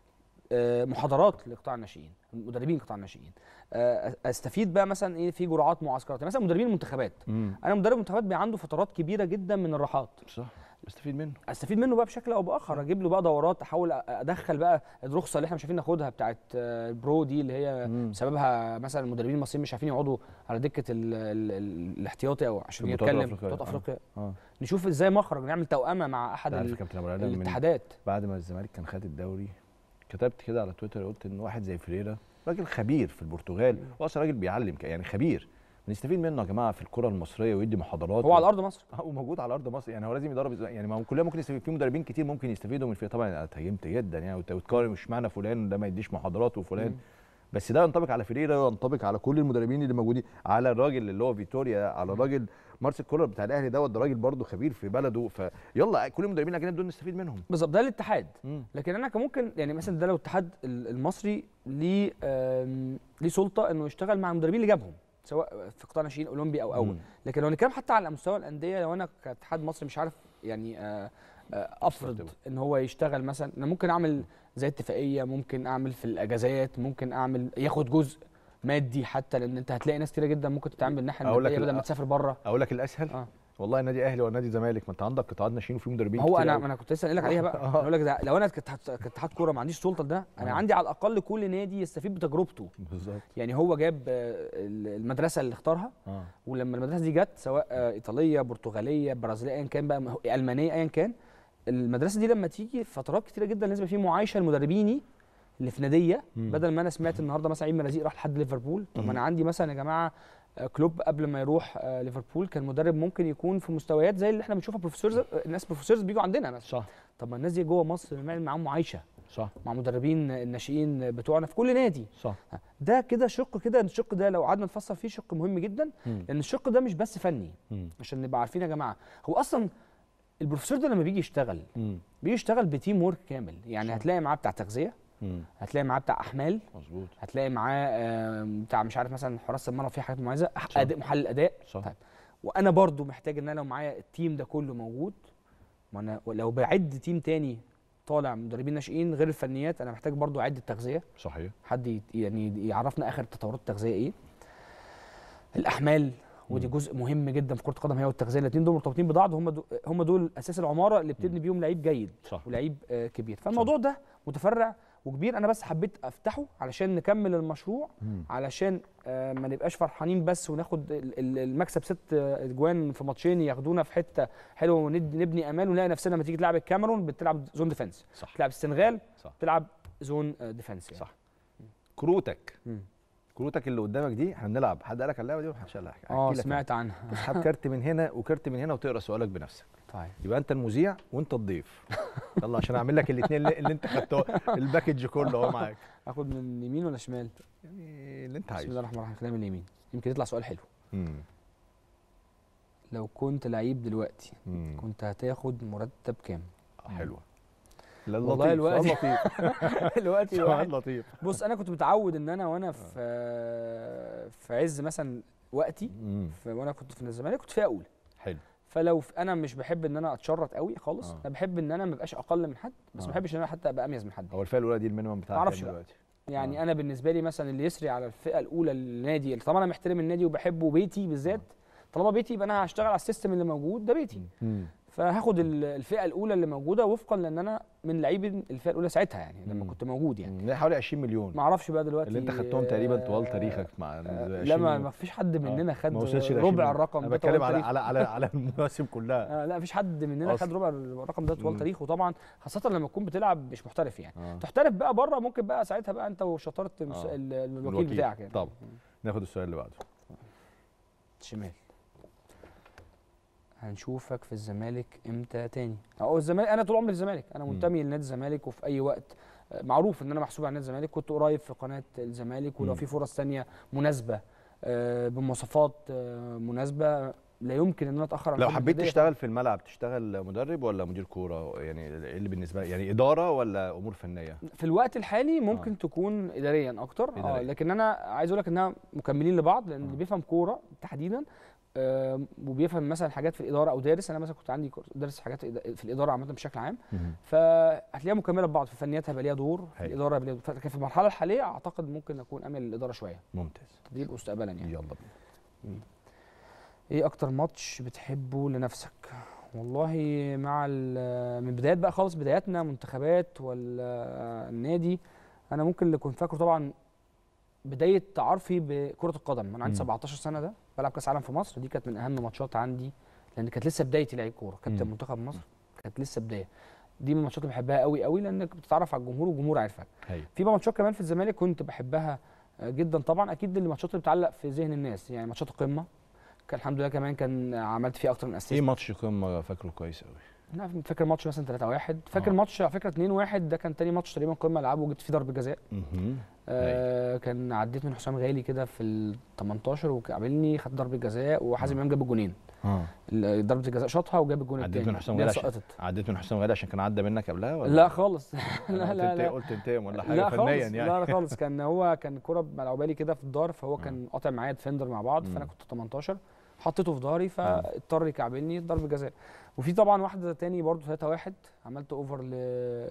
آه، محاضرات لقطاع الناشئين مدربين قطاع الناشئين آه، استفيد بقى مثلا ايه في جرعات معسكرات يعني مثلا مدربين المنتخبات امم انا مدرب منتخبات بيبقى عنده فترات كبيره جدا من الراحات صح بستفيد منه استفيد منه بقى بشكل او باخر اجيب له بقى دورات احاول أ- ادخل بقى الرخصه اللي احنا مش عارفين ناخدها بتاعت آه، البرو دي اللي هي مم. سببها مثلا المدربين المصريين مش عارفين يقعدوا على دكه ال ال ال الاحتياطي او عشان في البطولات يتكلم الأفريقية. بطولات آه. افريقيا اه نشوف ازاي مخرج نعمل توأمه مع احد عارف ال- كابتن ابو العلا من الاتحادات بعد ما الزمالك كان خد الدوري كتبت كده على تويتر قلت ان واحد زي فريرا راجل خبير في البرتغال واصلا راجل بيعلم ك- يعني خبير بنستفيد منه يا جماعه في الكره المصريه ويدي محاضرات هو على ارض مصر اه وموجود على ارض مصر يعني هو لازم يدرب إزاي؟ يعني ما هو كلنا ممكن يستفيد في مدربين كتير ممكن يستفيدوا من فريرا طبعا انا اتهاجمت جدا يعني وت- وتقارن مش معنى فلان ده ما يديش محاضرات وفلان مم. بس ده ينطبق على فريرا وينطبق على كل المدربين اللي موجودين على الراجل اللي هو فيتوريا على الراجل مارسيل كولر بتاع الاهلي دوت ده راجل برضه خبير في بلده فيلا كل المدربين الاجانب دول نستفيد منهم بالظبط ده الاتحاد مم. لكن انا كان ممكن يعني مثلا ده لو الاتحاد ال- المصري ليه آم، ليه سلطه انه يشتغل مع المدربين اللي جابهم سواء في قطاع ناشئين اولمبي او اول مم. لكن لو نتكلم حتى على مستوى الانديه لو انا كاتحاد مصري مش عارف يعني آه، آه، افرض تستخدمه. ان هو يشتغل مثلا انا ممكن اعمل زي اتفاقيه ممكن اعمل في الاجازات ممكن اعمل ياخد جزء مادي حتى لان انت هتلاقي ناس كتير جدا ممكن تتعامل بالناحيه أقول لك الماديه بدل ال- ما تسافر بره اقول لك الاسهل اه والله نادي اهلي ولا نادي زمالك ما انت عندك قطاعات ناشئين وفي مدربين ما هو كتير انا أوي. ما انا كنت لسه قايل لك عليها بقى آه. أنا اقول لك ده لو انا كاتحاد كاتحاد كوره ما عنديش سلطه ده انا آه. عندي على الاقل كل نادي يستفيد بتجربته بالظبط يعني هو جاب آه، المدرسه اللي اختارها اه ولما المدرسه دي جت سواء آه، ايطاليه برتغاليه برازيليه ايا كان بقى مه- المانيه ايا كان المدرسه دي لما تيجي فترات كتيره جدا لازم يبقى في معايشه لمدربيني اللي في ناديه مم. بدل ما انا سمعت النهارده مثلا عيد مرازيق راح لحد ليفربول طب ما انا عندي مثلا يا جماعه آه، كلوب قبل ما يروح آه، ليفربول كان مدرب ممكن يكون في مستويات زي اللي احنا بنشوفها بروفيسورز الناس بروفيسورز بيجوا عندنا مثلا صح طب ما الناس دي جوه مصر بنعمل معاهم معايشه صح مع مدربين الناشئين بتوعنا في كل نادي صح ده كده شق كده الشق ده لو قعدنا نفصل فيه شق مهم جدا مم. لان الشق ده مش بس فني مم. عشان نبقى عارفين يا جماعه هو اصلا البروفيسور ده لما بيجي يشتغل مم. بيجي يشتغل بتيم ورك كامل يعني صح. هتلاقي معاه بتاع تغذيه مم. هتلاقي معاه بتاع احمال مظبوط هتلاقي معاه آم، بتاع مش عارف مثلا حراس المرمى في حاجات مميزه أح- صح. اداء محلل اداء صح طيب. وانا برضو محتاج ان انا لو معايا التيم ده كله موجود ما انا لو بعد تيم تاني طالع مدربين ناشئين غير الفنيات انا محتاج برضو اعد التغذيه صحيح حد يت- يعني يعرفنا اخر تطورات التغذيه ايه الاحمال ودي مم. جزء مهم جدا في كره القدم هي والتغذيه الاثنين دول مرتبطين ببعض هم دول هم دول اساس العماره اللي بتبني بيهم لعيب جيد صح ولعيب آه، كبير فالموضوع ده متفرع وكبير انا بس حبيت افتحه علشان نكمل المشروع مم. علشان آه، ما نبقاش فرحانين بس وناخد ال- ال- المكسب ست آه، اجوان في ماتشين ياخدونا في حته حلوه ونبني امان ونلاقي نفسنا لما تيجي تلعب الكاميرون بتلعب زون ديفense صح تلعب السنغال صح تلعب زون ديفنس يعني صح كروتك مم. كروتك اللي قدامك دي احنا بنلعب حد قالك على اللعبه دي محدش قال لك اه أحكي لك سمعت عنها أنا. تسحب كارت من هنا وكارت من هنا وتقرا سؤالك بنفسك طيب يبقى انت المذيع وانت الضيف يلا عشان اعمل لك الاثنين اللي, اللي انت خدته الباكج كله اهو معاك اخد من يمين ولا شمال يعني اللي انت بسم الله عايزه الرحمن الرحيم خلينا من اليمين يمكن يطلع سؤال حلو مم. لو كنت لعيب دلوقتي مم. كنت هتاخد مرتب كام حلوه لا والله لطيف الوقت- سؤال لطيف دلوقتي سؤال الواحد لطيف بص انا كنت متعود ان انا وانا في في عز مثلا وقتي مم. في وانا كنت في الزمالك كنت فيها اقول حلو فلو في انا مش بحب ان انا اتشرط قوي خالص آه. انا بحب ان انا ما ابقاش اقل من حد بس ما آه. بحبش ان انا حتى ابقى اميز من حد هو الفئه الاولى دي المينيمم بتاعها معرفش كام بقى. دلوقتي يعني آه. انا بالنسبه لي مثلا اللي يسري على الفئه الاولى للنادي طالما انا محترم النادي وبحبه بيتي بالذات طالما بيتي يبقى انا هشتغل على السيستم اللي موجود ده بيتي مم. فهاخد ال- الفئه الاولى اللي موجوده وفقا لان انا من لعيبه الفئه الاولى ساعتها يعني لما مم. كنت موجود يعني يعني حوالي 20 مليون ما اعرفش بقى دلوقتي اللي انت خدتهم تقريبا طوال آه، تاريخك مع آه، 20 لا ما مليون. ما فيش حد مننا خد ما وصلش ل 20 ربع مليون. الرقم انا ده بتكلم طوال على تاريخه. على على على المواسم كلها آه لا مفيش حد مننا أصلاً. خد ربع الرقم ده طوال مم. تاريخه طبعا خاصه لما تكون بتلعب مش محترف يعني آه. تحترف بقى بره ممكن بقى ساعتها بقى انت وشطاره المس- آه. ال- الوكيل بتاعك يعني طبعا ناخد السؤال اللي بعده شمال هنشوفك في الزمالك امتى تاني اهو الزمالك انا طول عمري في الزمالك انا مم. منتمي لنادي الزمالك وفي اي وقت آه، معروف ان انا محسوب على نادي الزمالك كنت قريب في قناه الزمالك ولو مم. في فرص تانية مناسبه آه، بمواصفات آه، مناسبه لا يمكن ان انا اتاخر عن لو الخدمة حبيت الفردية. تشتغل في الملعب تشتغل مدرب ولا مدير كوره يعني ايه اللي بالنسبه لك يعني اداره ولا امور فنيه في الوقت الحالي ممكن آه. آه. تكون اداريا اكتر اه إدارياً. لكن انا عايز اقول لك انها مكملين لبعض لان آه. اللي بيفهم كوره تحديدا آه وبيفهم مثلا حاجات في الاداره او دارس انا مثلا كنت عندي كورس- دارس حاجات إد- في الاداره عامه بشكل عام فهتلاقيها مكمله ببعض في فنياتها هيبقى ليها دور في حلو. الاداره هيبقى ليها دور لكن في المرحله الحاليه اعتقد ممكن اكون اميل للاداره شويه ممتاز تدريب مستقبلا يعني يلا بينا ايه اكتر ماتش بتحبه لنفسك والله مع ال- من بدايات بقى خالص بداياتنا منتخبات ولا النادي انا ممكن اللي كنت فاكره طبعا بدايه تعارفي بكره القدم انا عندي مم. 17 سنه ده بلعب كاس عالم في مصر دي كانت من اهم ماتشات عندي لان كانت لسه بدايتي لعيب كوره كابتن مم. منتخب مصر كانت لسه بدايه دي من الماتشات اللي بحبها قوي قوي لانك بتتعرف على الجمهور والجمهور عارفك هي في بقى ماتشات كمان في الزمالك كنت بحبها آه، جدا طبعا اكيد الماتشات اللي بتعلق في ذهن الناس يعني ماتشات القمه كان الحمد لله كمان كان عملت فيه اكتر من ايه اسيست ماتش قمه فاكره كويس قوي انا فاكر ماتش مثلا 3 1 فاكر آه. ماتش على فكره 2 1 ده كان تاني ماتش تقريبا قمه العاب وجبت فيه ضربه جزاء مهم. آه كان عديت من حسام غالي كده في ال 18 وقابلني خد ضربه جزاء وحازم امام جاب الجونين اه ال- ضربه الجزاء شاطها وجاب الجون عديت الثاني من حسام غالي عشان سقطت عديت من حسام غالي عشان كان عدى منك قبلها ولا لا خالص أنا لا قلت لا انت- لا قلت انتقم ولا حاجه لا فنيا خالص يعني لا لا خالص كان هو كان كرة ملعوبه لي كده في الدار فهو آه. كان قاطع معايا ديفندر مع بعض مم. فانا كنت 18 حطيته في ظهري فاضطر يكعبلني ضربه جزاء وفي طبعا واحده تاني برضو 3 1 عملت اوفر ل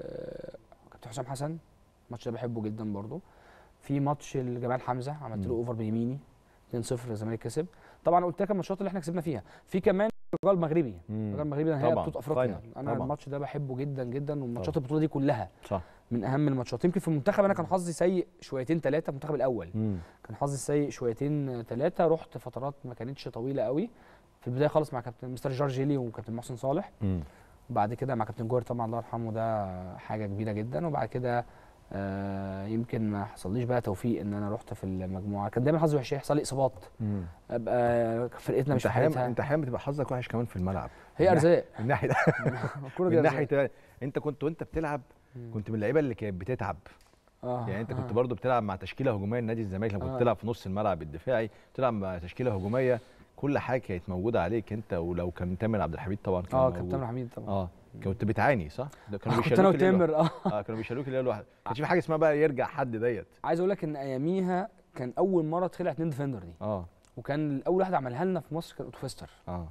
كابتن حسام حسن الماتش ده بحبه جدا برضو في ماتش لجمال حمزه عملت له مم. اوفر بيميني 2-0 الزمالك كسب طبعا قلت لك الماتشات اللي احنا كسبنا فيها في كمان الرجال المغربي مم. الرجال المغربي ده نهائي طبعاً، بطوله افريقيا فاينل، انا طبعاً. الماتش ده بحبه جدا جدا وماتشات طبعاً. البطوله دي كلها صح من اهم الماتشات يمكن في المنتخب انا كان حظي سيء شويتين ثلاثه المنتخب الاول مم. كان حظي سيء شويتين ثلاثه رحت فترات ما كانتش طويله قوي في البدايه خالص مع كابتن مستر جورج هيلي وكابتن محسن صالح مم. وبعد كده مع كابتن جوهر طبعا الله يرحمه ده حاجه كبيره جدا وبعد كده آه يمكن ما حصليش بقى توفيق ان انا رحت في المجموعه كان دايما حظي وحش يحصل لي اصابات مم. ابقى فرقتنا مش انت في احيانا حالتها انت احيانا بتبقى حظك وحش كمان في الملعب هي ارزاق من ناحيه الكوره دي من أرزاق. ناحيه انت كنت وانت بتلعب مم. كنت من اللعيبه اللي كانت بتتعب اه يعني انت كنت آه. برضو بتلعب مع تشكيله هجوميه لنادي الزمالك لما كنت آه. بتلعب في نص الملعب الدفاعي بتلعب مع تشكيله هجوميه كل حاجه كانت موجوده عليك انت ولو كان تامر عبد الحميد طبعا كان اه موجود. كابتن تامر حميد طبعا اه كنت بتعاني صح؟ ده كانوا كنت انا بيشيلوك الليل وتامر اه اه كانوا بيشيلوك الليل لوحدك ما كانش في حاجه اسمها بقى يرجع حد ديت عايز اقول لك ان اياميها كان اول مره تخلع اتنين ديفندر دي اه وكان اول واحد عملها لنا في مصر كان اوتو فيستر اه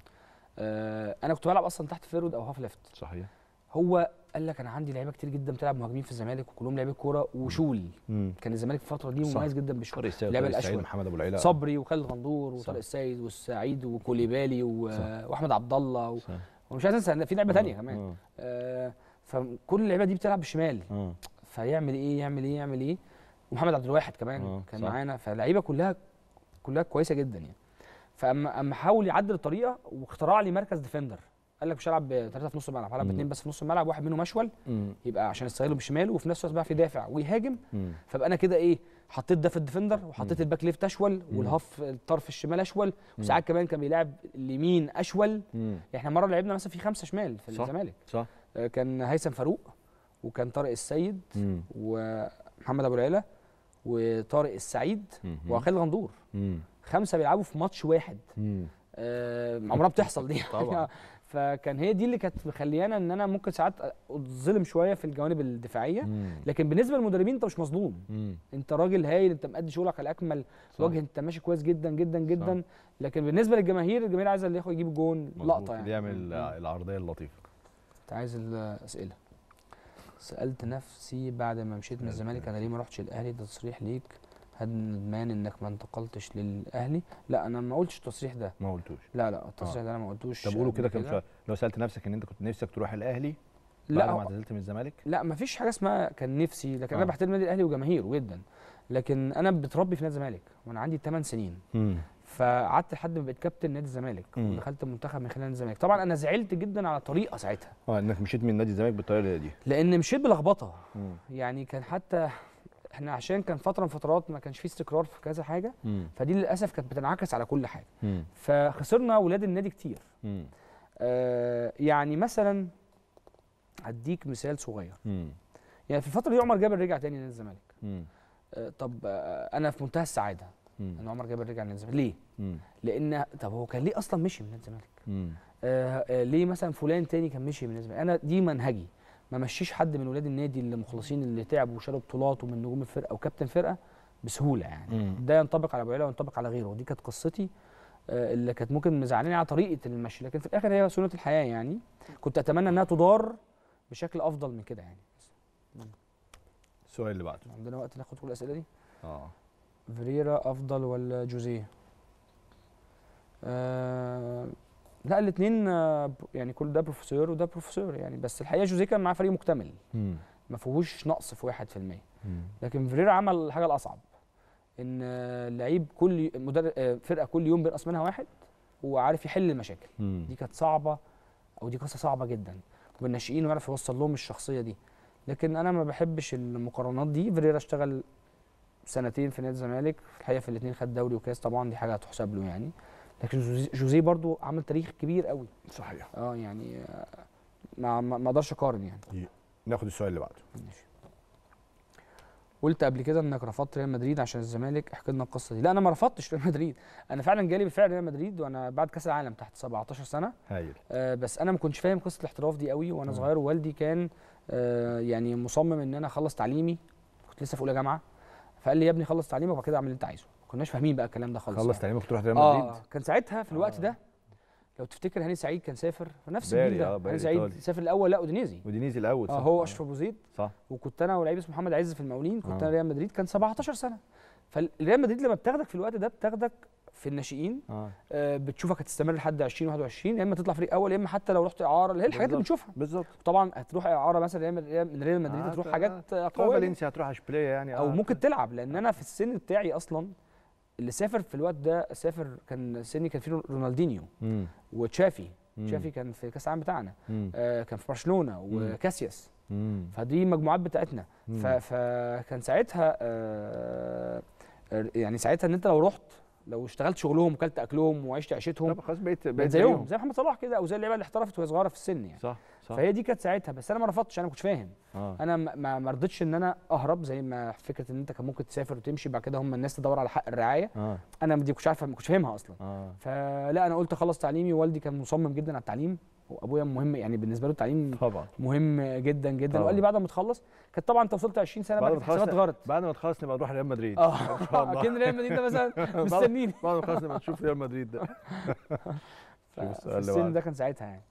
آه انا كنت بلعب اصلا تحت فيرود او هاف ليفت صحيح هو قال لك انا عندي لعيبه كتير جدا بتلعب مهاجمين في الزمالك وكلهم لعيبه كوره وشول امم كان الزمالك في الفتره دي صح. مميز جدا بالشول طارق السيد اللعبة طارق السعيد الأشول. محمد ابو العيله صبري وخالد غندور صح. وطارق السيد والسعيد وكوليبالي و... صح. واحمد عبد الله و... صح. ومش عايز انسى إن في لعبه ثانيه كمان اه آه فكل اللعيبه دي بتلعب بالشمال اه فيعمل ايه يعمل ايه يعمل ايه ومحمد عبد الواحد كمان آه، كان صح. معانا فاللعيبه كلها كلها كويسه جدا يعني فاما اما حاول يعدل الطريقه واخترع لي مركز ديفندر قال لك مش هلعب بثلاثه في نص الملعب هلعب مم. باثنين بس في نص الملعب واحد منهم اشول امم يبقى عشان استغله بالشمال وفي نفس الوقت بقى في دافع ويهاجم امم فبقى انا كده ايه حطيت ده في الديفندر وحطيت مم. الباك ليفت اشول مم. والهاف الطرف الشمال اشول وساعات كمان كان بيلعب اليمين اشول امم احنا مره لعبنا مثلا في خمسه شمال في صح. الزمالك صح آه، كان هيثم فاروق وكان طارق السيد امم ومحمد ابو العيله وطارق السعيد مم. وخالد غندور امم خمسه بيلعبوا في ماتش واحد امم آه، عمرها بتحصل دي طبعاً. فكان هي دي اللي كانت مخليانا ان انا ممكن ساعات اتظلم شويه في الجوانب الدفاعيه لكن بالنسبه للمدربين انت مش مظلوم امم انت راجل هايل انت مأدي شغلك على اكمل صح. وجه انت ماشي كويس جدا جدا جدا لكن بالنسبه للجماهير الجماهير عايزه اللي ياخد يجيب جون لقطه يعني اللي يعمل مم. العرضيه اللطيفه انت عايز الاسئله سالت نفسي بعد ما مشيت من سألت الزمالك انا نفسي. ليه ما رحتش الاهلي ده تصريح ليك هل ندمان انك ما انتقلتش للاهلي لا انا ما قلتش التصريح ده ما قلتوش لا لا التصريح ده انا ما قلتوش طب قولوا قبل كده كم سؤال لو سالت نفسك ان انت كنت نفسك تروح الاهلي بعد لا ما هو- اعتزلت من الزمالك لا ما فيش حاجه اسمها كان نفسي لكن آه. انا بحترم النادي الاهلي وجماهيره جدا لكن انا بتربي في نادي الزمالك وانا عندي 8 سنين امم فقعدت لحد ما بقيت كابتن نادي الزمالك مم. ودخلت المنتخب من خلال نادي الزمالك طبعا انا زعلت جدا على الطريقه ساعتها اه انك مشيت من نادي الزمالك بالطريقه دي لان مشيت بلخبطه امم يعني كان حتى احنا عشان كان فتره من فترات ما كانش فيه استقرار في كذا حاجه امم فدي للاسف كانت بتنعكس على كل حاجه امم فخسرنا ولاد النادي كتير امم آه يعني مثلا اديك مثال صغير امم يعني في الفتره دي عمر جابر رجع تاني نادي الزمالك امم آه طب آه انا في منتهى السعاده ان عمر جابر رجع نادي الزمالك ليه امم لان طب هو كان ليه اصلا مشي من نادي الزمالك امم آه آه ليه مثلا فلان تاني كان مشي من نادي الزمالك انا دي منهجي ما مشيش حد من ولاد النادي اللي مخلصين اللي تعبوا وشالوا بطولات ومن نجوم الفرقه وكابتن فرقه بسهوله يعني امم ده ينطبق على ابو عيله وينطبق على غيره ودي كانت قصتي آه، اللي كانت ممكن مزعلاني على طريقه المشي لكن في الاخر هي سنه الحياه يعني كنت اتمنى انها تدار بشكل افضل من كده يعني السؤال اللي بعده عندنا وقت ناخد كل الاسئله دي اه فيريرا افضل ولا جوزيه آه لا الاثنين يعني كل ده بروفيسور وده بروفيسور يعني بس الحقيقه جوزيه كان معاه فريق مكتمل امم ما فيهوش نقص في 1% امم لكن فيريرا عمل الحاجه الاصعب ان آه، اللعيب كل مدرب آه، فرقه كل يوم بينقص منها واحد وعارف يحل المشاكل امم دي كانت صعبه او دي قصه صعبه جدا والناشئين ويعرف يوصل لهم الشخصيه دي لكن انا ما بحبش المقارنات دي فيريرا اشتغل سنتين في نادي الزمالك في الحقيقه في الاثنين خد دوري وكاس طبعا دي حاجه هتحسب له يعني لكن جوزيه- جوزيه برضو عمل تاريخ كبير قوي صحيح اه يعني آه، ما ما ما اقدرش اقارن يعني ناخد السؤال اللي بعده ماشي قلت قبل كده انك رفضت ريال مدريد عشان الزمالك احكي لنا القصه دي لا انا ما رفضتش ريال مدريد انا فعلا جالي بالفعل ريال مدريد وانا بعد كاس العالم تحت 17 سنه هايل آه بس انا ما كنتش فاهم قصه الاحتراف دي قوي وانا مم. صغير ووالدي كان آه يعني مصمم ان انا اخلص تعليمي كنت لسه في اولى جامعه فقال لي يا ابني خلص تعليمك وبعد كده اعمل اللي انت عايزه ما كناش فاهمين بقى الكلام ده خالص خلص يعني. تعليمك تروح ريال مدريد اه كان ساعتها في الوقت آه. ده لو تفتكر هاني سعيد كان سافر في نفس باري، الجيل آه، ده باري هاني سعيد إيطالي. سافر الاول لا اودينيزي ودينيزي الاول اه صح هو اشرف ابو زيد صح وكنت انا ولعيب اسمه محمد عز في المقاولين كنت آه. انا ريال مدريد كان 17 سنه فالريال مدريد لما بتاخدك في الوقت ده بتاخدك في الناشئين اه آه، بتشوفك هتستمر لحد 20 21 يا اما تطلع فريق اول يا اما حتى لو رحت اعاره اللي هي الحاجات اللي بالظبط. بنشوفها بالظبط طبعا هتروح اعاره مثلا ريال مدريد- من ريال مدريد آه، هتروح ت- حاجات آه، تروح قويه فالنسيا هتروح اشبيليه يعني او آه. ممكن تلعب لان انا في السن بتاعي اصلا اللي سافر في الوقت ده سافر كان سني كان فيه رونالدينيو مم. وتشافي مم. تشافي كان في كاس العالم بتاعنا مم. آه، كان في برشلونه وكاسياس مم. فدي مجموعات بتاعتنا مم. ف- فكان ساعتها آه، آه، يعني ساعتها ان انت لو رحت لو اشتغلت شغلهم وكلت اكلهم وعشت عيشتهم طب خلاص بقيت بقيت بقيت زيهم زي محمد صلاح كده او زي اللعيبه اللي احترفت وهي صغيره في السن يعني صح صح فهي دي كانت ساعتها بس انا ما رفضتش انا ما كنتش فاهم اه انا ما- ما ما رضيتش ان انا اهرب زي ما فكره ان انت كان ممكن تسافر وتمشي بعد كده هم الناس تدور على حق الرعايه اه انا ما دي كنتش عارفه ما كنتش فاهمها اصلا اه فلا انا قلت اخلص تعليمي والدي كان مصمم جدا على التعليم وابويا مهم يعني بالنسبه له التعليم طبعا مهم جدا جدا طبعا. وقال لي بعد ما تخلص كانت طبعا انت وصلت 20 سنه بعد بقى ما الحسابات تخلص غلط بعد ما تخلص نبقى نروح ريال مدريد اه إن شاء الله. اكن ريال مدريد ده مثلا مستنيني بعد ما تخلص نبقى نشوف ريال مدريد ده ف- شوف السؤال في اللي السن بعده. ده كان ساعتها يعني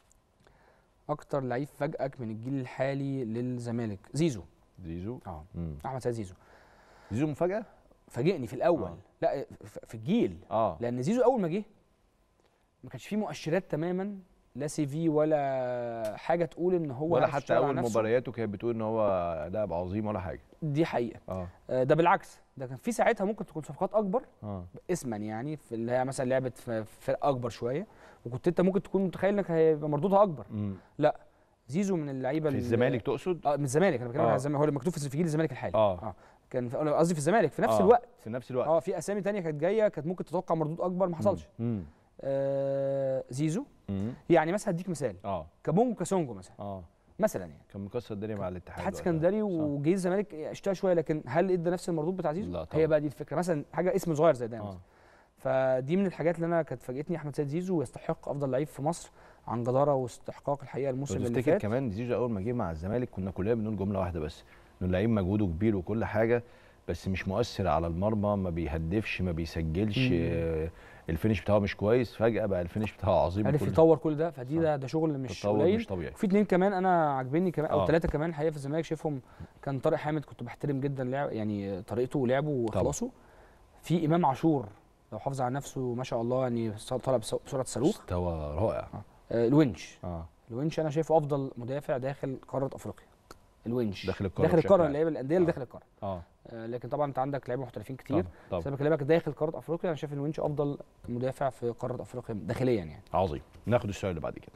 اكتر لعيب فاجئك من الجيل الحالي للزمالك زيزو زيزو اه مم. احمد سيد زيزو زيزو مفاجاه فاجئني في الاول آه. لا ف- في الجيل اه لان زيزو اول ما جه ما كانش فيه مؤشرات تماما لا سي في ولا حاجه تقول ان هو ولا عارف حتى يشتغل على اول نفسه. مبارياته كانت بتقول ان هو لاعب عظيم ولا حاجه دي حقيقه اه آه، ده بالعكس ده كان في ساعتها ممكن تكون صفقات اكبر اه اسما يعني في اللي هي مثلا لعبت في في فرقه اكبر شويه وكنت انت ممكن تكون متخيل انك هيبقى مردودها اكبر مم. زيزو من اللعيبه في اللي- الزمالك تقصد اه من الزمالك انا بتكلم آه. على الزمالك هو اللي مكتوب في جيل الزمالك الحالي اه كان في- قصدي في الزمالك في نفس آه. الوقت في نفس الوقت اه في اسامي تانية كانت جايه كانت ممكن تتوقع مردود اكبر ما حصلش مم. آه زيزو مم. يعني مثلا هديك مثال اه كابونجو كاسونجو مثلا اه مثلا يعني كان مكسر الدنيا مع الاتحاد اتحاد وقتها. اسكندري صح. وجه الزمالك اشتغل شويه لكن هل ادى نفس المردود بتاع زيزو؟ لا طبعا. هي بقى دي الفكره مثلا حاجه اسم صغير زي ده اه مثلا فدي من الحاجات اللي انا كانت فاجئتني احمد سيد زيزو ويستحق افضل لعيب في مصر عن جداره واستحقاق الحقيقه الموسم اللي وتفتكر فات كمان زيزو اول ما جه مع الزمالك كنا كلنا بنقول جمله واحده بس انه اللعيب مجهوده كبير وكل حاجه بس مش مؤثر على المرمى ما بيهدفش ما بيسجلش مم. آه، الفينش بتاعه مش كويس فجاه بقى الفينش بتاعه عظيم عرف وكل- يطور كل ده فدي صح. ده, ده شغل مش تطور قليل مش طبيعي في اتنين كمان انا عاجبني كمان او آه. ثلاثه كمان حقيقه في الزمالك شايفهم كان طارق حامد كنت بحترم جدا لعب يعني طريقته ولعبه واخلاصه في امام عاشور لو حافظ على نفسه ما شاء الله يعني طالع بس- بسرعه صاروخ مستوى رائع آه الونش اه الونش انا شايفه افضل مدافع داخل قاره افريقيا الونش داخل القارة داخل بشكل القاره عام. اللعيبه الانديه اللي آه. داخل القاره اه آه لكن طبعا انت عندك لعيبه محترفين كتير طبعا طبعا بس انا بكلمك داخل قاره افريقيا انا شايف الونش افضل مدافع في قاره افريقيا داخليا يعني عظيم ناخد السؤال اللي بعد كده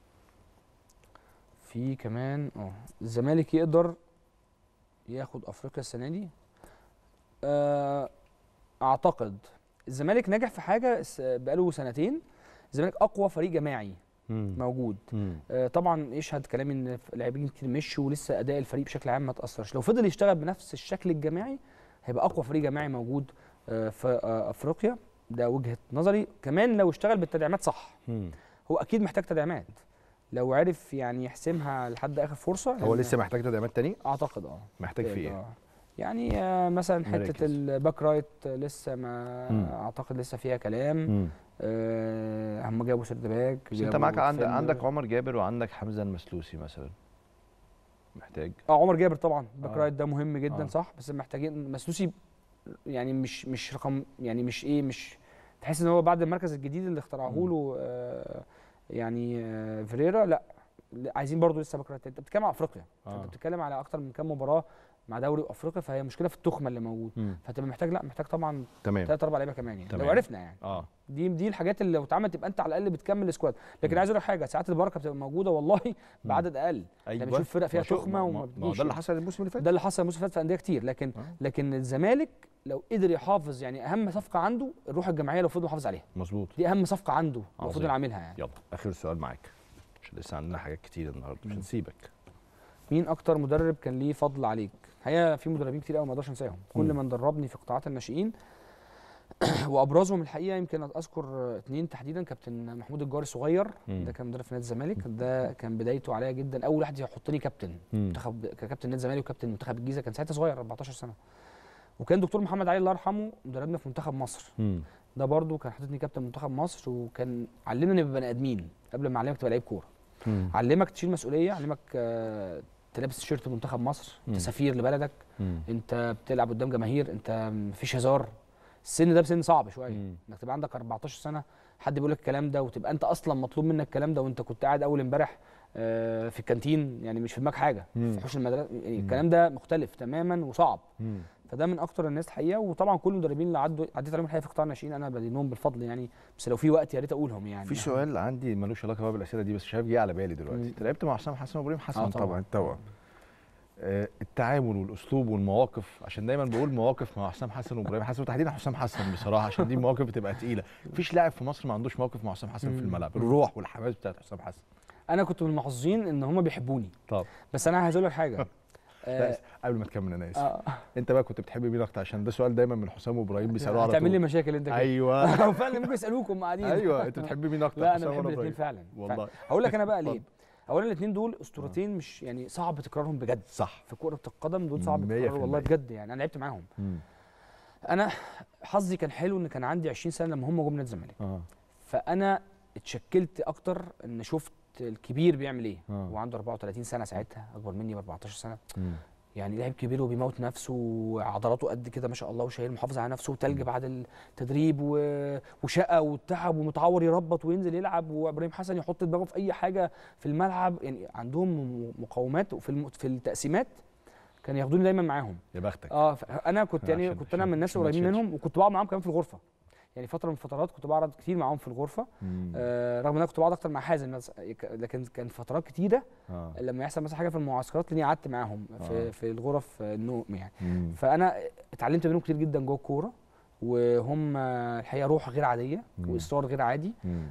في كمان اه الزمالك يقدر ياخد افريقيا السنه دي آه، اعتقد الزمالك نجح في حاجه س- بقاله سنتين الزمالك اقوى فريق جماعي موجود آه، طبعا يشهد كلامي ان ف- لاعبين كتير مشوا ولسه اداء الفريق بشكل عام ما تاثرش لو فضل يشتغل بنفس الشكل الجماعي هيبقى اقوى فريق جماعي موجود آه، في آه، افريقيا ده وجهه نظري كمان لو اشتغل بالتدعيمات صح هو اكيد محتاج تدعيمات لو عرف يعني يحسمها لحد اخر فرصه هو لأن لسه محتاج تدعيمات تاني اعتقد اه محتاج في ايه آه. يعني آه، مثلا حته مراكز. الباك رايت آه، لسه ما مم. اعتقد لسه فيها كلام مم. آه، هم جابوا سيرد باك بس انت جابوا معاك عندك ديفندر. عندك عمر جابر وعندك حمزه المسلوسي مثلا محتاج اه عمر جابر طبعا باك آه. رايت ده مهم جدا آه. صح بس محتاجين مسلوسي يعني مش مش رقم يعني مش ايه مش تحس ان هو بعد المركز الجديد اللي اخترعوه مم. له آه يعني آه فيريرا لا لا، عايزين برضو لسه باك رايت انت بتتكلم على افريقيا آه. انت بتتكلم على اكتر من كام مباراه مع دوري افريقيا فهي مشكله في التخمه اللي موجود مم. فتبقى محتاج لا محتاج طبعا تمام ثلاث اربع لعيبه كمان يعني تمام. لو عرفنا يعني اه دي دي الحاجات اللي لو اتعملت تبقى انت على الاقل بتكمل سكواد لكن مم. عايز اقول لك حاجه ساعات البركه بتبقى موجوده والله بعدد اقل ايوه بنشوف فرق فيها ما شو- تخمة ما- وما ما- ما هو بتجيش ده اللي يعني. حصل الموسم اللي فات ده اللي حصل الموسم اللي فات في انديه كتير لكن آه. لكن الزمالك لو قدر يحافظ يعني اهم صفقه عنده الروح الجماعيه لو فضل محافظ عليها مظبوط دي اهم صفقه عنده لو عظيم. فضل عاملها يعني يلا اخر سؤال معاك عشان لسه عندنا حاجات كتير النهارده مش مم. هنسيبك مين اكتر مدرب كان ليه فضل عليك الحقيقه في مدربين كتير قوي ما اقدرش انساهم كل مم. من دربني في قطاعات الناشئين وابرزهم الحقيقه يمكن اذكر اثنين تحديدا كابتن محمود الجاري صغير مم. ده كان مدرب في نادي الزمالك ده كان بدايته عليا جدا اول واحد يحطني كابتن منتخب ككابتن نادي الزمالك وكابتن منتخب الجيزه كان ساعتها صغير 14 سنه وكان دكتور محمد علي الله يرحمه مدربنا في منتخب مصر مم. ده برضو كان حاططني كابتن منتخب مصر وكان علمنا نبقى بني ادمين قبل ما علمك تبقى لعيب كوره مم. علمك تشيل مسؤوليه علمك آه، تلبس تيشيرت منتخب مصر انت مم. سفير لبلدك مم. انت بتلعب قدام جماهير انت مفيش هزار السن ده سن صعب شويه مم. انك تبقى عندك 14 سنه حد بيقول لك الكلام ده وتبقى انت اصلا مطلوب منك الكلام ده وانت كنت قاعد اول امبارح آه، في الكانتين يعني مش في دماغك حاجه مم. في حوش المدرسه يعني مم. الكلام ده مختلف تماما وصعب مم. فده من اكتر الناس الحقيقه وطبعا كل المدربين اللي عدوا عديت عليهم الحقيقه في قطاع الناشئين انا بدينهم بالفضل يعني بس لو في وقت يا ريت اقولهم يعني في سؤال عندي ملوش علاقه بقى بالاسئله دي بس شايف جه على بالي دلوقتي مم. انت لعبت مع حسام حسن وابراهيم حسن آه طبعا طبعاً. طبعا آه، التعامل والاسلوب والمواقف عشان دايما بقول مواقف مع حسام حسن وابراهيم حسن وتحديدا حسام حسن بصراحه عشان دي مواقف بتبقى تقيله مفيش لاعب في مصر ما عندوش موقف مع حسام حسن في مم. الملعب الروح والحماس بتاعت حسام حسن انا كنت من المحظوظين ان هم بيحبوني طب بس انا عايز اقول لك حاجه لا، آه قبل ما تكمل انا اسف آه انت بقى كنت بتحب مين اكتر عشان ده سؤال دايما من حسام وابراهيم بيسالوه على هتعمل لي طول مشاكل انت كده ايوه فعلا ممكن يسالوك هم قاعدين ايوه انت بتحب مين اكتر لا انا حسام بحب ولا الاثنين إبراهيم؟ فعلا والله فعلا. هقول لك انا بقى ليه اتفضل. اولا الاثنين دول اسطورتين مش يعني صعب تكرارهم بجد صح في كره القدم دول صعب مية في تكرارهم والله المية. بجد يعني انا لعبت معاهم انا حظي كان حلو ان كان عندي 20 سنه لما هم جم نادي الزمالك اه فانا اتشكلت اكتر ان شفت الكبير بيعمل ايه آه. وعنده 34 سنه ساعتها اكبر مني ب 14 سنه مم. يعني لاعب كبير وبيموت نفسه وعضلاته قد كده ما شاء الله وشايل محافظ على نفسه وتلج بعد التدريب و... وشقى والتعب ومتعور يربط وينزل يلعب وابراهيم حسن يحط دماغه في اي حاجه في الملعب يعني عندهم م- مقاومات وفي الم... في التقسيمات كان ياخدوني دايما معاهم يا بختك اه ف- انا كنت يعني عشان- كنت انا عشان- من الناس عشان ما قريبين تشيلش. منهم وكنت بقعد معاهم كمان في الغرفه يعني فتره من الفترات كنت بقعد كتير معاهم في الغرفه مم. آه رغم ان انا كنت بقعد اكتر مع حازم بس- لكن كان فترات كتيره اه لما يحصل مثلا حاجه في المعسكرات تلاقيني قعدت معاهم في آه. في الغرف النوم يعني مم. فانا اتعلمت منهم كتير جدا جوه الكوره وهم الحقيقه روح غير عاديه مم. واصرار غير عادي مم.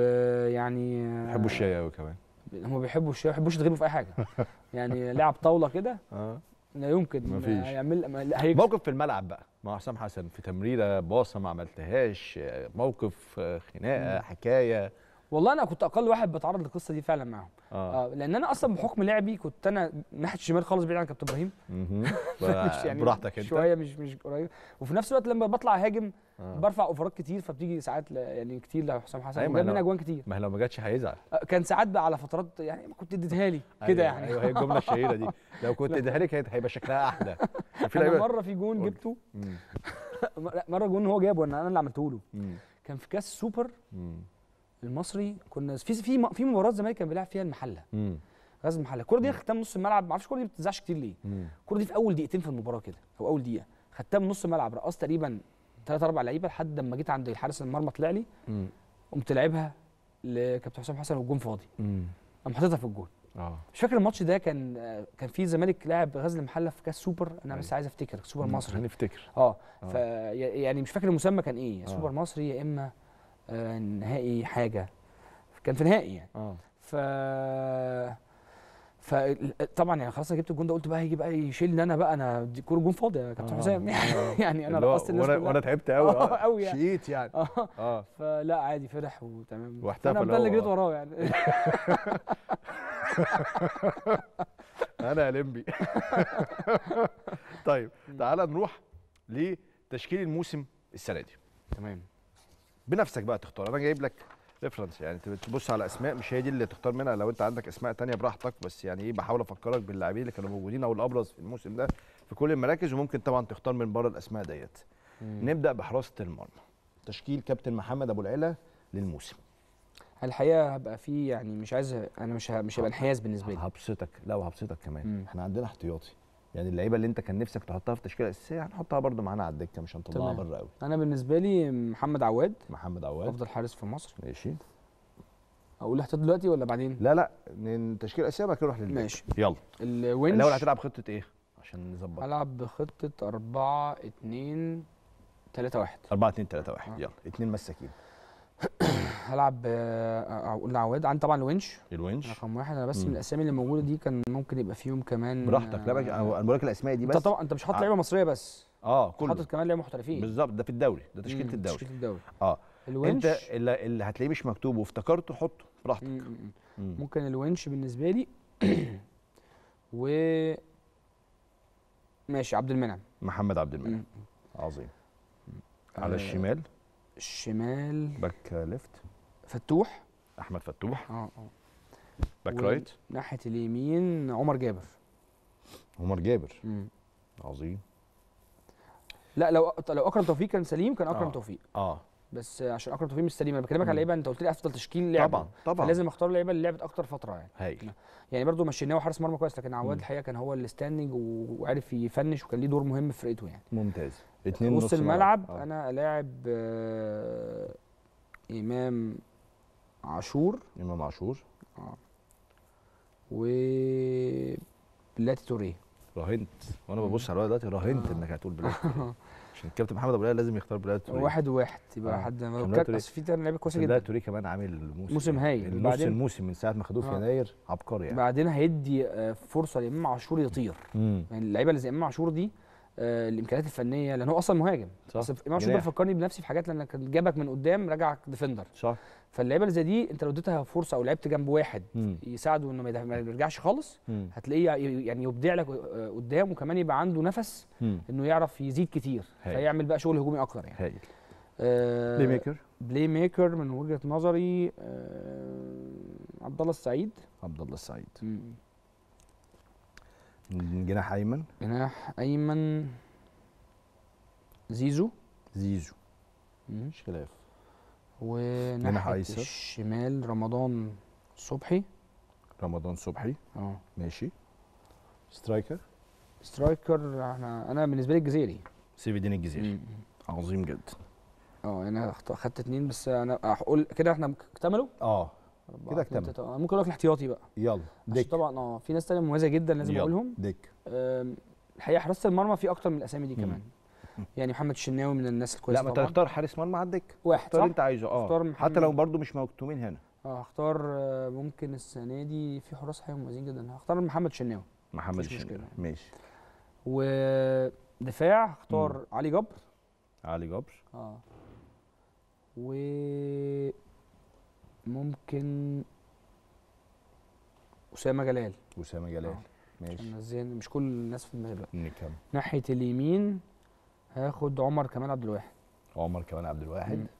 ويعني بحبوا الشاي قوي كمان هم بيحبوا الشاي ما بيحبوش يتغلبوا في اي حاجه يعني لعب طاوله كده اه لا يمكن مفيش. هيعمل ما- لا، هيكسب موقف في الملعب بقى مع حسام حسن في تمريره باصه ما عملتهاش آه، موقف آه، خناقه مم. حكايه والله انا كنت اقل واحد بتعرض للقصه دي فعلا معاهم اه اه لان انا اصلا بحكم لعبي كنت انا ناحيه الشمال خالص بعيد عن كابتن ابراهيم مهم. مش يعني براحتك انت شويه مش مش قريب وفي نفس الوقت لما بطلع هاجم آه. برفع اوفرات كتير فبتيجي ساعات ل- يعني كتير لحسام حسن أيوة، ما وجاب أنا- منها اجوان كتير ما هي لو ما جاتش هيزعل آه، كان ساعات بقى على فترات يعني ما كنت اديتها لي كده أيوة، يعني ايوه هي الجمله الشهيره دي لو كنت اديها لك هيت- هيبقى شكلها احلى في انا لعيبة- مره في جون قول. جبته مم. لا، مره جون هو جابه انا انا اللي عملته له مم. كان في كاس السوبر مم. المصري كنا في في في مباراه الزمالك كان بيلعب فيها المحله مم. غزل المحله الكوره دي خدتها من نص الملعب ما اعرفش الكوره دي ما بتتذاعش كتير ليه مم. الكوره دي في اول دقيقتين في المباراه كده او اول دقيقه خدتها من نص الملعب رقصت تقريبا ثلاث اربع لعيبه لحد لما جيت عند حارس المرمى طلع لي مم. قمت لعبها لكابتن حسام حسن والجون فاضي مم. قام حاططها في الجون اه مش فاكر الماتش ده كان آه، كان في الزمالك لاعب غزل المحله في كاس سوبر انا بس أيوة. عايز افتكر سوبر مصري هنفتكر اه آه. ف يعني مش فاكر المسمى كان ايه يا آه. سوبر مصري يا اما آه نهائي حاجه كان في نهائي يعني اه ف فطبعا يعني خلاص انا جبت الجون ده قلت بقى هيجي بقى يشيلني انا بقى انا دي كوره جون فاضي يا كابتن آه. حسام يعني انا اللي هو رقصت الناس وانا كلها وانا تعبت قوي آه، أوي يعني. شقيت يعني اه اه فلا عادي فرح وتمام واحتفل انا ده اللي هو. جريت وراه يعني انا يا لمبي طيب تعالى نروح لتشكيل الموسم السنه دي تمام بنفسك بقى تختار انا جايب لك ريفرنس يعني تبص على اسماء مش هي دي اللي تختار منها لو انت عندك اسماء تانية براحتك بس يعني ايه بحاول افكرك باللاعبين اللي كانوا موجودين او الابرز في الموسم ده في كل المراكز وممكن طبعا تختار من بره الاسماء ديت نبدا بحراسه المرمى تشكيل كابتن محمد ابو العلا للموسم الحقيقه هبقى في يعني مش عايز انا مش ه- مش هيبقى انحياز بالنسبه لي هبسطك لا وهبسطك كمان مم. احنا عندنا احتياطي يعني اللعيبه اللي انت كان نفسك تحطها في تشكيله اساسيه هنحطها برده معانا على الدكه مش هنطلعها تمام. بره قوي انا بالنسبه لي محمد عواد محمد عواد افضل حارس في مصر ماشي اقول احتياط دلوقتي ولا بعدين لا لا من تشكيل اساسيه بعد كده نروح للدكه ماشي يلا الونش الاول هتلعب خطه ايه عشان نظبط هلعب بخطه 4 2 3 1 4 2 3 1 آه. يلا اثنين مساكين هلعب آه، اقول عواد عندي طبعا الونش الونش رقم واحد انا بس مم. من الاسامي اللي موجوده دي كان ممكن يبقى فيهم كمان براحتك لا بقى انا بقول لك الاسماء دي انت بس طبعا انت مش حاطط ع- لعيبه مصريه بس اه حاطط كله كمان لعيبه محترفين بالظبط ده في الدوري ده تشكيله مم، الدوري تشكيله الدوري اه الونش انت اللي, اللي هتلاقيه مش مكتوب وافتكرته حطه براحتك مم، مم، مم. مم. ممكن الونش بالنسبه لي و ماشي عبد المنعم محمد عبد المنعم مم. عظيم على آه، الشمال الشمال باك ليفت فتوح احمد فتوح اه اه باك و- رايت ناحيه اليمين عمر جابر عمر جابر مم. عظيم لا لو لو اكرم توفيق كان سليم كان اكرم آه. توفيق اه بس عشان اكرم توفيق مش سليم انا بكلمك مم. على لعيبه انت قلت لي افضل تشكيل لعبه طبعا طبعا فلازم اختار اللعيبه اللي لعبت اكتر فتره يعني هايل يعني برضو مشيناه حارس مرمى كويس لكن عواد مم. الحقيقه كان هو الستاندنج وعرف يفنش وكان ليه دور مهم في فرقته يعني ممتاز اتنين وسط نص الملعب آه. انا الاعب آه امام عاشور امام عاشور و بلاتي توريه راهنت وانا ببص على الولد دلوقتي راهنت آه. انك هتقول بلاد توريه. عشان الكابتن محمد ابو العلا لازم يختار بلاد توريه واحد وواحد يبقى آه. حد عشان ما بلاد كان توريه- أصل في تاني لعيبه كويسه بلاد جدا توريه كمان عامل موسم موسم هايل. النص وبعدين- الموسم من ساعه ما خدوه في آه. يناير عبقري يعني بعدين هيدي آه، فرصه لامام عاشور يطير امم يعني اللعيبه اللي زي امام عاشور دي آه، الامكانيات الفنيه لان هو اصلا مهاجم صح بس امام عاشور ده جناح. بيفكرني بنفسي في حاجات لان كان جابك من قدام رجعك ديفندر صح فاللعيبه اللي زي دي انت لو اديتها فرصه او لعبت جنب واحد مم. يساعده انه ما يدف- ما يرجعش خالص مم. هتلاقيه ي- يعني يبدع لك آه، قدام وكمان يبقى عنده نفس مم. انه يعرف يزيد كتير هايل. فيعمل بقى شغل هجومي اكتر يعني هايل آه، بلاي ميكر بلاي ميكر من وجهه نظري آه، عبد الله السعيد عبد الله السعيد مم. جناح ايمن جناح ايمن زيزو زيزو مم. مش خلاف وناحيه أيسر. الشمال رمضان صبحي رمضان صبحي اه ماشي سترايكر سترايكر انا انا بالنسبه لي الجزيري سيف الدين الجزيري مم. عظيم جدا اه انا اخت- اخدت اتنين بس انا هقول كده احنا اكتملوا اه أربعة، كده اتنين، اكتمل. تلاتة. أنا ممكن اقول لك الاحتياطي بقى يلا عشان ديك طبعا اه في ناس تانية مميزه جدا لازم يلا. اقولهم ديك أم، الحقيقه حراسه المرمى في اكتر من الاسامي دي مم. كمان يعني محمد الشناوي من الناس الكويسه لا ما انت طبعا تختار حارس مرمى على الدكه واحد اختار صح؟ اللي انت عايزه اه اختار حتى محمد. لو برضو مش مكتومين هنا اه هختار آه، ممكن السنه دي في حراس حقيقة مميزين جدا هختار محمد شناوي محمد مفيش الشناوي مشكلة. ماشي ودفاع هختار علي جبر علي جبر اه و ممكن اسامه جلال اسامه جلال آه. ماشي عشان الذهن مش كل الناس في دماغي دلوقتي نكمل ناحيه اليمين هاخد عمر كمال عبد الواحد عمر كمان عبد الواحد مم.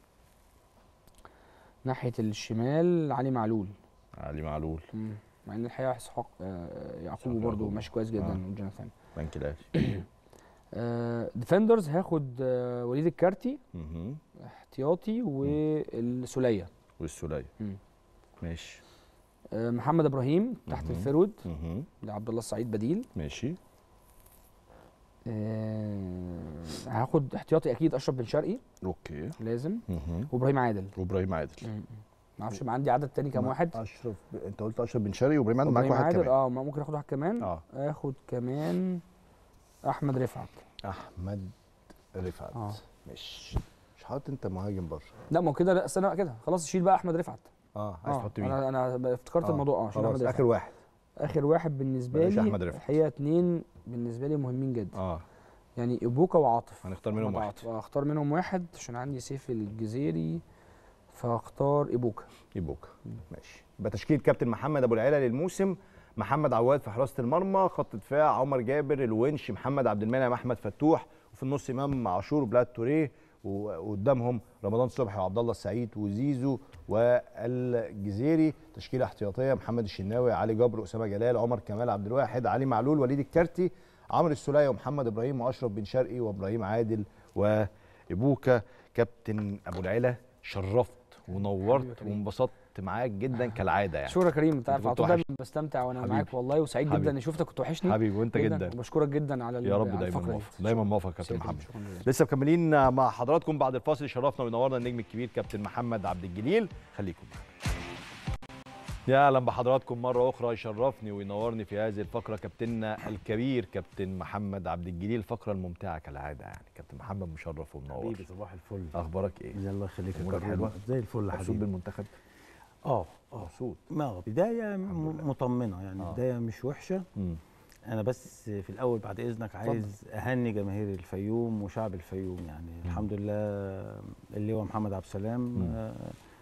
ناحيه الشمال علي معلول علي معلول مم. مع ان الحقيقه اسحاق آه، يعقوب إسحاق برضه يعقوب. ماشي كويس جدا آه. وجوناثان بنكلاش آه ديفندرز هاخد آه وليد الكارتي مهم. احتياطي والسوليه والسوليه مم. ماشي آه محمد ابراهيم تحت مهم. الفرود مهم. لعبد الله السعيد بديل ماشي آه هاخد احتياطي اكيد اشرف بن شرقي اوكي لازم مهم. وابراهيم عادل وابراهيم عادل ما اعرفش يبقى عندي عدد تاني كام ما- واحد اشرف انت قلت اشرف بن شرقي وابراهيم عادل معاك ابراهيم واحد عادل كمان اه ممكن اخد واحد كمان اه اخد كمان احمد رفعت احمد رفعت اه مش مش حاطط انت مهاجم بره لا ما هو كده لا استنى بقى كده خلاص شيل بقى احمد رفعت اه عايز اه تحط مين انا انا افتكرت آه، الموضوع اه شيل خلاص احمد رفعت اخر واحد اخر واحد بالنسبه بلاش لي أحمد رفعت. الحقيقه اتنين بالنسبه لي مهمين جدا اه يعني ابوكا وعاطف هنختار منهم أحمد واحد عاطف. آه، اختار منهم واحد عشان عندي سيف الجزيري فاختار ابوكا يبوك ماشي يبقى تشكيل كابتن محمد ابو العلا للموسم محمد عواد في حراسه المرمى خط دفاع عمر جابر الونش محمد عبد المنعم احمد فتوح وفي النص امام عاشور وبلاد توريه وقدامهم رمضان صبحي وعبد الله السعيد وزيزو والجزيري تشكيله احتياطيه محمد الشناوي علي جبر اسامه جلال عمر كمال عبد الواحد علي معلول وليد الكارتي عمرو السوليه ومحمد ابراهيم واشرف بن شرقي وابراهيم عادل وابوكا كابتن ابو العلا شرفت حبيبي ونورت يا كريم. وانبسطت معاك جدا كالعاده يعني شكرا يا كريم انت عارف كنت على طول وحش. دايما بستمتع وانا حبيبي. معاك والله وسعيد جدا حبيبي. اني شفتك كنت وحشني حبيبي وانت جدا وبشكرك جدا على ال- يا رب على دايما الفقرة دي. موفق دايما موفق يا كابتن شكراً، محمد شكراً جزيلاً. لسه مكملين مع حضراتكم بعد الفاصل شرفنا ونورنا النجم الكبير كابتن محمد عبد الجليل خليكم معانا. يا اهلا بحضراتكم مره اخرى يشرفني وينورني في هذه الفقره كابتننا الكبير كابتن محمد عبد الجليل الفقره الممتعه كالعاده يعني كابتن محمد مشرف ومنور حبيبي صباح الفل اخبارك ايه الله يخليك يا أمورك كابتن. حلوة؟ زي الفل يا مبسوط حبيبي بالمنتخب اه اه مبسوط ما بدايه الحمد م- لله. مطمنه يعني آه. بدايه مش وحشه مم. انا بس في الاول بعد اذنك عايز اهني جماهير الفيوم وشعب الفيوم يعني الحمد لله اللواء محمد عبد السلام مم. آه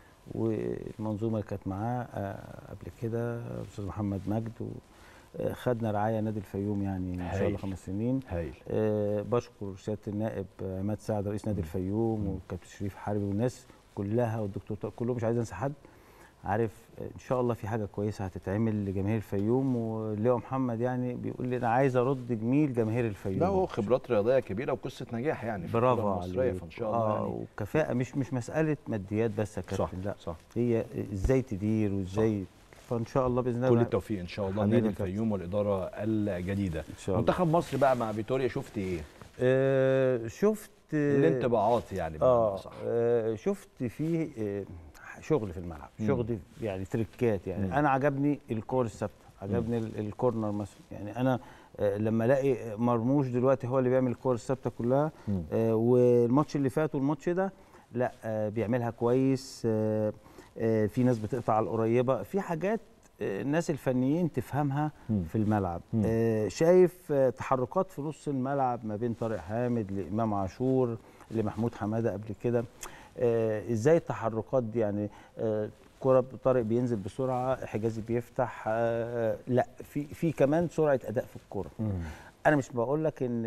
والمنظومه اللي كانت معاه آه قبل كده استاذ محمد مجد و آه، خدنا رعايه نادي الفيوم يعني ان شاء الله هايل. خمس سنين هايل آه، بشكر سياده النائب عماد سعد رئيس نادي الفيوم والكابتن شريف حربي والناس كلها والدكتور طارق كلهم مش عايز انسى حد عارف آه، ان شاء الله في حاجه كويسه هتتعمل لجماهير الفيوم واللواء محمد يعني بيقول لي انا عايز ارد جميل جماهير الفيوم لا هو خبرات رياضيه كبيره وقصه نجاح يعني في برافو الكرة المصريه عليك فان شاء الله آه يعني وكفاءه مش مش مساله ماديات بس يا صح كابتن لا صح هي ازاي تدير وازاي فان شاء الله باذن الله كل التوفيق ان شاء الله حبيبي نادي يا كابتن. الفيوم والاداره الجديده ان شاء الله منتخب مصر بقى مع فيتوريا شفت ايه آه شفت الانطباعات يعني بمعنى اه أصح. آه، شفت فيه آه، شغل في الملعب مم. شغل يعني تريكات يعني مم. انا عجبني الكور الثابته عجبني ال- الكورنر مثلا يعني انا آه، لما الاقي مرموش دلوقتي هو اللي بيعمل الكور الثابته كلها مم. آه، والماتش اللي فات والماتش ده لا آه، بيعملها كويس آه، آه، في ناس بتقطع على القريبه في حاجات آه، الناس الفنيين تفهمها مم. في الملعب مم. آه، شايف آه، تحركات في نص الملعب ما بين طارق حامد لامام عاشور لمحمود حماده قبل كده آه، ازاي التحركات دي يعني آه، كرة طارق بينزل بسرعه حجازي بيفتح آه، لا في في كمان سرعه اداء في الكوره مم. انا مش بقول لك ان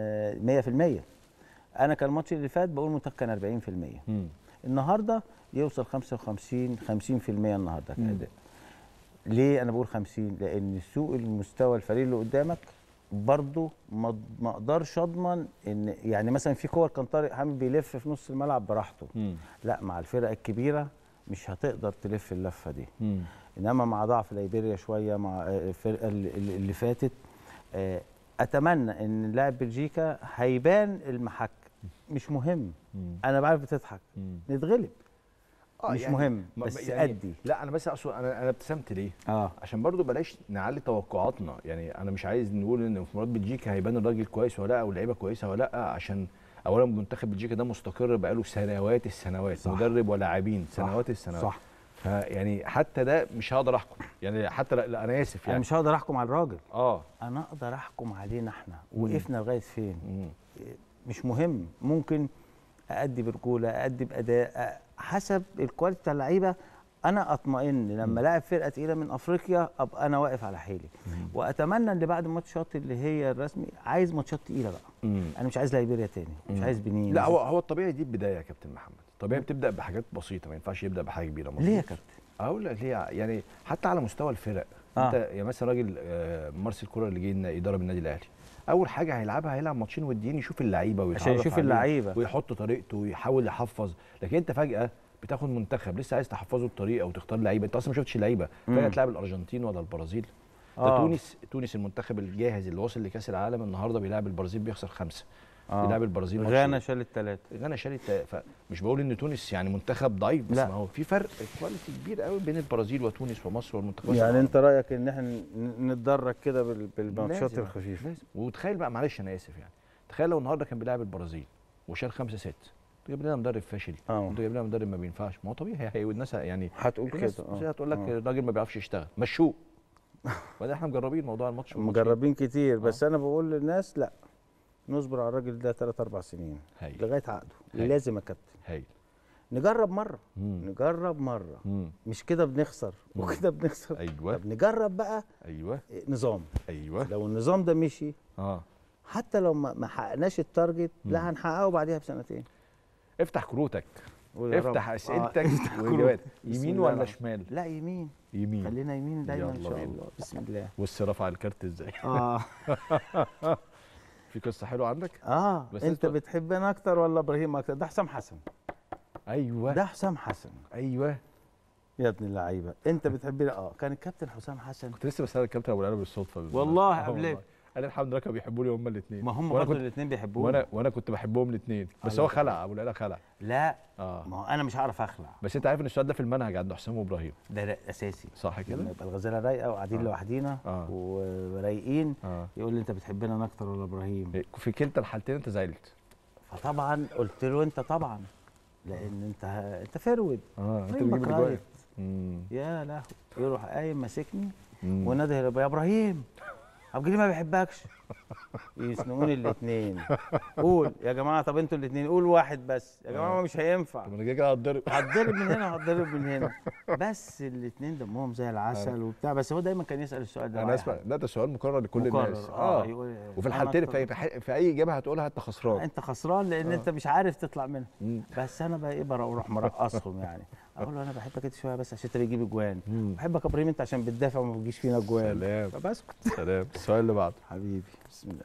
آه، 100% انا كان الماتش اللي فات بقول منتخب كان 40% مم. النهارده يوصل 55 50% النهارده مم. كاداء ليه انا بقول 50 لان سوء المستوى الفريق اللي قدامك برضه ما ما اقدرش اضمن ان يعني مثلا في كور كان طارق حامد بيلف في نص الملعب براحته مم. لا مع الفرق الكبيره مش هتقدر تلف اللفه دي مم. انما مع ضعف ليبيريا شويه مع آه، الفرقه اللي, اللي اللي فاتت آه، اتمنى ان لاعب بلجيكا هيبان المحك مش مهم مم. انا بعرف بتضحك مم. نتغلب آه، مش يعني مهم ما- بس يعني ادي لا انا بس اقصد انا انا ابتسمت ليه؟ اه عشان برضو بلاش نعلي توقعاتنا يعني انا مش عايز نقول ان في مباراه بلجيكا هيبان الراجل كويس ولا لا او اللعيبه كويسه ولا لا عشان اولا منتخب بلجيكا ده مستقر بقاله سنوات السنوات صح. مدرب ولاعبين صح. سنوات السنوات صح فيعني حتى ده مش هقدر احكم يعني حتى لا, لا انا اسف انا يعني مش هقدر احكم على الراجل اه انا اقدر احكم علينا احنا مم. وقفنا لغايه فين مم. مش مهم ممكن اادي برجوله اادي باداء أ- حسب الكواليتي بتاع اللعيبه انا اطمئن لما لاعب فرقه تقيله من افريقيا ابقى انا واقف على حيلي واتمنى ان بعد الماتشات اللي هي الرسمي عايز ماتشات تقيله بقى مم. انا مش عايز ليبيريا تاني مش مم. عايز بنين لا هو هو الطبيعي دي البدايه يا كابتن محمد الطبيعي بتبدا بحاجات بسيطه ما ينفعش يبدا بحاجه كبيره مظبوط ليه يا كابتن اقول لك ليه يعني حتى على مستوى الفرق آه. انت يا مثلا راجل آه، مارسيل كولر اللي جه لنا يدرب النادي الاهلي اول حاجه هيلعبها هيلعب ماتشين وديين يشوف اللعيبه ويتعرف عشان يشوف عليهم اللعيبة. ويحط طريقته ويحاول يحفظ لكن انت فجاه بتاخد منتخب لسه عايز تحفظه الطريقه وتختار لعيبه انت اصلا ما شفتش لعيبه فجاه تلعب الارجنتين ولا البرازيل ده آه. تونس تونس المنتخب الجاهز اللي واصل لكاس العالم النهارده بيلعب البرازيل بيخسر خمسه آه. بيلعب البرازيل ماتش غانا شال الثلاثه غانا شالت فمش بقول ان تونس يعني منتخب ضعيف بس لا. ما هو في فرق كواليتي كبير قوي بين البرازيل وتونس ومصر والمنتخبات يعني العربية. انت رايك ان احنا ن- نتدرج كده بال- بالماتشات لازم. الخفيفه لازم وتخيل بقى معلش انا اسف يعني تخيل لو النهارده كان بيلعب البرازيل وشال خمسة ست انت جايب لنا مدرب فاشل اه. انت جايب لنا مدرب ما بينفعش ما هو طبيعي هي هي الناس يعني هتقول في كده ناس اه. هتقول لك اه. الراجل ما بيعرفش يشتغل مشوه وبعدين احنا مجربين موضوع الماتش والماتشين. مجربين كتير بس انا بقول للناس لا نصبر على الراجل ده 3 4 سنين هايل لغايه عقده هايل. لازم يا كابتن هايل نجرب مره مم. نجرب مره مم. مش كده بنخسر مم. وكده بنخسر ايوه طب نجرب بقى ايوه نظام ايوه لو النظام ده مشي اه حتى لو ما ما حققناش التارجت لا هنحققه بعديها بسنتين افتح كروتك قول يا رب. افتح آه، اسئلتك افتح كروت. واجابات بسم يمين الله ولا الرحمن. شمال لا يمين يمين خلينا يمين دايما ان يلا شاء بينا. الله بسم الله بص رفع الكارت ازاي اه في قصه حلوه عندك اه بس انت انت- بتحبنا اكتر ولا ابراهيم اكتر ده حسام حسن ايوه ده حسام حسن ايوه يا ابن اللعيبه انت بتحبني اه كان الكابتن حسام حسن كنت لسه بسال الكابتن ابو العلا بالصدفه بالمناسبة. والله آه قبلك. انا الحمد لله كانوا بيحبوني هما الاثنين ما هم وانا برضه كنت الاثنين بيحبوه وانا وانا كنت بحبهم الاثنين بس الله هو يخليك. خلع ابو العلا خلع لا اه ما هو انا مش هعرف اخلع بس انت عارف ان السؤال ده في المنهج عند حسام وابراهيم ده را- اساسي صح لما كده يبقى الغزاله رايقه وقاعدين آه. لوحدينا آه. ورايقين اه يقول لي انت بتحبنا انا اكتر ولا ابراهيم في كلتا الحالتين انت زعلت فطبعا قلت له انت طبعا لان انت انت فرود اه انت إبراهيم بتجيب بكرايت. الجوال امم يا لهوي يروح قايم ماسكني مم. ونادي يا ابراهيم عبد الجليل ما بيحبكش يسنقوني الاثنين قول يا جماعه طب انتوا الاثنين قول واحد بس يا جماعه ما مش هينفع طب انا كده كده هتضرب هتضرب من هنا وهتضرب من هنا بس الاثنين دمهم زي العسل وبتاع بس هو دايما كان يسال السؤال ده انا مع أي اسمع حد. لا ده سؤال مكرر لكل مكرر، الناس اه يقول وفي أنا الحالتين أكتر- في, في, ح- في اي اجابه هتقولها انت خسران انت خسران لان انت مش عارف تطلع منها مم. بس انا بقى ايه بروح مرقصهم يعني اقول له انا بحبك انت شويه بس عشان انت بتجيب اجوان مم. بحبك يا ابراهيم انت عشان بتدافع وما بتجيش فينا اجوان سلام فبسكت سلام السؤال اللي بعده حبيبي بسم الله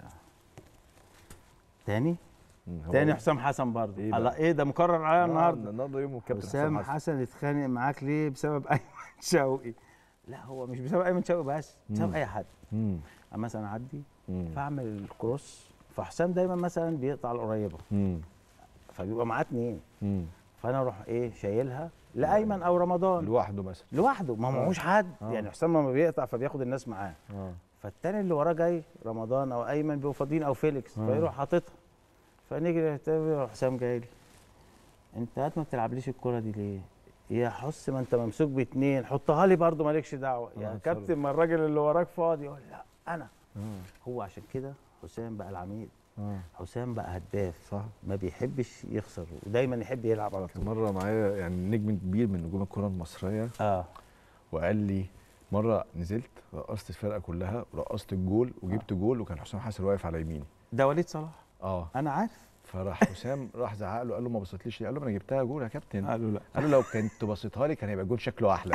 تاني مم، هو تاني إيه؟ حسام حسن برضه إيه بقى؟ الله ايه ده مكرر عليا آه، النهارده النهارده يوم الكابتن حسام حسام حسن اتخانق معاك ليه بسبب ايمن شوقي لا هو مش بسبب ايمن شوقي بس بسبب مم. اي حد مم. اما مثلا اعدي مم. فاعمل الكروس فحسام دايما مثلا بيقطع القريبه مم. فبيبقى معاه اتنين مم. فانا اروح ايه شايلها لايمن او رمضان لوحده مثلا لوحده ما معهوش حد آه. يعني حسام لما بيقطع فبياخد الناس معاه اه فالتاني اللي وراه جاي رمضان او ايمن بيبقوا فاضيين او فيليكس آه. فيروح حاططها فنيجي نهتم يروح حسام جاي لي انت هات ما بتلعبليش الكره دي ليه؟ يا حس ما انت ممسوك باتنين حطها لي برضه مالكش دعوه آه، يا اتصرف. كابتن ما الراجل اللي وراك فاضي يقول لا انا آه. هو عشان كده حسام بقى العميد اه حسام بقى هداف صح ما بيحبش يخسر ودايما يحب يلعب على كان طول مره معايا يعني نجم كبير من نجوم الكره المصريه اه وقال لي مره نزلت رقصت الفرقه كلها ورقصت الجول وجبت جول وكان حسام حسن واقف على يميني ده وليد صلاح اه انا عارف فراح حسام راح زعق له قال له ما بصيتليش ليه؟ قال له ما انا جبتها جول يا كابتن قالوا لا قال له لو كنت بصيتها لي كان هيبقى الجول شكله احلى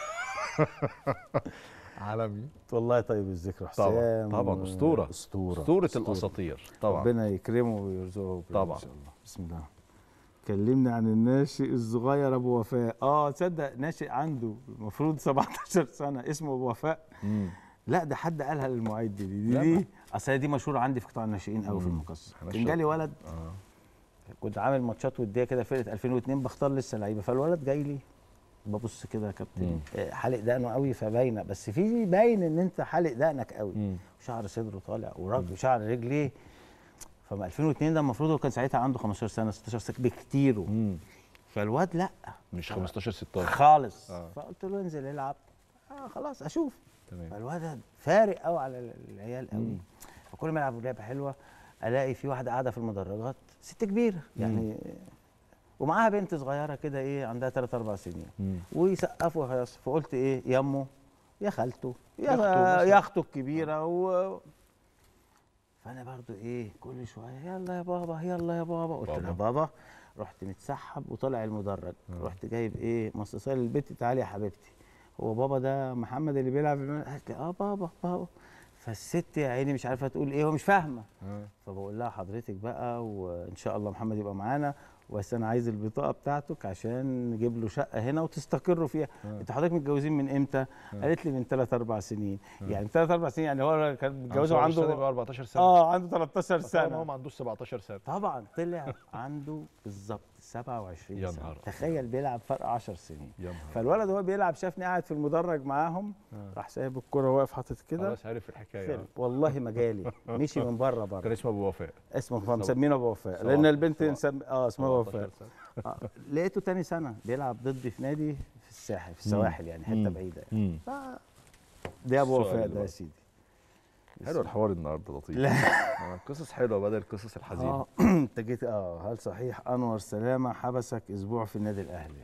عالمي والله طيب الذكر حسام طبعا طبعا اسطوره اسطوره اسطوره الاساطير طبعا ربنا يكرمه ويرزقه بالله طبعا. ان شاء الله بسم الله كلمني عن الناشئ الصغير ابو وفاء اه تصدق ناشئ عنده المفروض 17 سنه اسمه ابو وفاء مم. لا ده حد قالها للمعد دي دي, لا، دي اصل هي دي مشهوره عندي في قطاع الناشئين قوي في مم. المقص احنا كان جالي ولد اه كنت عامل ماتشات وديه كده فرقه 2002 بختار لسه لعيبه فالولد جاي لي ببص كده يا كابتن مم. آه، حالق دقنه قوي فباينه بس في باين ان انت حالق دقنك قوي مم. شعر صدره طالع ورجل وشعر رجليه فما 2002 ده المفروض هو كان ساعتها عنده 15 سنه 16 سنه بكتيره مم. فالواد لا مش 15 16 خالص آه. فقلت له انزل العب آه خلاص اشوف تمام فالواد فارق قوي على العيال قوي مم. فكل ما يلعبوا لعبه حلوه الاقي في واحده قاعده في المدرجات ست كبيره يعني ومعاها بنت صغيره كده ايه عندها 3 4 سنين مم. ويسقفوا ويهيصوا فقلت ايه يمه يا خالته يا يا أخته مثلاً. يا اخته الكبيره و فانا برضو ايه كل شويه يلا يا بابا يلا يا بابا قلت لها بابا. بابا رحت متسحب وطالع المدرج رحت جايب ايه مصاصه للبيت تعالي يا حبيبتي هو بابا ده محمد اللي بيلعب في الملعب؟ قالت لي اه بابا بابا فالست يا عيني مش عارفه تقول ايه ومش فاهمه آه. فبقول لها حضرتك بقى وان شاء الله محمد يبقى معانا بس انا عايز البطاقه بتاعتك عشان نجيب له شقه هنا وتستقروا فيها انتوا حضرتك متجوزين من امتى قالت لي من 3 4 سنين يعني 3 4 سنين يعني هو كان متجوزه عنده وعنده 14 سنه اه عنده 13 سنه هو سنه ما عندوش 17 سنه طبعا طلع عنده بالظبط 27 يا سنه نهار تخيل بيلعب فرق 10 سنين يا نهار فالولد وهو بيلعب شافني قاعد في المدرج معاهم راح سايب الكرة واقف حاطط كده خلاص عارف الحكايه فيلم. والله ما جالي مشي من بره بره كان اسمه ابو وفاء اسمه مسمينه ابو وفاء سبعة- لان البنت سبعة- نسم... اه اسمها ابو 17 وفاء سنة. آه. لقيته تاني سنه بيلعب ضدي في نادي في الساحل في السواحل يعني حته مم. بعيده يعني. مم. ده ابو السؤال وفاء اللي ده يا بعده. سيدي حلو الحوار النهارده لطيف لا. آه، قصص حلوه بدل القصص الحزينه اه انت جيت اه هل صحيح انور سلامه حبسك اسبوع في النادي الاهلي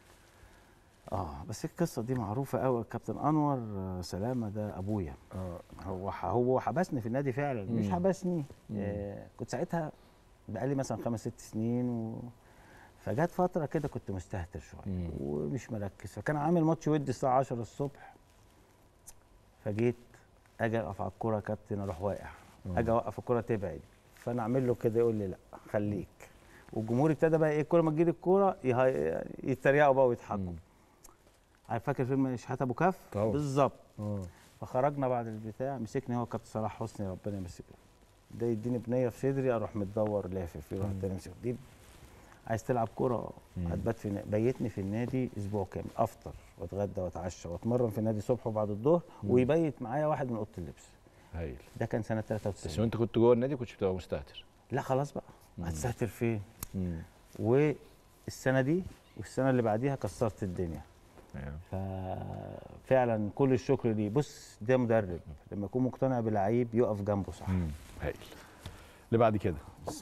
اه بس القصه دي معروفه قوي كابتن انور آه، سلامه ده ابويا اه هو ح- هو حبسني في النادي فعلا مش مم. حبسني مم. آه كنت ساعتها بقالي مثلا خمس ست سنين و... فجت فتره كده كنت مستهتر شويه مم. ومش مركز فكان عامل ماتش ودي الساعه 10 الصبح فجيت اجي اقف على الكوره يا كابتن اروح واقع اجي اوقف الكوره تبعد فانا اعمل له كده يقول لي لا خليك والجمهور ابتدى بقى ايه كل ما تجيلي الكوره يه- يتريقوا بقى ويضحكوا مم. عارف فاكر فيلم شحات ابو كف طبعا. بالظبط اه فخرجنا بعد البتاع مسكني هو كابتن صلاح حسني ربنا يمسكه ده يديني بنيه في صدري اروح متدور لافف يروح التاني يمسك دي عايز تلعب كوره مم. هتبات في نا- بيتني في النادي اسبوع كامل افطر واتغدى واتعشى واتمرن في النادي الصبح وبعد الظهر ويبيت معايا واحد من اوضه اللبس هايل ده كان سنه بس 93 وانت كنت جوه النادي كنتش بتبقى مستهتر لا خلاص بقى هتستهتر فين مم. والسنه دي والسنه اللي بعديها كسرت الدنيا أيوة. ففعلا كل الشكر ليه بص ده مدرب لما يكون مقتنع بلعيب يقف جنبه صح مم. هايل اللي بعد كده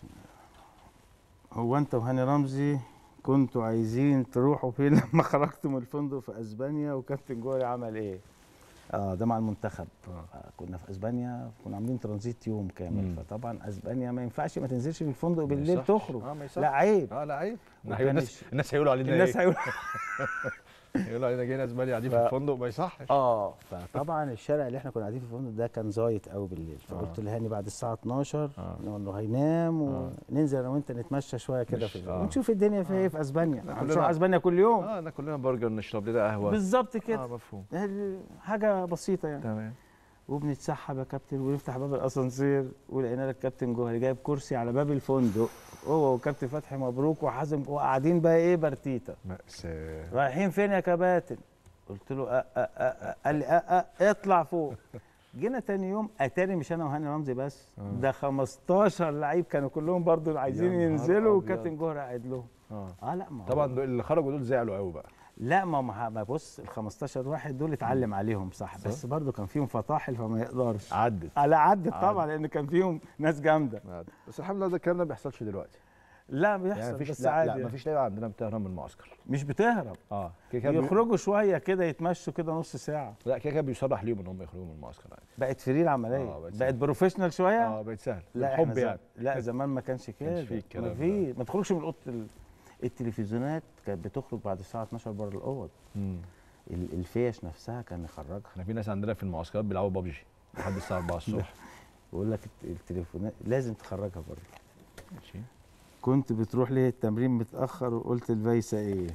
هو انت وهاني رمزي كنتوا عايزين تروحوا فين لما خرجتوا من الفندق في اسبانيا وكابتن جوهري عمل ايه؟ اه ده مع المنتخب آه. آه كنا في اسبانيا كنا عاملين ترانزيت يوم كامل مم. فطبعا اسبانيا ما ينفعش ما تنزلش في الفندق ما بالليل يصحش. تخرج اه ما يصحش لا عيب اه لا عيب وكان الناس الش- الناس هيقولوا علينا الناس ايه هيقولوا هيقولوا علينا جايين اسبانيا قاعدين في ف- الفندق ما يصحش اه فطبعا الشارع اللي احنا كنا قاعدين في الفندق ده كان زايط قوي بالليل فقلت لهاني بعد الساعه 12 آه. نقول له هينام آه. وننزل انا وانت نتمشى شويه كده مش- في آه. ونشوف الدنيا فيها ايه في اسبانيا كلنا- هنروح اسبانيا كل يوم اه انا كلنا برجر نشرب لنا قهوه بالظبط كده اه مفهوم هل- حاجه بسيطه يعني تمام وبنتسحب يا كابتن ونفتح باب الاسانسير ولقينا لك كابتن جوهري جايب كرسي على باب الفندق هو وكابتن فتحي مبروك وحازم وقاعدين بقى ايه برتيتا مأساة رايحين فين يا كباتن قلت له أه أه أه أه. قال لي أه أه اطلع فوق جينا تاني يوم اتاري مش انا وهاني رمزي بس ده 15 لعيب كانوا كلهم برضو عايزين يا نهار ينزلوا أبيض. وكابتن جوهري قاعد لهم اه اه لا ما هو- طبعا دول اللي خرجوا دول زعلوا قوي بقى لا ما ما ما بص ال 15 واحد دول اتعلم عليهم صح بس برضو كان فيهم فطاحل فما يقدرش عدت آه، لا عدت طبعا لان كان فيهم ناس جامده عدت. بس الحمد لله ده الكلام ده ما بيحصلش دلوقتي لا بيحصل يعني مفيش بس لا, عادي لا مفيش لعيبه عندنا بتهرب من المعسكر مش بتهرب اه كده كده بي- يخرجوا شويه كده يتمشوا كده نص ساعه لا كده كده بيصرح ليهم ان هم يخرجوا من المعسكر عادي بقت فري العمليه آه، بقت بقت بروفيشنال شويه اه بقت سهل لا حب احنا يعني زم... لا زمان ما كانش كده فيه الكلام ما ده. في ما تخرجش من اوضه ال... التلفزيونات كانت بتخرج بعد الساعه 12 بره الاوض مم. ال- الفيش نفسها كان يخرجها احنا في ناس عندنا في المعسكرات بيلعبوا بابجي لحد الساعه 4 الصبح بيقول لك الت- التليفونات لازم تخرجها بره ماشي كنت بتروح ليه التمرين متاخر وقلت الفايسه ايه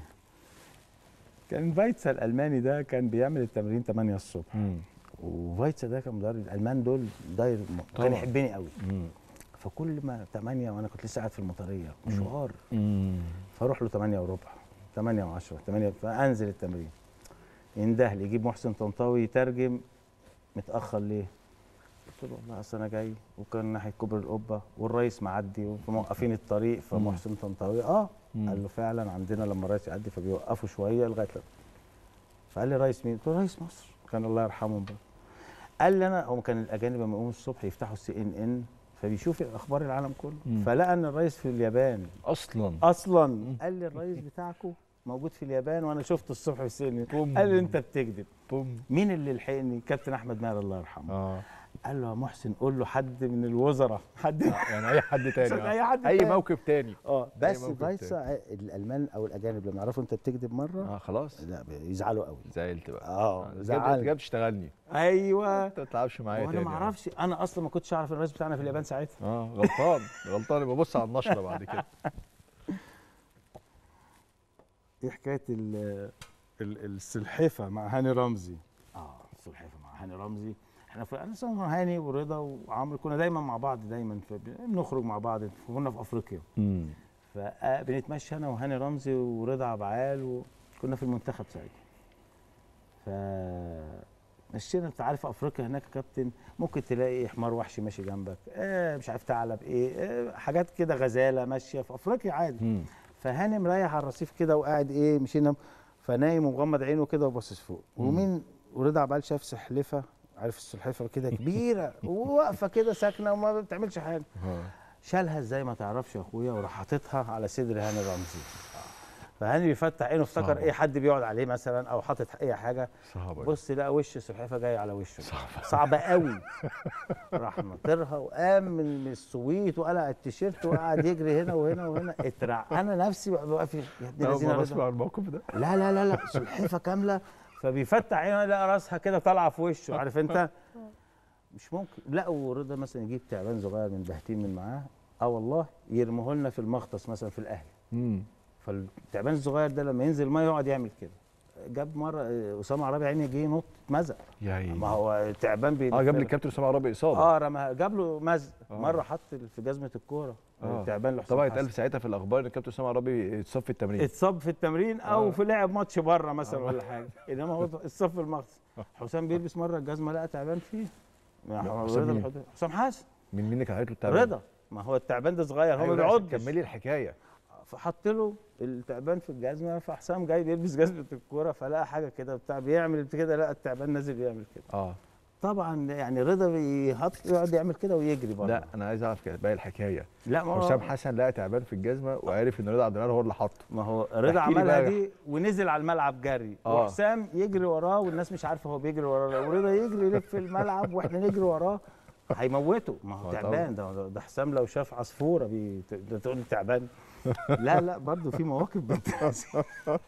كان فايتسا الالماني ده كان بيعمل التمرين 8 الصبح مم. وفايتسا ده كان مدرب الالمان دول داير م- طبعاً. كان يحبني قوي مم. فكل ما 8 وانا كنت لسه قاعد في المطريه مشوار مم. فاروح له 8 وربع 8 و10 8 فانزل التمرين ينده لي يجيب محسن طنطاوي يترجم متاخر ليه؟ قلت له والله اصل انا جاي وكان ناحيه كوبري القبه والرئيس معدي وموقفين الطريق فمحسن طنطاوي اه مم. قال له فعلا عندنا لما الرئيس يعدي فبيوقفوا شويه لغايه لما فقال لي رئيس مين؟ قلت له رئيس مصر كان الله يرحمه بقى قال لي انا هم كان الاجانب لما يقوموا الصبح يفتحوا السي ان ان فبيشوف اخبار العالم كله مم. فلقى ان الرئيس في اليابان اصلا اصلا قال لي الرئيس بتاعكم موجود في اليابان وانا شفته الصبح في السن بوم. قال لي انت بتكذب بوم مين اللي لحقني كابتن احمد ماهر الله يرحمه اه قال له يا محسن قول له حد من الوزراء حد يعني اي حد تاني آه. اي حد اي تاني. موقف تاني اه بس موقف الرئيس الالمان او الاجانب لما يعرفوا انت بتكذب مره اه خلاص لا بيزعلوا قوي زعلت بقى اه زعلت زعل جاب تشتغلني ايوه انت ما تلعبش معايا وانا تاني ما يعني. اعرفش انا اصلا ما كنتش اعرف الرئيس بتاعنا في اليابان ساعتها اه غلطان غلطان ببص على النشره بعد كده ايه حكايه ال ال- السلحفه مع هاني رمزي اه السلحفه مع هاني رمزي احنا في انا أصلاً هاني ورضا وعمرو كنا دايما مع بعض دايما بنخرج مع بعض كنا في افريقيا امم فبنتمشى انا وهاني رمزي ورضا عبعال وكنا في المنتخب ساعتها ف مشينا انت عارف افريقيا هناك يا كابتن ممكن تلاقي حمار وحشي ماشي جنبك آه مش عارف ثعلب ايه آه حاجات كده غزاله ماشيه في افريقيا عادي امم فهاني مريح على الرصيف كده وقاعد ايه مشينا فنايم ومغمض عينه كده وباصص فوق ومين ورضا عبال شاف سلحفه عارف السلحفه كده كبيره وواقفه كده ساكنه وما بتعملش حاجه شالها ازاي ما تعرفش يا اخويا وراح حاططها على صدر هاني رمزي فهاني بيفتح عينه افتكر صعبة. ايه حد بيقعد عليه مثلا او حاطط اي حاجه صعبه بص لقى وش السلحفاه جاي على وشه صعبة. صعبه قوي راح ناطرها وقام من من السويت وقلع التيشيرت وقعد يجري هنا وهنا وهنا اترع انا نفسي واقف يا ابن اول الذين مره رضا. اسمع الموقف ده لا لا لا لا سلحفاه كامله فبيفتح عينه لقى راسها كده طالعه في وشه عارف انت مش ممكن لا ورضا مثلا يجيب تعبان صغير من بهتين من معاه اه والله يرموه لنا في المختص مثلا في الاهلي امم فالتعبان الصغير ده لما ينزل الميه يقعد يعمل كده جاب مره آه، اسامه عرابي عيني جه ينط اتمزق يا عيني ما هو تعبان بيلف اه جاب لي الكابتن اسامه عرابي اصابه اه رمى جاب له مزق آه. مره حط في جزمه الكوره آه. التعبان لحسام طبعا حسن. اتقال ساعتها في الاخبار ان الكابتن اسامه عرابي اتصاب في التمرين اتصاب في التمرين او آه. في لعب ماتش بره مثلا آه. ولا حاجه انما هو اتصاب في المخص حسام بيلبس مره الجزمه لقى تعبان فيه ما لا، هو حسام رضا مين؟ بيحط- حسام حسن من مين اللي كان له التعبان رضا ما هو التعبان ده صغير هو ما أيوة، بيقعدش كملي الحكايه فحط له التعبان في الجزمه فحسام جاي بيلبس جزمه الكوره فلقى حاجه كده بتاع بيعمل كده لقى التعبان نازل بيعمل كده اه طبعا يعني رضا بيحط يقعد يعمل كده ويجري برضه لا انا عايز اعرف كده باقي الحكايه لا ما هو حسام حسن لقى تعبان في الجزمه وعرف ان رضا عبد العال هو اللي حاطه ما هو رضا احكي لي عملها بقى. دي ونزل على الملعب جري آه. وحسام يجري وراه والناس مش عارفه هو بيجري وراه ورضا يجري يلف في الملعب واحنا نجري وراه هيموته ما هو آه تعبان ده ده حسام لو شاف عصفوره بي... ده تقول لي تعبان لا لا برضه في مواقف بتحصل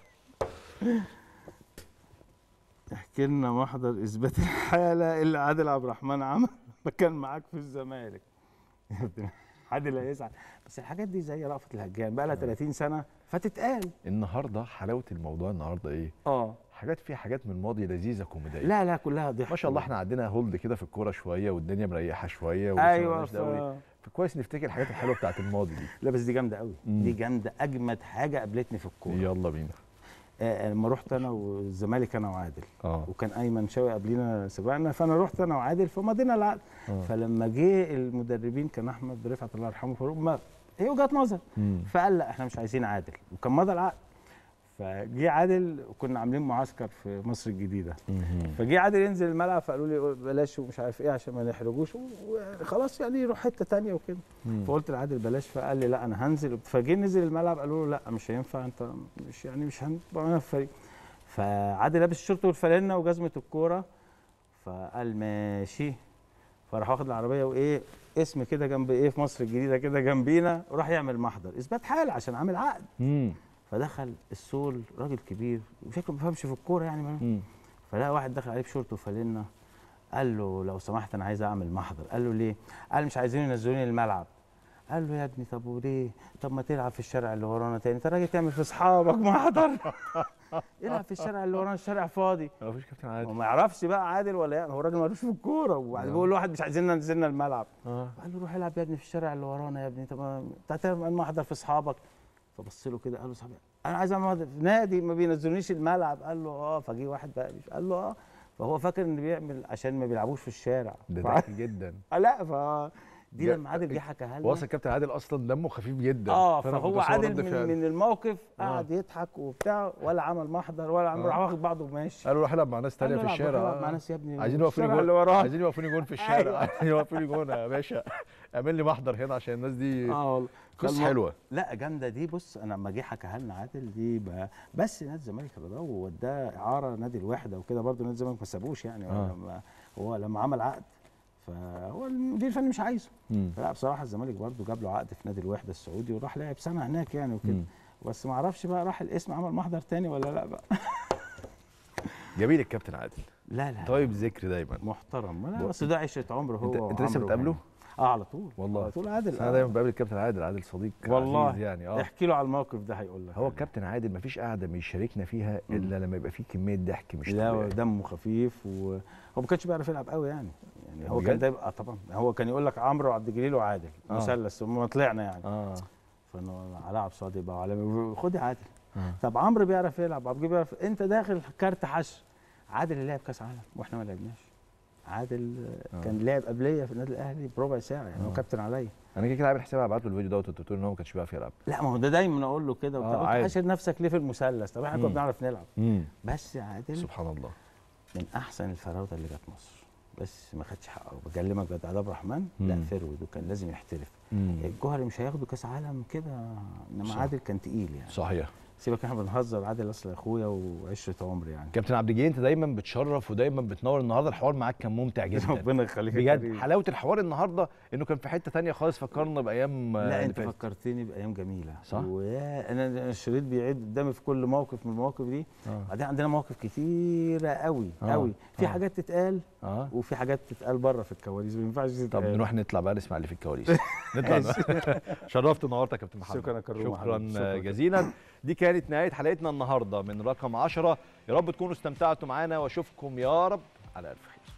احكي لنا محضر اثبات الحاله اللي عادل عبد الرحمن عمل ما كان معاك في الزمالك يا ابني، عادل هيزعل بس الحاجات دي زي رأفت الهجان بقى لها 30 سنه فتتقال النهارده حلاوه الموضوع النهارده ايه اه حاجات فيها حاجات من الماضي لذيذه كوميديه لا لا كلها ضحك ما شاء الله احنا عندنا هولد كده في الكوره شويه والدنيا مريحه شويه ايوه مالناش دوري. ف... فكويس نفتكر الحاجات الحلوه بتاعت الماضي دي لا بس دي جامده قوي مم. دي جامده اجمد حاجه قابلتني في الكوره يلا بينا آه لما رحت انا والزمالك انا وعادل اه وكان ايمن شوقي قبلينا سبقنا فانا رحت انا وعادل فمضينا العقد آه. فلما جه المدربين كان احمد رفعت الله يرحمه فاروق ما هي وجهه نظر مم. فقال لا احنا مش عايزين عادل وكان مضى العقد فجه عادل وكنا عاملين معسكر في مصر الجديده مهم. فجه عادل ينزل الملعب فقالوا لي بلاش ومش عارف ايه عشان ما نحرجوش وخلاص يعني يروح حته تانية وكده مم. فقلت لعادل بلاش فقال لي لا انا هنزل فجه نزل الملعب قالوا له لا مش هينفع انت مش يعني مش هنبقى معانا في الفريق فعادل لابس الشورت والفانلة وجزمه الكوره فقال ماشي فراح واخد العربيه وايه اسم كده جنب ايه في مصر الجديده كده جنبينا وراح يعمل محضر اثبات حاله عشان عامل عقد مم. فدخل السول راجل كبير وشكله ما بيفهمش في الكوره يعني ما مم. فلقى واحد دخل عليه بشورت وفانلة قال له لو سمحت انا عايز اعمل محضر قال له ليه قال مش عايزين ينزلوني الملعب قال له يا ابني طب وليه طب ما تلعب في الشارع اللي ورانا تاني انت راجل تعمل في اصحابك محضر العب في الشارع اللي ورانا الشارع فاضي ما فيش كابتن هو عادل ما يعرفش بقى عادل ولا يعني هو راجل مالوش في الكوره وبعدين بيقول لواحد مش عايزين ننزلنا الملعب اه قال له روح العب يا ابني في الشارع اللي ورانا يا ابني طب انت هتعمل محضر في اصحابك فبص له كده قال له صاحبي انا عايز اعمل محضر في نادي ما بينزلونيش الملعب قال له اه فجه واحد بقى مش قال له اه فهو فاكر ان بيعمل عشان ما بيلعبوش في الشارع ده فع- ذكي جدا آه لا ف دي جا- لما عادل جه حكاها لنا واصل كابتن عادل اصلا دمه خفيف جدا اه فأنا فهو كنت بصور عادل رد من, فعل. من الموقف قعد يضحك وبتاع ولا عمل محضر ولا عمل آه. راح واخد بعضه وماشي قالوا روح العب مع ناس تانية قال في له العب، الشارع روح العب مع آه. ناس يا ابني عايزين يوقفوني الشارع جون اللي وراك عايزين يوقفوني جون في الشارع أيوة. عايزين يوقفوني جون يا باشا اعمل لي محضر هنا عشان الناس دي اه والله قصه فالم- حلوه لا جامده دي بص انا لما جه حكاها لنا عادل دي بقى بس نادي الزمالك رضاه ووداه اعاره نادي الوحده وكده برضه نادي الزمالك ما سابوش يعني آه. هو لما هو لما عمل عقد فهو المدير الفني مش عايزه مم. لا بصراحه الزمالك برضه جاب له عقد في نادي الوحده السعودي وراح لعب سنه هناك يعني وكده مم. بس ما اعرفش بقى راح الاسم عمل محضر تاني ولا لا بقى جميل الكابتن عادل لا لا طيب ذكر دايما محترم لا بص، بس ده عشره عمر هو انت انت لسه وعمرو بتقابله؟ وهاني. اه على طول والله. على طول عادل بس انا آه. دايما بقابل الكابتن عادل عادل صديق والله عزيز يعني اه احكي له على الموقف ده هيقول لك هو الكابتن عادل مفيش قعده بيشاركنا فيها مم. الا لما يبقى فيه كميه ضحك مش لا طبيعي دمه خفيف وهو ما كانش بيعرف يلعب قوي يعني يعني هو بجد؟ كان دايما آه طبعا هو كان يقول لك عمرو وعبد الجليل وعادل آه. مثلث وما طلعنا يعني اه فانه علاء عبد الصادق بقى عالمي خد يا عادل آه. طب عمرو بيعرف يلعب عبد الجليل بيعرف انت داخل كارت حش عادل اللي لعب كاس عالم واحنا ما لعبناش عادل آه. آه. كان لعب قبليه في النادي الاهلي بربع ساعه يعني هو آه. كابتن عليا انا كده كده عامل حساب ابعت له الفيديو دوت وانت بتقول ان هو ما كانش بيعرف يلعب لا ما هو ده دايما اقول له كده آه، وبتاع عادي. قلت حاشر نفسك ليه في المثلث طب احنا كنا مم. بنعرف نلعب امم بس عادل سبحان الله من احسن الفراوده اللي جت مصر بس ما خدش حقه بكلمك جد عبد الرحمن لا مم. فرود وكان لازم يحترف مم. الجوهري مش هياخدوا كاس عالم كده انما صح. عادل كان تقيل يعني صحيح سيبك احنا بنهزر عادل اصل اخويا وعشره عمري يعني كابتن عبد الجليل انت دايما بتشرف ودايما بتنور النهارده الحوار معاك كان ممتع جدا ربنا يخليك يا بجد كريم. حلاوه الحوار النهارده انه كان في حته تانية خالص فكرنا بايام آه، لا اللي انت فاتت. فكرتني بايام جميله صح؟ ويا انا أنا الشريط بيعيد قدامي في كل موقف من المواقف دي اه بعدين عندنا مواقف كتيره قوي آه، قوي في آه. حاجات تتقال اه وفي حاجات تتقال بره في الكواليس ما ينفعش طب تتقال نروح نطلع بقى نسمع اللي في الكواليس نطلع شرفت ونورت يا كابتن محمد شكرا يا كروم شكرا حبيبي، شكرا. جزيلا دي كانت نهايه حلقتنا النهارده من رقم 10 يا رب تكونوا استمتعتوا معانا واشوفكم يا رب على الف خير